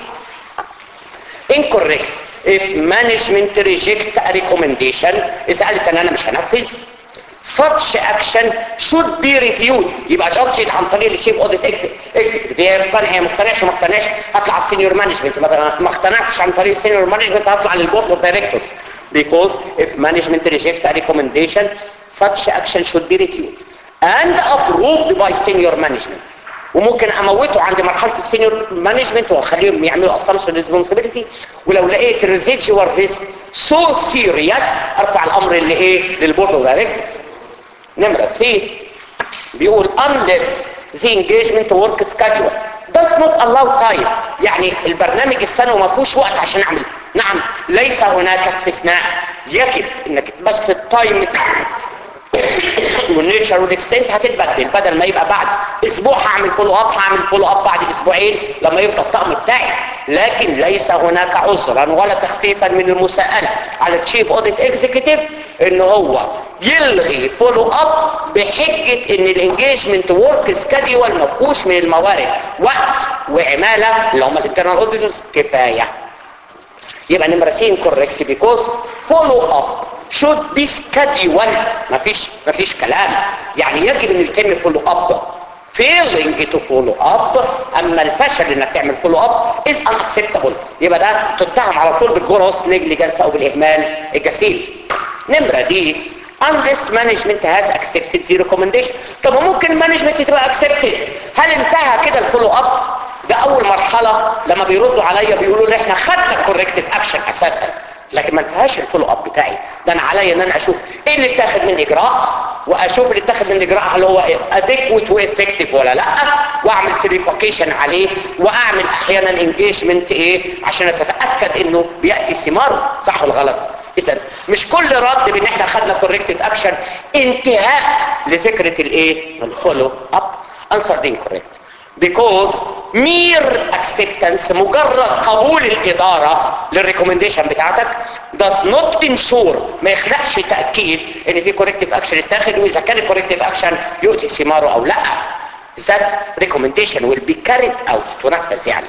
Speaker 1: incorrect if management reject a recommendation إذا قالت ان انا مش هنفذ such action should be reviewed يبقى judged عن طريق الشيف اوديت اكزيكتيف هي مقتنع هي مقتنعش ما اقتنعش هطلع على السينيور مانجمنت ما اقتنعتش عن طريق السينيور مانجمنت هطلع للبورد اوف دايركتورز because if management reject a recommendation such action should be reviewed and approved by senior management وممكن اموته عند مرحله السينيور مانجمنت واخليهم يعملوا اسامبشن ريسبونسبيلتي ولو لقيت الريزيدجوال ريسك سو سيريس ارفع الامر اللي ايه للبورد اوف دايركتورز نمرة سي بيقول unless the engagement work schedule does not allow time يعني البرنامج السنوي ما فيهوش وقت عشان اعمل نعم ليس هناك استثناء يجب انك بس التايم والنيتشر والاكستنت هتتبدل بدل ما يبقى بعد اسبوع هعمل فولو اب هعمل فولو اب بعد اسبوعين لما يفضل الطقم بتاعي لكن ليس هناك عذرا ولا تخفيفا من المساءله على التشيف اوديت اكزيكتيف ان هو يلغي فولو اب بحجه ان الانجيجمنت ورك سكادول ما فيهوش من الموارد وقت وعماله اللي هم الانترنال اوديتورز كفايه يبقى نمرة سين كوريكت بيكوز فولو اب should be scheduled مفيش مفيش كلام يعني يجب ان يتم فولو اب failing to follow up اما الفشل انك تعمل فولو اب is unacceptable يبقى ده تتهم على طول بالجروس نيجليجنس او بالاهمال الجسيم نمرة دي unless management has accepted the recommendation طب ممكن المانجمنت تبقى accepted هل انتهى كده الفولو اب ده اول مرحلة لما بيردوا عليا بيقولوا لي احنا خدنا كوركتيف اكشن اساسا لكن ما انتهاش الفولو اب بتاعي ده انا عليا ان انا اشوف ايه اللي اتاخد من اجراء واشوف اللي اتاخد من اجراء هل هو اديكوت وافكتيف ولا لا واعمل فيريفيكيشن عليه واعمل احيانا انجيجمنت ايه عشان اتاكد انه بياتي ثماره صح ولا غلط اذا مش كل رد بان احنا خدنا كوركتيف اكشن انتهاء لفكره الايه الفولو اب انسر دي incorrect because mere acceptance مجرد قبول الإدارة للريكومنديشن بتاعتك does not ensure ما يخلقش تأكيد ان في corrective action اتاخد واذا كان corrective action يؤتي ثماره او لا that recommendation will be carried out تنفذ يعني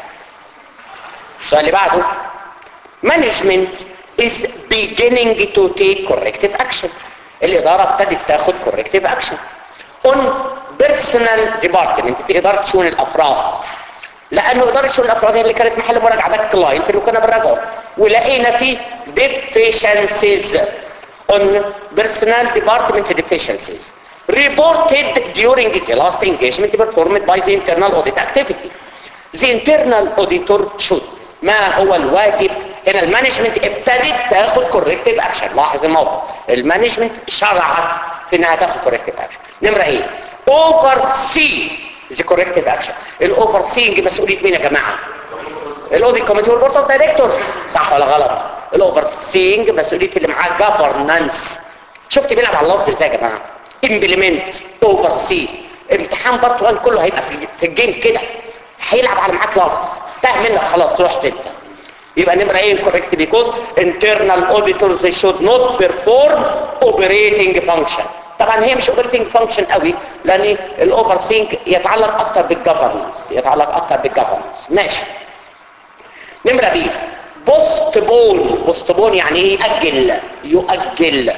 Speaker 1: السؤال اللي بعده management is beginning to take corrective action الإدارة ابتدت تاخد corrective action on personal department في إدارة شؤون الأفراد لأنه إدارة شؤون الأفراد هي اللي كانت محل مراجعة ده الكلاينت اللي كنا بنراجعه ولقينا فيه deficiencies on personal department deficiencies reported during the last engagement performed by the internal audit activity. The internal auditor should ما هو الواجب هنا المانجمنت ابتدت تاخد كوركتيف اكشن لاحظ الموضوع المانجمنت شرعت في انها تاخد كوركتيف اكشن نمره ايه اوفر سي ذا كوركتيف اكشن الاوفر سينج مسؤوليه مين يا جماعه الاوديت كوميتي والبورد اوف دايركتور صح ولا غلط الاوفر سينج مسؤوليه اللي معاه جفرنانس شفت بيلعب على اللفظ ازاي يا جماعه امبلمنت اوفر سي امتحان بارت 1 كله هيبقى في- في الجيم كده هيلعب على معاك لفظ تاه منك خلاص رحت انت يبقى نمرة ايه incorrect because internal auditors they should not perform operating function طبعا هي مش operating function قوي لان الاوفر سينك يتعلق اكتر بالجفرنس يتعلق اكتر بالجفرنس ماشي نمرة بي بوستبون بوستبون يعني ايه يأجل يؤجل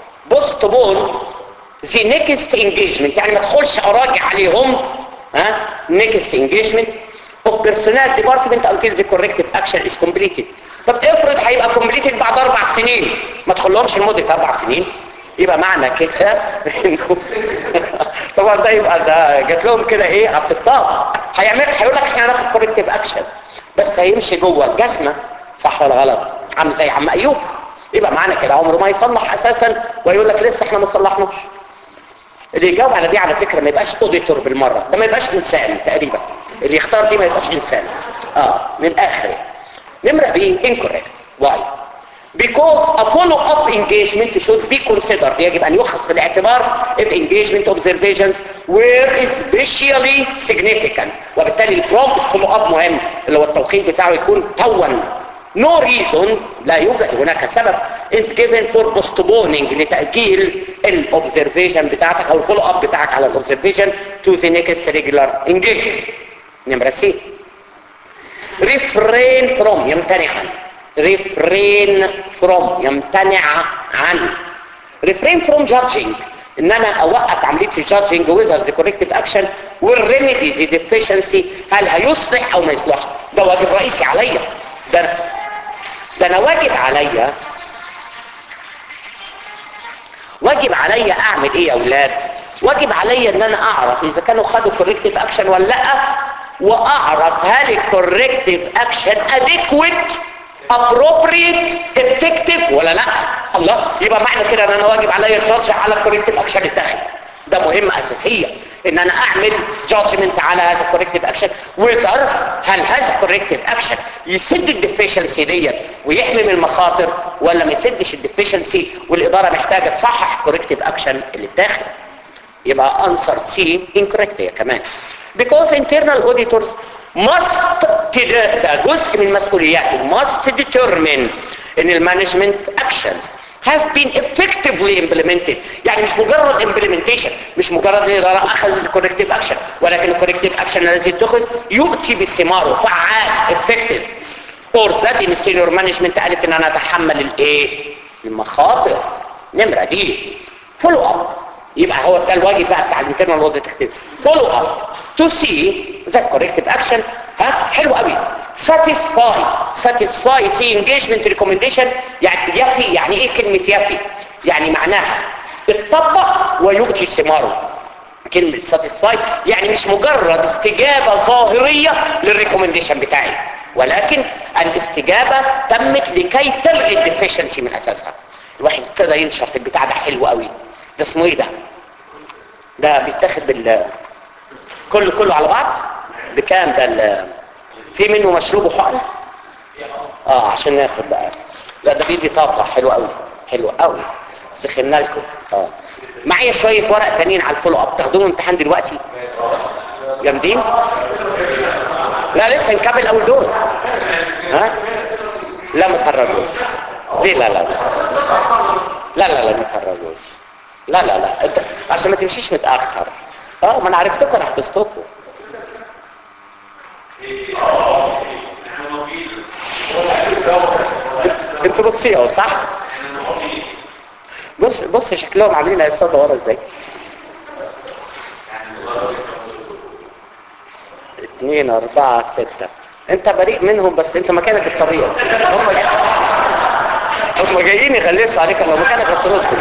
Speaker 1: بوستبون the next engagement يعني ما تدخلش اراجع عليهم ها next engagement of personnel department until the corrective action is completed طب افرض هيبقى completed بعد اربع سنين ما تدخلهمش لمده اربع سنين يبقى معنى كده إنه- طبعا ده يبقى ده جات لهم كده ايه على الطاق هيعمل هيقول لك احنا هناخد كوركتيف اكشن بس هيمشي جوه الجزمه صح ولا غلط عامل زي عم ايوب يبقى معنى كده عمره ما يصلح اساسا ويقول لك لسه احنا ما صلحناش اللي يجاوب على دي على فكره ما يبقاش اوديتور بالمره ده ما يبقاش انسان تقريبا اللي يختار دي ما يبقاش انسان اه من الاخر يعني. نمره بي incorrect why because a follow up engagement should be considered يجب ان يؤخذ في الاعتبار if engagement observations were especially significant وبالتالي البرومبت follow up مهم اللي هو التوقيت بتاعه يكون توا no reason لا يوجد هناك سبب is given for postponing لتأجيل الاوبزرفيشن بتاعتك او الفولو اب بتاعك على الاوبزرفيشن to the next regular engagement نمرة سي refrain from يمتنع عن refrain from يمتنع عن refrain from judging ان انا اوقف عمليه الجادجنج ويزر ذا كوركتيف اكشن والريميدي ذا ديفيشنسي هل هيصلح او ما يصلحش ده واجب رئيسي عليا ده ده انا واجب عليا واجب عليا اعمل ايه يا اولاد واجب عليا ان انا اعرف اذا كانوا خدوا كوركتيف اكشن ولا لا واعرف هل الكوركتيف اكشن اديكويت appropriate effective ولا لا الله يبقى معنى كده ان انا واجب عليا الجادج على الكوركتيف اكشن الداخلي ده مهمة اساسية ان انا اعمل جادجمنت على هذا الكوركتيف اكشن ويظهر هل هذا الكوركتيف اكشن يسد الديفيشنسي ديت ويحمي من المخاطر ولا ما يسدش الديفيشنسي والاداره محتاجه تصحح الكوركتيف اكشن اللي اتاخد يبقى answer C incorrect هي كمان because internal auditors must تد- ده جزء من مسؤولياتهم must determine ان المانجمنت actions have been effectively implemented يعني مش مجرد implementation مش مجرد ان الاداره اخذت الكوركتيف اكشن ولكن الكوركتيف اكشن الذي اتخذ يؤتي بثماره فعال effective or that in senior management قالت ان انا اتحمل الايه المخاطر نمره دي فولو اب يبقى هو ده الواجب بقى بتاع الانترنال اوديت تكتب فولو اب تو سي ذات كوركتيف اكشن ها حلو قوي satisfy satisfy سي engagement recommendation يعني يفي يعني ايه كلمه يفي يعني معناها اتطبق ويؤتي ثماره كلمة satisfy يعني مش مجرد استجابة ظاهرية للريكومنديشن بتاعي ولكن الاستجابة تمت لكي تلغي الديفيشنسي من اساسها الواحد ابتدى ينشط البتاع ده حلو قوي ده اسمه ايه ده ده بيتاخد بال كله كله على بعض بكام ده ال- في منه مشروب وحقن اه عشان ناخد بقى لا ده بيدي طاقة حلوة قوي حلوة قوي سخنا لكم اه معايا شوية ورق تانيين على الفولو اب تاخدوهم امتحان دلوقتي جامدين لا لسه نكمل اول دور ها لا ما تخرجوش ليه لا لا لا لا لا ما تخرجوش لا لا لا انت عشان ما تمشيش متاخر اه ما انا عرفتكم انا حفظتكم انتوا بتصيعوا صح بص بص شكلهم عاملين هيصطادوا ورا ازاي اثنين اربعة ستة انت بريء منهم بس انت مكانك الطبيعي هم هم جايين يغلسوا عليك لو مكانك هتردهم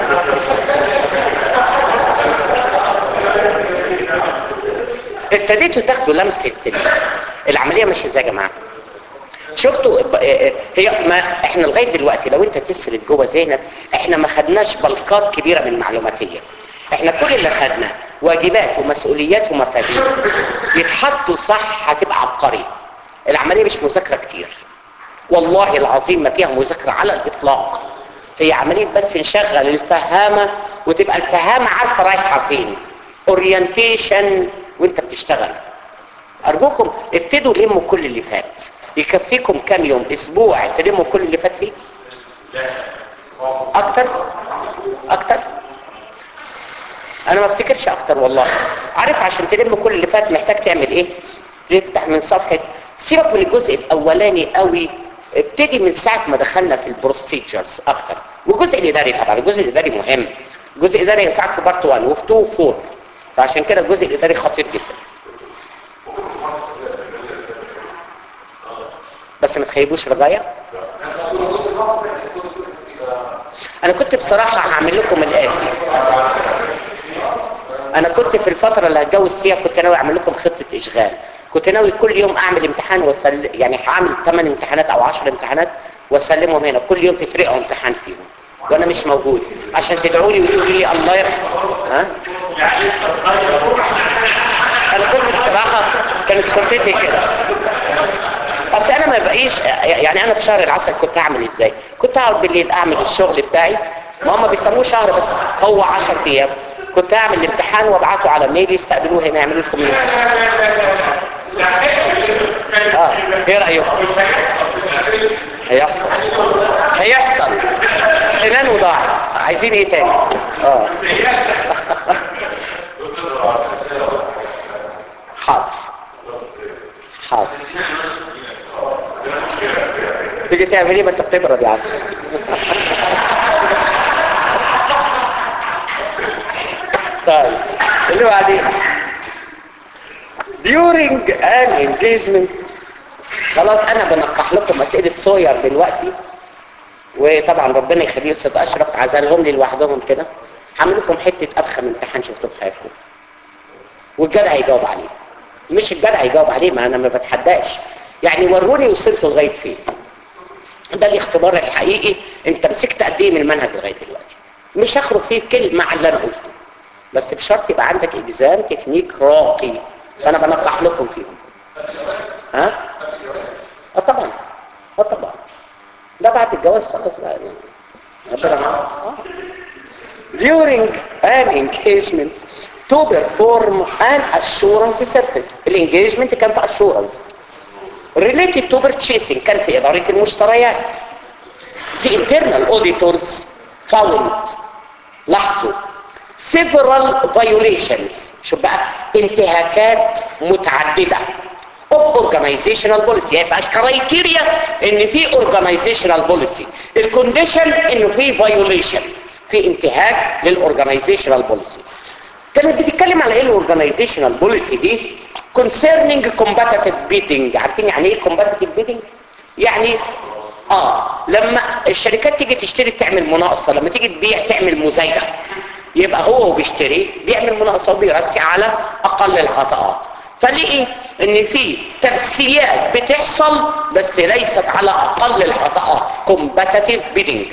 Speaker 1: ابتديتوا تاخدوا لمسة ال- العملية ماشية ازاي يا جماعة شفتوا ب- اه- اه- هي ما احنا لغايه دلوقتي لو انت تسرد جوه ذهنك احنا ما خدناش بلقات كبيره من المعلوماتيه احنا كل اللي خدنا واجبات ومسؤوليات ومفاهيم يتحطوا صح هتبقى عبقري العمليه مش مذاكره كتير والله العظيم ما فيها مذاكره على الاطلاق هي عمليه بس نشغل الفهامه وتبقى الفهامه عارفه رايحه فين اورينتيشن وانت بتشتغل ارجوكم ابتدوا لموا كل اللي فات يكفيكم كام يوم اسبوع تلموا كل اللي فات فيه اكتر اكتر انا ما افتكرش اكتر والله عارف عشان تلم كل اللي فات محتاج تعمل ايه تفتح من صفحة سيبك من الجزء الاولاني قوي ابتدي من ساعة ما دخلنا في البروسيجرز اكتر والجزء الاداري طبعا الجزء الاداري مهم الجزء الاداري ينفعك في بارت 1 وفي 2 و 4 فعشان كده الجزء الاداري خطير جدا بس ما تخيبوش رجايا انا كنت بصراحة هعمل لكم الاتي انا كنت في الفترة اللي هتجوز فيها كنت ناوي اعمل لكم خطة اشغال كنت ناوي كل يوم اعمل امتحان وسل... يعني هعمل 8 امتحانات او 10 امتحانات واسلمهم هنا كل يوم تفرقوا امتحان فيهم وانا مش موجود عشان تدعوا لي وتقولوا لي الله يرحمه ها انا كنت بصراحة كانت خطتي كده اصل انا ما بقيش يعني انا في شهر العسل كنت هعمل ازاي كنت اقعد بالليل اعمل الشغل بتاعي ما هم بيسموه شهر بس هو 10 ايام كنت اعمل الامتحان وابعته على ميل يستقبلوه هنا يعملوا لكم اه ايه رايكم هيحصل هيحصل سنان وضاعت عايزين ايه تاني اه حاضر حاضر تيجي تعمل ايه ما انت بتبرد يا عم اللي بعدين during an engagement خلاص انا بنقح لكم اسئله سوير دلوقتي وطبعا ربنا يخليه استاذ اشرف عزلهم لي لوحدهم كده هعمل لكم حته ارخم امتحان شفتوه في حياتكم والجدع هيجاوب عليه مش الجدع هيجاوب عليه ما انا ما بتحداش يعني وروني وصلتوا لغايه فين ده الاختبار الحقيقي انت مسكت قد ايه من المنهج لغايه دلوقتي مش هخرج فيه كلمه على اللي انا قلته بس بشرط يبقى عندك اجزام تكنيك راقي فانا بنقح لكم فيهم ها اه طبعا اه طبعا ده بعد الجواز خلاص بقى يعني ربنا معاك آه. during an engagement to perform an assurance service الانجيجمنت كان في assurance related to purchasing كان في إدارة المشتريات the internal auditors found لاحظوا several violations شوف بقى انتهاكات متعددة of organizational policy يبقى كرايتيريا ان في organizational policy الكونديشن انه في violation في انتهاك للاورجانيزيشنال بوليسي كانت بتتكلم على ايه الاورجانيزيشنال بوليسي دي concerning competitive bidding عارفين يعني ايه competitive bidding يعني اه لما الشركات تيجي تشتري تعمل مناقصه لما تيجي تبيع تعمل مزايده يبقى هو وبيشتري بيعمل مناقصه وبيرسي على اقل العطاءات فلقي ان في ترسيات بتحصل بس ليست على اقل العطاءات competitive bidding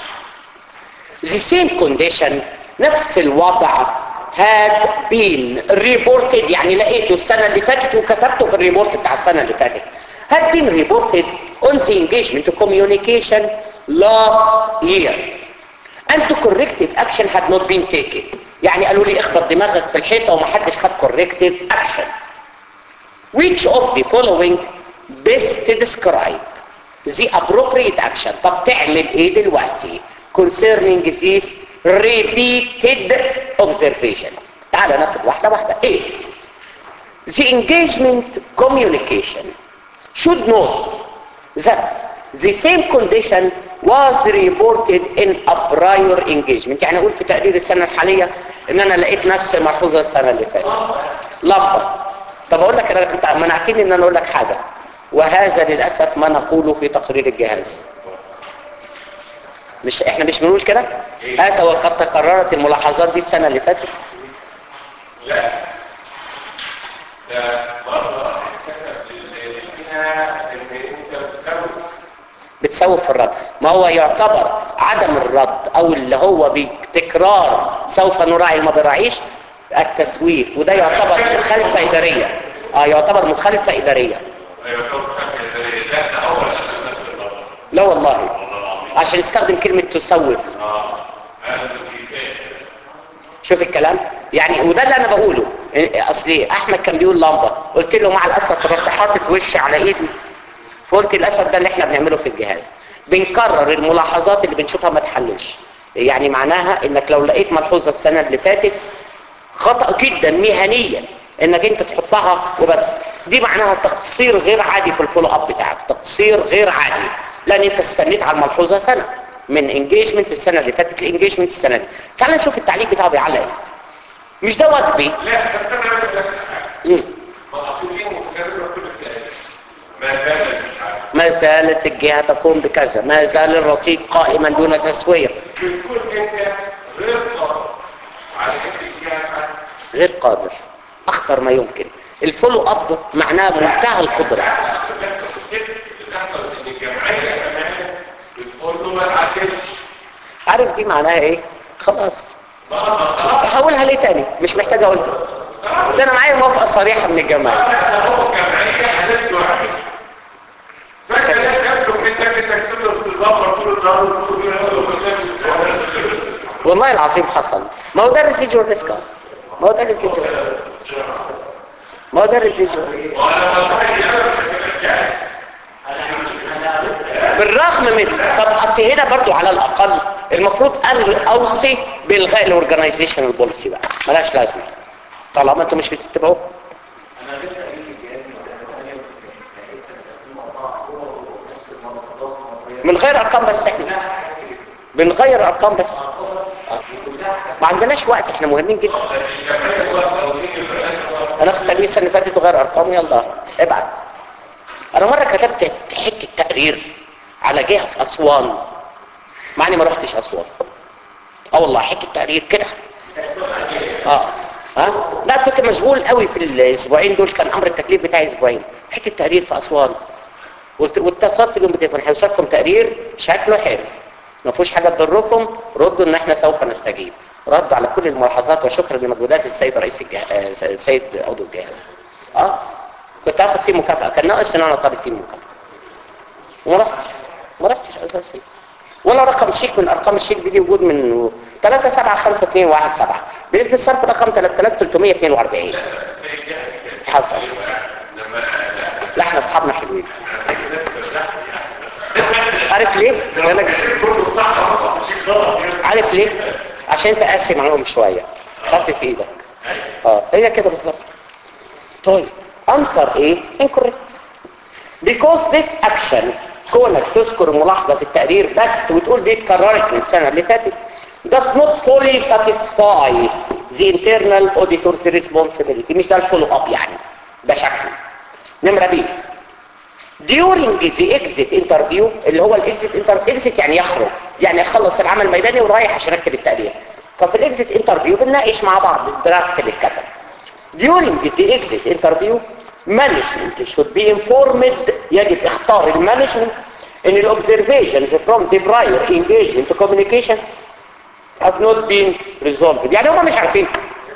Speaker 1: the same condition نفس الوضع had been reported يعني لقيته السنة اللي فاتت وكتبته في الريبورت بتاع السنة اللي فاتت had been reported on the engagement communication last year and the corrective action had not been taken يعني قالوا لي اخبط دماغك في الحيطة ومحدش خد corrective action which of the following best describe the appropriate action طب تعمل ايه دلوقتي concerning this repeated observation تعال ناخد واحدة واحدة ايه the engagement communication should note that the same condition was reported in a prior engagement يعني اقول في تقرير السنة الحالية ان انا لقيت نفس الملحوظة السنة اللي فاتت لمبة طب اقول لك انا انت منعتني ان انا اقول لك حاجة وهذا للأسف ما نقوله في تقرير الجهاز مش احنا مش بنقول كده هذا وقد تكررت الملاحظات دي السنة اللي فاتت
Speaker 2: لا ده مرة كتب للمهنة ان انت بتسوي
Speaker 1: بتسوف في الرد ما هو يعتبر عدم الرد او اللي هو بتكرار سوف نراعي ما بيراعيش التسويف وده يعتبر مخالفة إدارية اه يعتبر مخالفة إدارية
Speaker 2: ايوه طب خمسة لا ده اول اساس في الغلط
Speaker 1: لا والله
Speaker 2: والله العظيم
Speaker 1: عشان يستخدم كلمة تسوف
Speaker 2: اه هذا الكيسان
Speaker 1: شوف الكلام يعني وده اللي انا بقوله إيه، اصلي احمد كان بيقول لمبه قلت له مع الاسف رحت حاطط وشي على ايدي فقلت للاسف ده اللي احنا بنعمله في الجهاز بنكرر الملاحظات اللي بنشوفها ما تحللش يعني معناها انك لو لقيت ملحوظه السنه اللي فاتت خطا جدا مهنيا انك انت تحطها وبس دي معناها تقصير غير عادي في الفولو اب بتاعك تقصير غير عادي لان انت استنيت على الملحوظه سنه من انجيجمنت السنه اللي فاتت لانجيجمنت السنه دي تعال نشوف التعليق بتاعه بيعلق ايه مش ده واجبي
Speaker 2: لا بس انا عايز اقول لك حاجه
Speaker 1: مم.
Speaker 2: مقصودين متكرره كل التاريخ ما زال مش عارف
Speaker 1: ما زالت الجهة تقوم بكذا ما زال الرصيد قائما دون تسوية
Speaker 2: بتكون انت غير قادر على ان الجهه
Speaker 1: غير قادر اخطر ما يمكن الفولو اب معناه منتهى القدرة
Speaker 2: بتحصل ان الجمعيه كمان بتقول له ما تعدلش
Speaker 1: عارف دي معناها ايه خلاص
Speaker 2: ما خلاص
Speaker 1: هقولها ليه تاني مش محتاج اقولها ده انا معايا موافقة صريحة من الجماعة
Speaker 2: ده هو جمعيه حدث واحد فانت لا تملك منك انك تقدر تظبط طول النهار وتقول له
Speaker 1: والله العظيم حصل ما هو ده الريسيجور ريسك ما هو ده الريسيجور ما هو ده الريسيجور بالرغم من طب اصل هنا برضو على الاقل المفروض ألغي- اوصي بالغاء الاورجنايزيشنال بوليسي بقى ملهاش لازمه طالما انتوا مش بتتبعوه
Speaker 3: انا جبت تقريبا الجهاز من سنه 98 لقيت سنه 2004 هو نفس المنظمات المصريه
Speaker 1: من غير ارقام بس احنا بنغير ارقام بس ما عندناش وقت احنا مهمين جدا انا اخد تلميذ السنه اللي فاتت وغير ارقام يلا ابعت انا مره كتبت حته تقرير على جهه في اسوان مع اني ما رحتش اسوان اه والله حته تقرير كده اه ها لا كنت مشغول قوي في الاسبوعين دول كان امر التكليف بتاعي اسبوعين حته تقرير في اسوان قلت واتصلت بيهم بالتليفون هيوصلكم تقرير شكله حلو ما فيهوش حاجه تضركم ردوا ان احنا سوف نستجيب ردوا على كل الملاحظات وشكرا لمجهودات السيد رئيس الجهاز السيد عضو الجهاز اه كنت هاخد فيه مكافاه كان ناقص ان انا طالب فيه مكافاه وما رحتش ما رحتش اساسا ولا رقم شيك من ارقام الشيك دي وجود من 3 7 5 2 1 7 بالنسبه للصرف رقم 3342 حصل لا احنا اصحابنا حلوين عارف ليه؟ لأنك عارف ليه؟ عشان انت قاسي معاهم شويه خف في ايدك اه هي كده بالظبط طيب انصر ايه؟ incorrect because this action كونك تذكر ملاحظة في التقرير بس وتقول دي اتكررت من السنة اللي فاتت does not fully satisfy the internal auditor's responsibility مش ده الفولو اب يعني ده شكله نمرة بي during the exit interview اللي هو الاكزيت انتر exit يعني يخرج يعني يخلص العمل الميداني ورايح عشان اكتب التقرير ففي الاكزيت انترفيو بنناقش مع بعض الدرافت اللي اتكتب during the exit interview management should be informed يجب اختار المانجمنت ان ال observations from the prior engagement communication have not been resolved يعني هم مش عارفين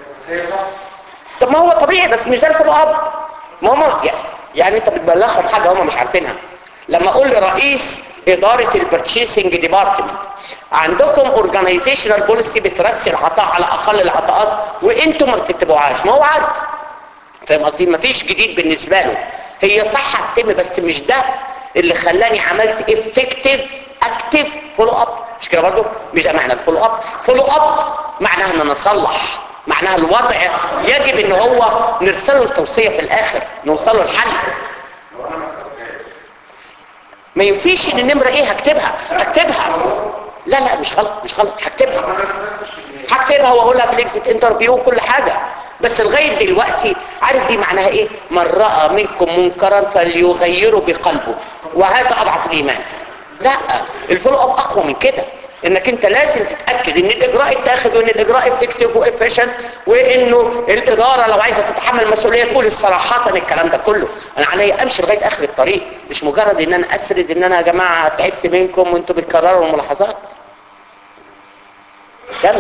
Speaker 1: طب ما هو طبيعي بس مش ده الفولو اب ما هم يعني, يعني انت بتبلغهم حاجه هم مش عارفينها لما اقول لرئيس اداره البرتشيسنج ديبارتمنت عندكم اورجانيزيشنال بوليسي بترسي العطاء على اقل العطاءات وانتم ما بتتبعوهاش ما هو عارف فاهم قصدي مفيش جديد بالنسبه له هي صح هتتم بس مش ده اللي خلاني عملت افكتيف اكتف فولو اب مش كده برضه مش ده معنى الفولو اب فولو اب معناها ان انا اصلح معناها الوضع يجب ان هو نرسله التوصيه في الاخر نوصله الحل ما ينفيش ان النمره ايه هكتبها هكتبها لا لا مش غلط مش غلط هكتبها هكتبها واقولها في الاكزيت انترفيو وكل حاجه بس لغايه دلوقتي عارف دي معناها ايه من راى منكم منكرا فليغيره بقلبه وهذا اضعف الايمان لا الفولو اب اقوى من كده انك انت لازم تتاكد ان الاجراء اتاخد وان الاجراء افكتيف وافيشنت وانه الاداره لو عايزه تتحمل مسؤوليه تقول صراحه الكلام ده كله انا عليا امشي لغايه اخر الطريق مش مجرد ان انا اسرد ان انا يا جماعه تعبت منكم وانتوا بتكرروا الملاحظات كمل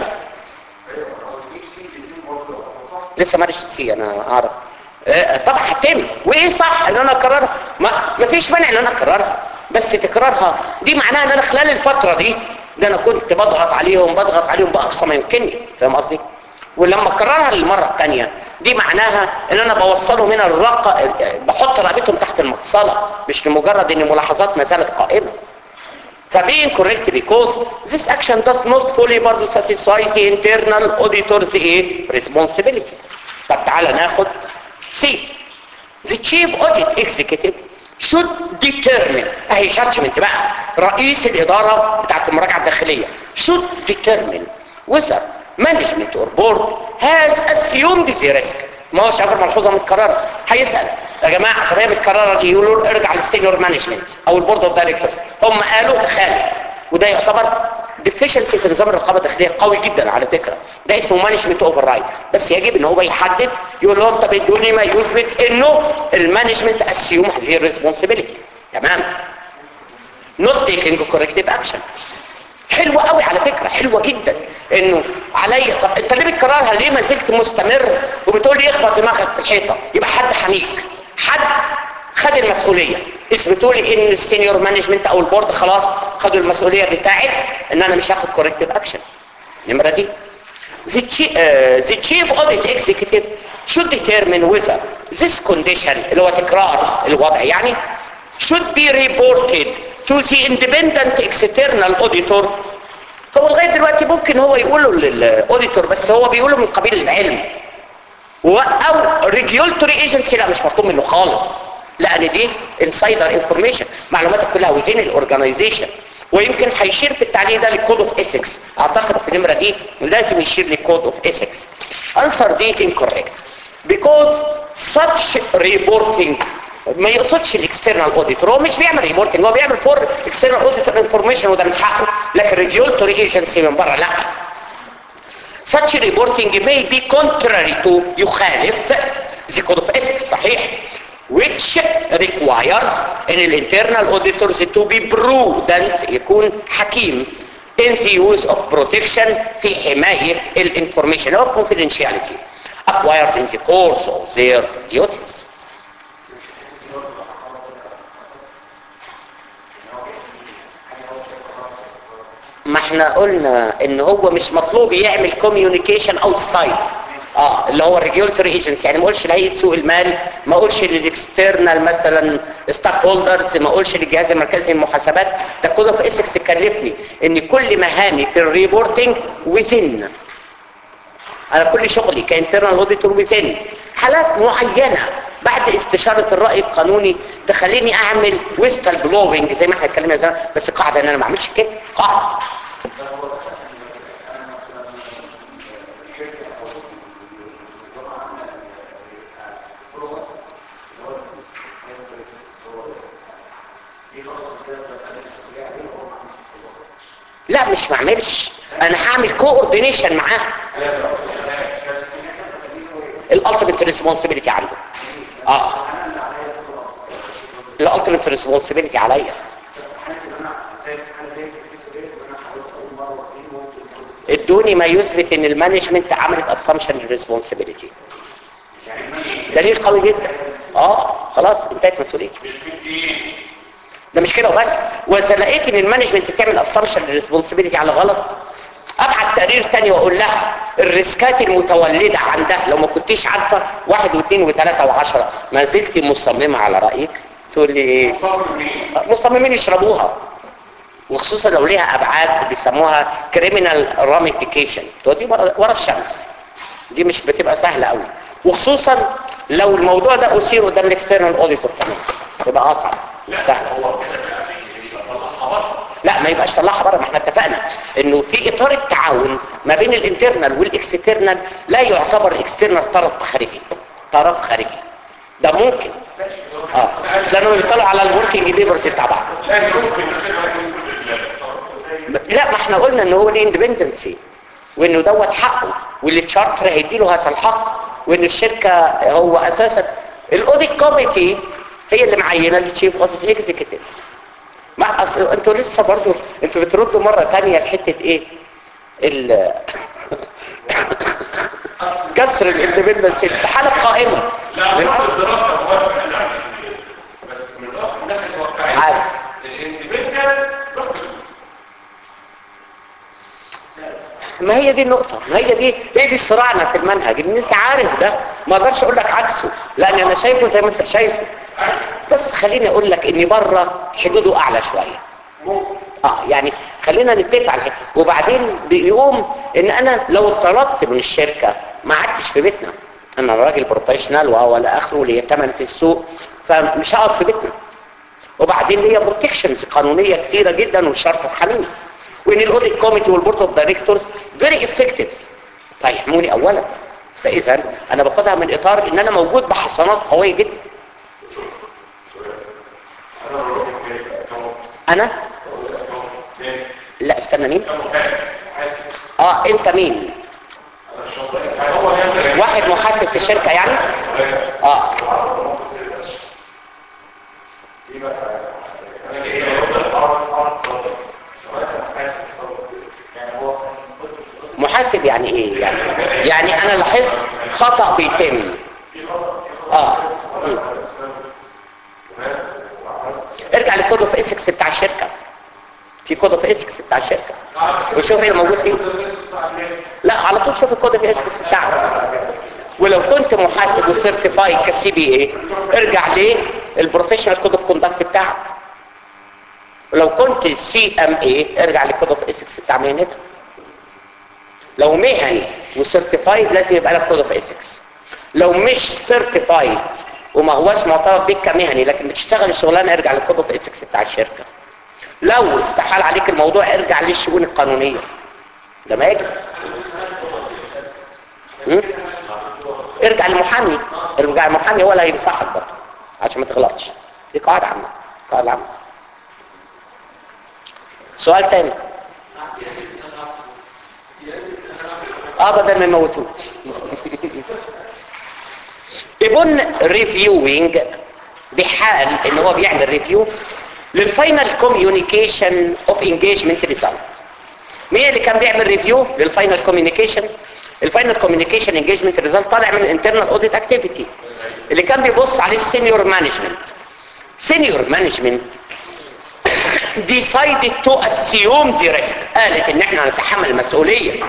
Speaker 1: لسه ماليش سي انا اعرف آه، طبعا هتم وايه صح ان انا اكررها ما مفيش مانع ان انا اكررها بس تكرارها دي معناها ان انا خلال الفتره دي ده انا كنت بضغط عليهم بضغط عليهم باقصى ما يمكنني فاهم قصدي ولما اكررها للمره الثانيه دي معناها ان انا بوصلهم هنا الرقه بحط رقبتهم تحت المفصله مش لمجرد ان الملاحظات ما زالت قائمه فbeing correct because this action does not fully برضه satisfy the internal auditor's ايه responsibility طب تعالى ناخد C the chief audit executive should determine اهي judgment بقى رئيس الاداره بتاعت المراجعه الداخليه should determine whether management or board has assumed the risk ما هوش اخر ملحوظه متكرره هيسال يا جماعه طب هي متكرره دي يقولوا ارجع للسينيور مانجمنت او البورد اوف دايركتورز هم قالوا خالي وده يعتبر ديفيشنسي في نظام الرقابه الداخليه قوي جدا على فكره ده اسمه مانجمنت اوفر رايد بس يجب ان هو يحدد يقول لهم طب ادوني ما يثبت انه المانجمنت اسيوم هذه الريسبونسبيلتي تمام not taking corrective action حلوة قوي على فكرة حلوة جدا انه عليا طب انت ليه بتكررها ليه ما زلت مستمر وبتقول لي اخبط دماغك في الحيطة يبقى حد حميك حد خد المسؤولية اثبتوا لي ان السينيور مانجمنت او البورد خلاص خدوا المسؤولية بتاعت ان انا مش هاخد كوركتيف اكشن النمرة دي the chief, uh, the chief audit executive should determine whether this condition اللي هو تكرار الوضع يعني should be reported to the independent external auditor هو لغايه دلوقتي ممكن هو يقوله للاوديتور بس هو بيقوله من قبيل العلم و او ريجولتوري ايجنسي لا مش مطلوب منه خالص لان دي انسايدر انفورميشن معلوماتك كلها وزين الاورجنايزيشن ويمكن هيشير في التعليق ده للكود اوف ايثكس اعتقد في النمره دي لازم يشير للكود اوف ايثكس answer دي incorrect because such reporting ما يقصدش الاكسترنال اوديتور هو مش بيعمل ريبورتنج هو بيعمل فور اكسترنال اوديتور انفورميشن وده من حقه لكن ريجولتوري ايجنسي من بره لا such reporting may be contrary to يخالف the code of ethics صحيح which requires ان الانترنال auditors to be prudent يكون حكيم in the use of protection في حماية الانفورميشن او confidentiality acquired in the course of their duties ما احنا قلنا ان هو مش مطلوب يعمل كوميونيكيشن اوتسايد اه اللي هو الريجولتوري ايجنسي يعني ما اقولش لهيئه سوق المال ما اقولش للاكسترنال مثلا ستاك هولدرز ما اقولش للجهاز المركزي للمحاسبات ده كود اوف اسكس تكلفني ان كل مهامي في الريبورتنج وزن انا كل شغلي كانترنال اوديتور وزن حالات معينه بعد استشاره الراي القانوني تخليني اعمل ويستال بلوينج زي ما احنا اتكلمنا زمان بس قاعده ان انا ما اعملش كده قاعده لا مش ما اعملش انا هعمل كوردينيشن معاه الالتيميت ريسبونسبيلتي عنده اه الالتيميت ريسبونسبيلتي عليا ادوني ما يثبت ان المانجمنت عملت اسامبشن للريسبونسبيلتي دليل قوي جدا اه خلاص انتهت مسؤوليتي ده مش كده وبس واذا لقيت ان المانجمنت بتعمل اسامبشن للريسبونسبيلتي على غلط ابعت تقرير تاني واقول لها الريسكات المتولدة عندها لو ما كنتيش عارفة واحد واثنين وثلاثة وعشرة ما زلت مصممة على رأيك تقول لي ايه مصممين يشربوها وخصوصا لو ليها ابعاد بيسموها كريمنال راميفيكيشن دي ورا الشمس دي مش بتبقى سهلة قوي وخصوصا لو الموضوع ده اثير قدام الاكسترنال اوديتور كمان تبقى اصعب سهلة لا ما يبقاش طلعها بره ما احنا اتفقنا انه في اطار التعاون ما بين الانترنال والاكسترنال لا يعتبر الاكسترنال طرف خارجي طرف خارجي ده ممكن اه لانه يطلع على الوركينج بيبرز بتاع بعض لا ما احنا قلنا ان هو الاندبندنسي وانه دوت حقه واللي تشارتر هيديله هذا الحق وان الشركه هو اساسا الاوديت كوميتي هي اللي معينه التشيف اوديت اكزيكتيف ما اصل انتوا لسه برضو انتوا بتردوا مره ثانيه لحته ايه ال كسر الاندبندنس الحاله القائمه
Speaker 2: لا من الدراسه موافق على بس من الناحيه الواقعيه
Speaker 1: عارف
Speaker 2: الاندبندنس
Speaker 1: ما هي دي النقطة ما هي دي هي دي صراعنا في المنهج ان انت عارف ده ما اقدرش اقول لك عكسه لان انا شايفه زي ما انت شايفه بس خليني اقول لك ان بره حدوده اعلى شوية اه يعني خلينا نتفق على كده وبعدين بيقوم ان انا لو طلبت من الشركة ما قعدتش في بيتنا انا راجل بروفيشنال ولا اخره ليا تمن في السوق فمش هقعد في بيتنا وبعدين ليا بروتكشنز قانونية كتيرة جدا والشرط الحميمي وان الاوديت كوميتي والبورد اوف دايركتورز فيري افكتيف فيحموني اولا فاذا انا باخدها من اطار ان انا موجود بحصانات قويه جدا انا لا استنى مين اه انت مين واحد محاسب في شركه يعني اه محاسب يعني ايه يعني يعني انا لاحظت خطأ بيتم اه مم. ارجع للكود اوف اسكس بتاع الشركه في كود اوف اسكس بتاع الشركه وشوف ايه موجود فيه لا على طول شوف الكود اوف اسكس بتاعه ولو كنت محاسب وسيرتيفاي كسي بي اي ارجع للبروفيشنال كود اوف كوندكت بتاعك ولو كنت سي ام اي ارجع للكود اوف اسكس بتاع مهنتك لو مهني وسيرتيفايد لازم يبقى لك كود اوف اسكس لو مش سيرتيفايد وما هواش معترف بيك كمهني لكن بتشتغل الشغلانه ارجع للكود اوف اسكس بتاع الشركه لو استحال عليك الموضوع ارجع للشؤون القانونية ده ما يجب م? ارجع للمحامي ارجع للمحامي هو اللي هينصحك برضه عشان ما تغلطش دي قاعدة عامة قاعدة عامة سؤال تاني اه بدل ما يموتوه يبون ريفيوينج بحال ان هو بيعمل ريفيو للفاينل كوميونيكيشن اوف انجيجمنت ريزلت مين اللي كان بيعمل ريفيو للفاينل كوميونيكيشن الفاينل كوميونيكيشن انجيجمنت ريزلت طالع من الانترنال اوديت اكتيفيتي اللي كان بيبص عليه السينيور مانجمنت سينيور مانجمنت decided to assume the risk قالت ان احنا هنتحمل المسؤوليه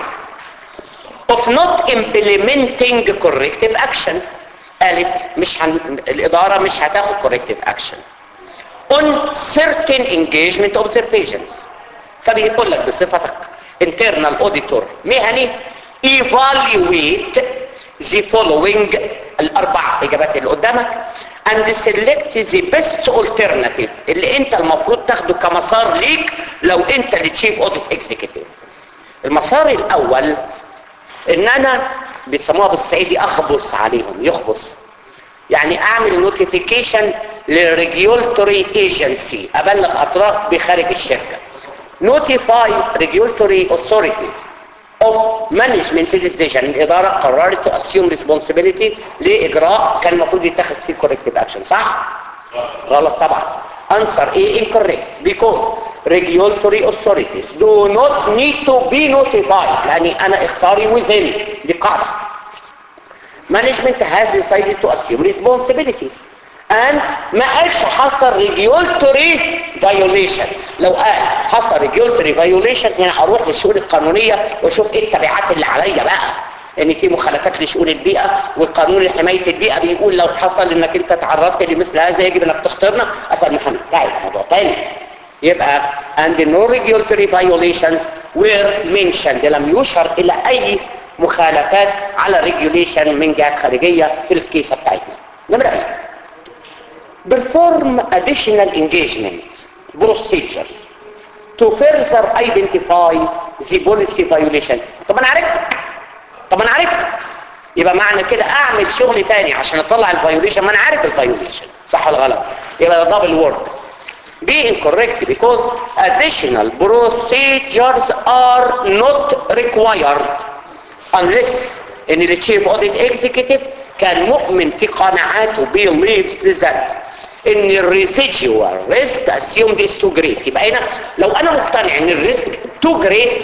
Speaker 1: of not implementing corrective action قالت مش هن... الإدارة مش هتاخد corrective action on certain engagement observations فبيقول لك بصفتك internal auditor مهني evaluate the following الأربع إجابات اللي قدامك and select the best alternative اللي انت المفروض تاخده كمسار ليك لو انت اللي تشيف اوديت اكزيكتيف المسار الاول ان انا بيسموها بالصعيدي اخبص عليهم يخبص يعني اعمل نوتيفيكيشن للريجولتوري ايجنسي ابلغ اطراف بخارج الشركه notify regulatory authorities of management decision الاداره قررت to assume responsibility لاجراء كان المفروض يتخذ فيه corrective action صح غلط طبعا answer A incorrect because regulatory authorities do not need to be notified يعني انا اختاري within دي قاعده management has decided to assume responsibility and ما قالش حصل regulatory violation لو قال حصل regulatory violation يعني اروح للشؤون القانونيه واشوف ايه التبعات اللي عليا بقى ان في مخالفات لشؤون البيئه والقانون لحمايه البيئه بيقول لو حصل انك انت تعرضت لمثل هذا يجب انك تختارنا اسال محمد تعال موضوع تاني يبقى and no regulatory violations were mentioned لم يشر الى اي مخالفات على regulation من جهات خارجيه في الكيسه بتاعتنا نمره ايه perform additional engagement procedures to further identify the policy violation طب انا عرفت طب انا عرفت يبقى معنى كده اعمل شغل تاني عشان اطلع الفايوليشن ما انا عارف الفايوليشن صح ولا غلط يبقى دبل وورد be incorrect because additional procedures are not required unless ان the chief audit executive كان مؤمن في قناعاته believes that ان الريسيديوال ريسك assumed is too great يبقى هنا لو انا مقتنع ان الريسك too great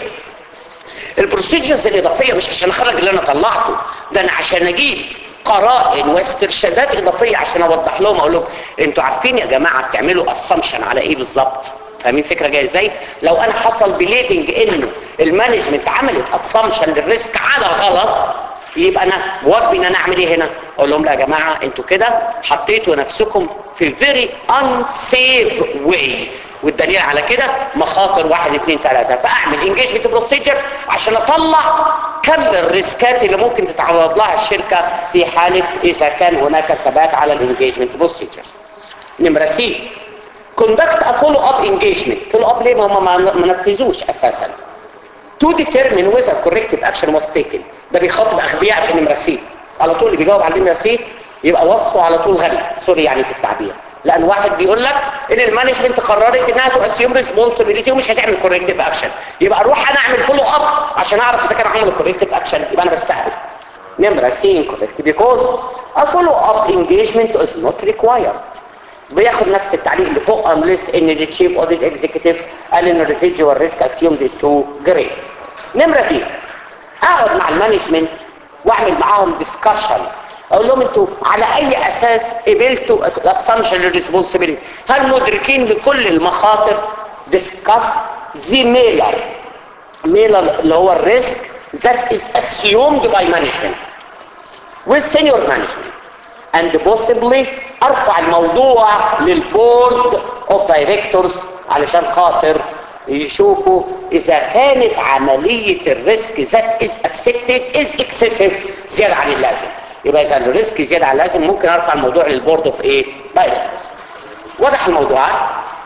Speaker 1: البروسيجرز الاضافيه مش عشان اخرج اللي انا طلعته ده انا عشان اجيب قرائن واسترشادات اضافيه عشان اوضح لهم اقول لهم انتوا عارفين يا جماعه بتعملوا اسامبشن على ايه بالظبط فاهمين فكره جايه ازاي لو انا حصل بليدنج انه المانجمنت عملت اسامبشن للريسك على غلط يبقى انا واجبي ان انا اعمل ايه هنا اقول لهم لا يا جماعه انتوا كده حطيتوا نفسكم في فيري unsafe واي والدليل على كده مخاطر واحد اثنين ثلاثة فاعمل انجيجمنت بروسيجر عشان اطلع كم الريسكات اللي ممكن تتعرض لها الشركة في حالة اذا كان هناك ثبات على الانجيجمنت بروسيجرز نمرة سي conduct a follow up engagement follow up ليه ما هم ما نفذوش اساسا to determine whether corrective action was taken ده بيخاطب اغبياء في نمرة سي على طول اللي بيجاوب على نمرة سي يبقى وصفه على طول غبي سوري يعني في التعبير لان واحد بيقول لك ان المانجمنت قررت انها تاسيوم ريسبونسبيلتي ومش هتعمل كوركتيف اكشن يبقى اروح انا اعمل فولو اب عشان اعرف اذا كان عمل كوركتيف اكشن يبقى انا بستهبل نمره سي انكوركت بيكوز ا فولو اب انجيجمنت از نوت ريكوايرد بياخد نفس التعليق اللي فوق unless ان التشيف اوديت اكزيكتيف قال ان الريزيدوال ريسك اسيومد از تو جريت نمره دي اقعد مع المانجمنت واعمل معاهم ديسكشن اقول لهم انتوا على اي اساس قبلتوا الاسامبشن للريسبونسبيلتي هل مدركين لكل المخاطر ديسكاس زي ميلر ميلر اللي هو الريسك that is assumed by management with senior management and possibly ارفع الموضوع للبورد اوف دايركتورز علشان خاطر يشوفوا اذا كانت عملية الريسك ذات is accepted is excessive زيادة عن اللازم يبقى اذا الريسك زيادة عن اللازم ممكن ارفع الموضوع للبورد اوف ايه دايركتورز واضح الموضوع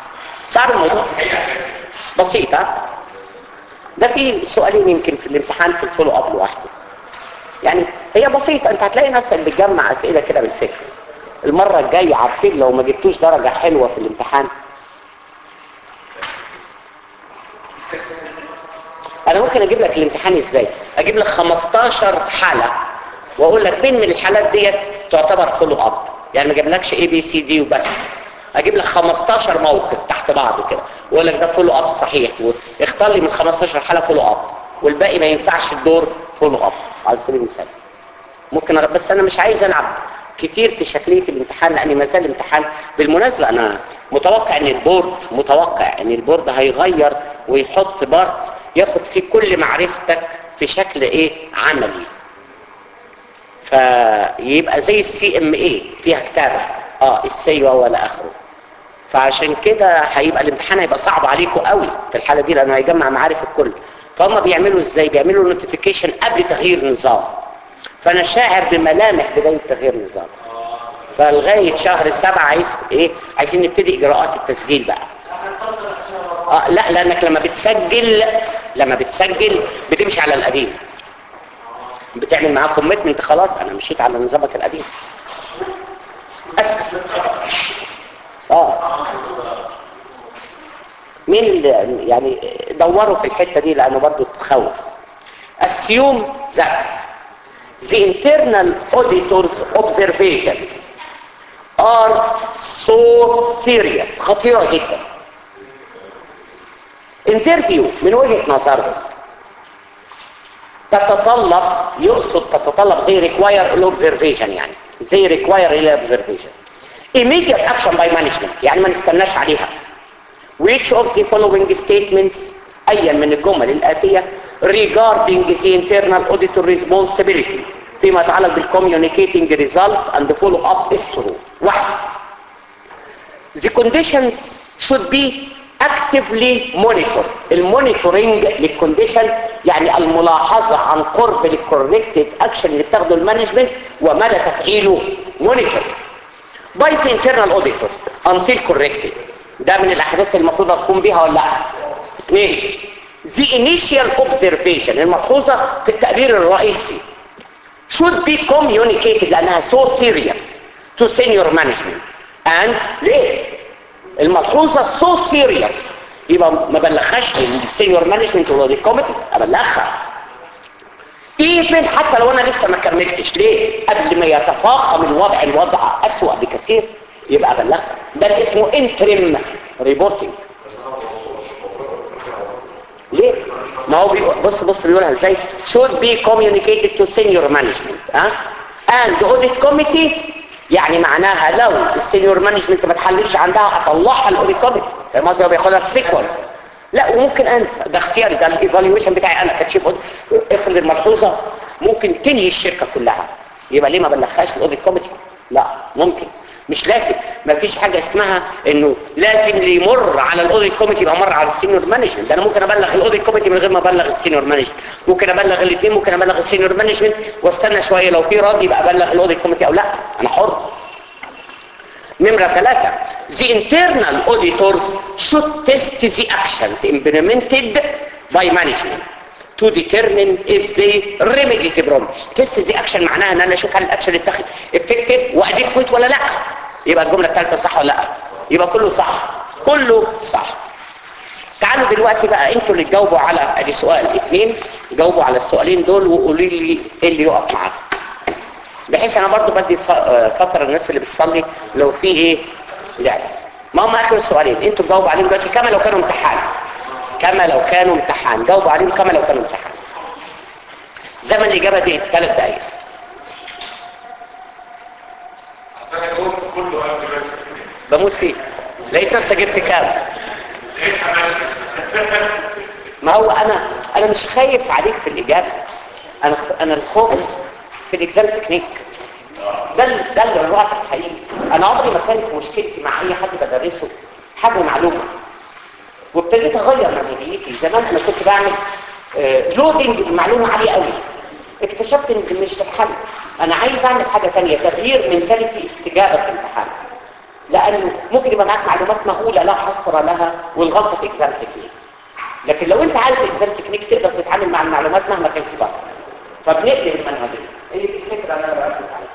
Speaker 1: صعب الموضوع بسيط ها ده في سؤالين يمكن في الامتحان في الفولو اب لوحده يعني هي بسيطة انت هتلاقي نفسك بتجمع اسئلة كده بالفكر المرة الجاية عارفين لو ما جبتوش درجة حلوة في الامتحان انا ممكن اجيب لك الامتحان ازاي اجيب لك 15 حالة واقول لك مين من الحالات ديت تعتبر فولو اب يعني ما اجيبلكش اي بي سي دي وبس اجيب لك 15 موقف تحت بعض كده واقول لك ده فولو اب صحيح اختار لي من 15 حالة فولو اب والباقي ما ينفعش الدور فولو اب على سبيل المثال ممكن أغ- بس انا مش عايز العب كتير في شكلية الامتحان لان ما زال الامتحان بالمناسبة انا متوقع ان البورد متوقع ان البورد هيغير ويحط بارت ياخد فيه كل معرفتك في شكل ايه عملي فيبقى زي السي ام اي فيها كتابة اه السيوة ولا اخره فعشان كده هيبقى الامتحان هيبقى صعب عليكم قوي في الحالة دي لانه هيجمع معارف الكل فهم بيعملوا ازاي بيعملوا نوتيفيكيشن قبل تغيير نظام فانا شاعر بملامح بداية تغيير نظام فلغاية شهر سبعة عايز ايه عايزين نبتدي اجراءات التسجيل بقى اه لا لانك لما بتسجل لما بتسجل بتمشي على القديم بتعمل معاه كوميتمنت خلاص انا مشيت على نظامك القديم بس اه مين اللي يعني دوروا في الحتة دي لانه برضو تخوف assume that the internal auditor's observations are so serious خطيرة جدا in their view من وجهة نظرهم تتطلب يقصد تتطلب زي require الobservation يعني زي require الobservation immediate action by management يعني ما نستناش عليها which of the following statements ايا من الجمل الاتية regarding the internal auditor responsibility فيما يتعلق بالcommunicating result and follow up is true واحد the conditions should be actively monitored المونيتورنج للكونديشن يعني الملاحظة عن قرب للكوركتيف اكشن اللي بتاخده المانجمنت ومدى تفعيله مونيتور by the internal auditors until corrected ده من الاحداث المفروض تقوم بيها ولا لا اثنين the initial observation الملحوظة في التقرير الرئيسي should be communicated لانها so serious to senior management and ليه الملحوظة so serious يبقى ما بلغهاش للسينيور مانجمنت ولا للكوميتي ابلغها ايفن حتى لو انا لسه ما كملتش ليه قبل ما يتفاقم الوضع الوضع اسوأ بكثير يبقى ابلغها ده اللي اسمه انتريم ريبورتنج ليه ما هو بيقول بص بص بيقولها ازاي should be communicated to senior management ها and audit committee يعني معناها لو السينيور مانجمنت ما تحللش عندها اطلعها الاوديت كوميتي فاهم قصدي هو بياخدها في سيكونس لا وممكن انت ده اختياري ده الايفالويشن بتاعي انا كتشيف اوديت افرض الملحوظه ممكن تنهي الشركه كلها يبقى ليه ما بلغهاش الاوديت كوميتي لا ممكن مش لازم ما فيش حاجة اسمها انه لازم اللي يمر على الاوديت كوميتي يبقى مر على السينيور مانجمنت ده انا ممكن ابلغ الاوديت كوميتي من غير ما ابلغ السينيور مانجمنت ممكن ابلغ الاثنين ممكن ابلغ السينيور مانجمنت واستنى شوية لو في راضي يبقى ابلغ الاوديت كوميتي او لا انا حر نمرة ثلاثة the internal auditors should test the actions implemented by management to determine if they remedy the problem test the action معناها ان انا اشوف هل الاكشن اللي اتاخد effective واديكويت ولا لا يبقى الجملة الثالثة صح ولا لا يبقى كله صح كله صح تعالوا دلوقتي بقى انتوا اللي تجاوبوا على ادي سؤال اثنين جاوبوا على السؤالين دول وقولوا لي ايه اللي يقف معاكم بحيث انا برضو بدي ف- آه، فترة الناس اللي بتصلي لو في ايه لعب ما هم اخر السؤالين انتوا تجاوبوا عليهم دلوقتي كما لو كانوا امتحان كما لو كانوا امتحان جاوبوا عليهم كما لو كانوا امتحان زمن الاجابه دي ثلاث دقائق
Speaker 2: اصل انا جاوبت كله قبل بس
Speaker 1: بموت فيك لقيت نفسك جبت كام
Speaker 2: لقيت حماس
Speaker 1: ما هو انا انا مش خايف عليك في الاجابه انا انا الخوف في الاكزام تكنيك ده ال- ده اللي الوقت الحقيقي انا عمري ما كانت مشكلتي مع اي حد بدرسه حاجه معلومه وابتديت اغير منهجيتي زمان انا كنت بعمل لودنج المعلومه عاليه قوي اكتشفت ان مش الحل انا عايز اعمل حاجه ثانيه تغيير منتاليتي استجابه في الامتحان لانه ممكن يبقى معاك معلومات مهوله لا حصر لها والغلطه في اكزام تكنيك لكن لو انت عارف اكزام تكنيك تقدر تتعامل مع المعلومات مهما كانت بره فبنقلب المنهجيه هي دي الفكره اللي انا بركز عليها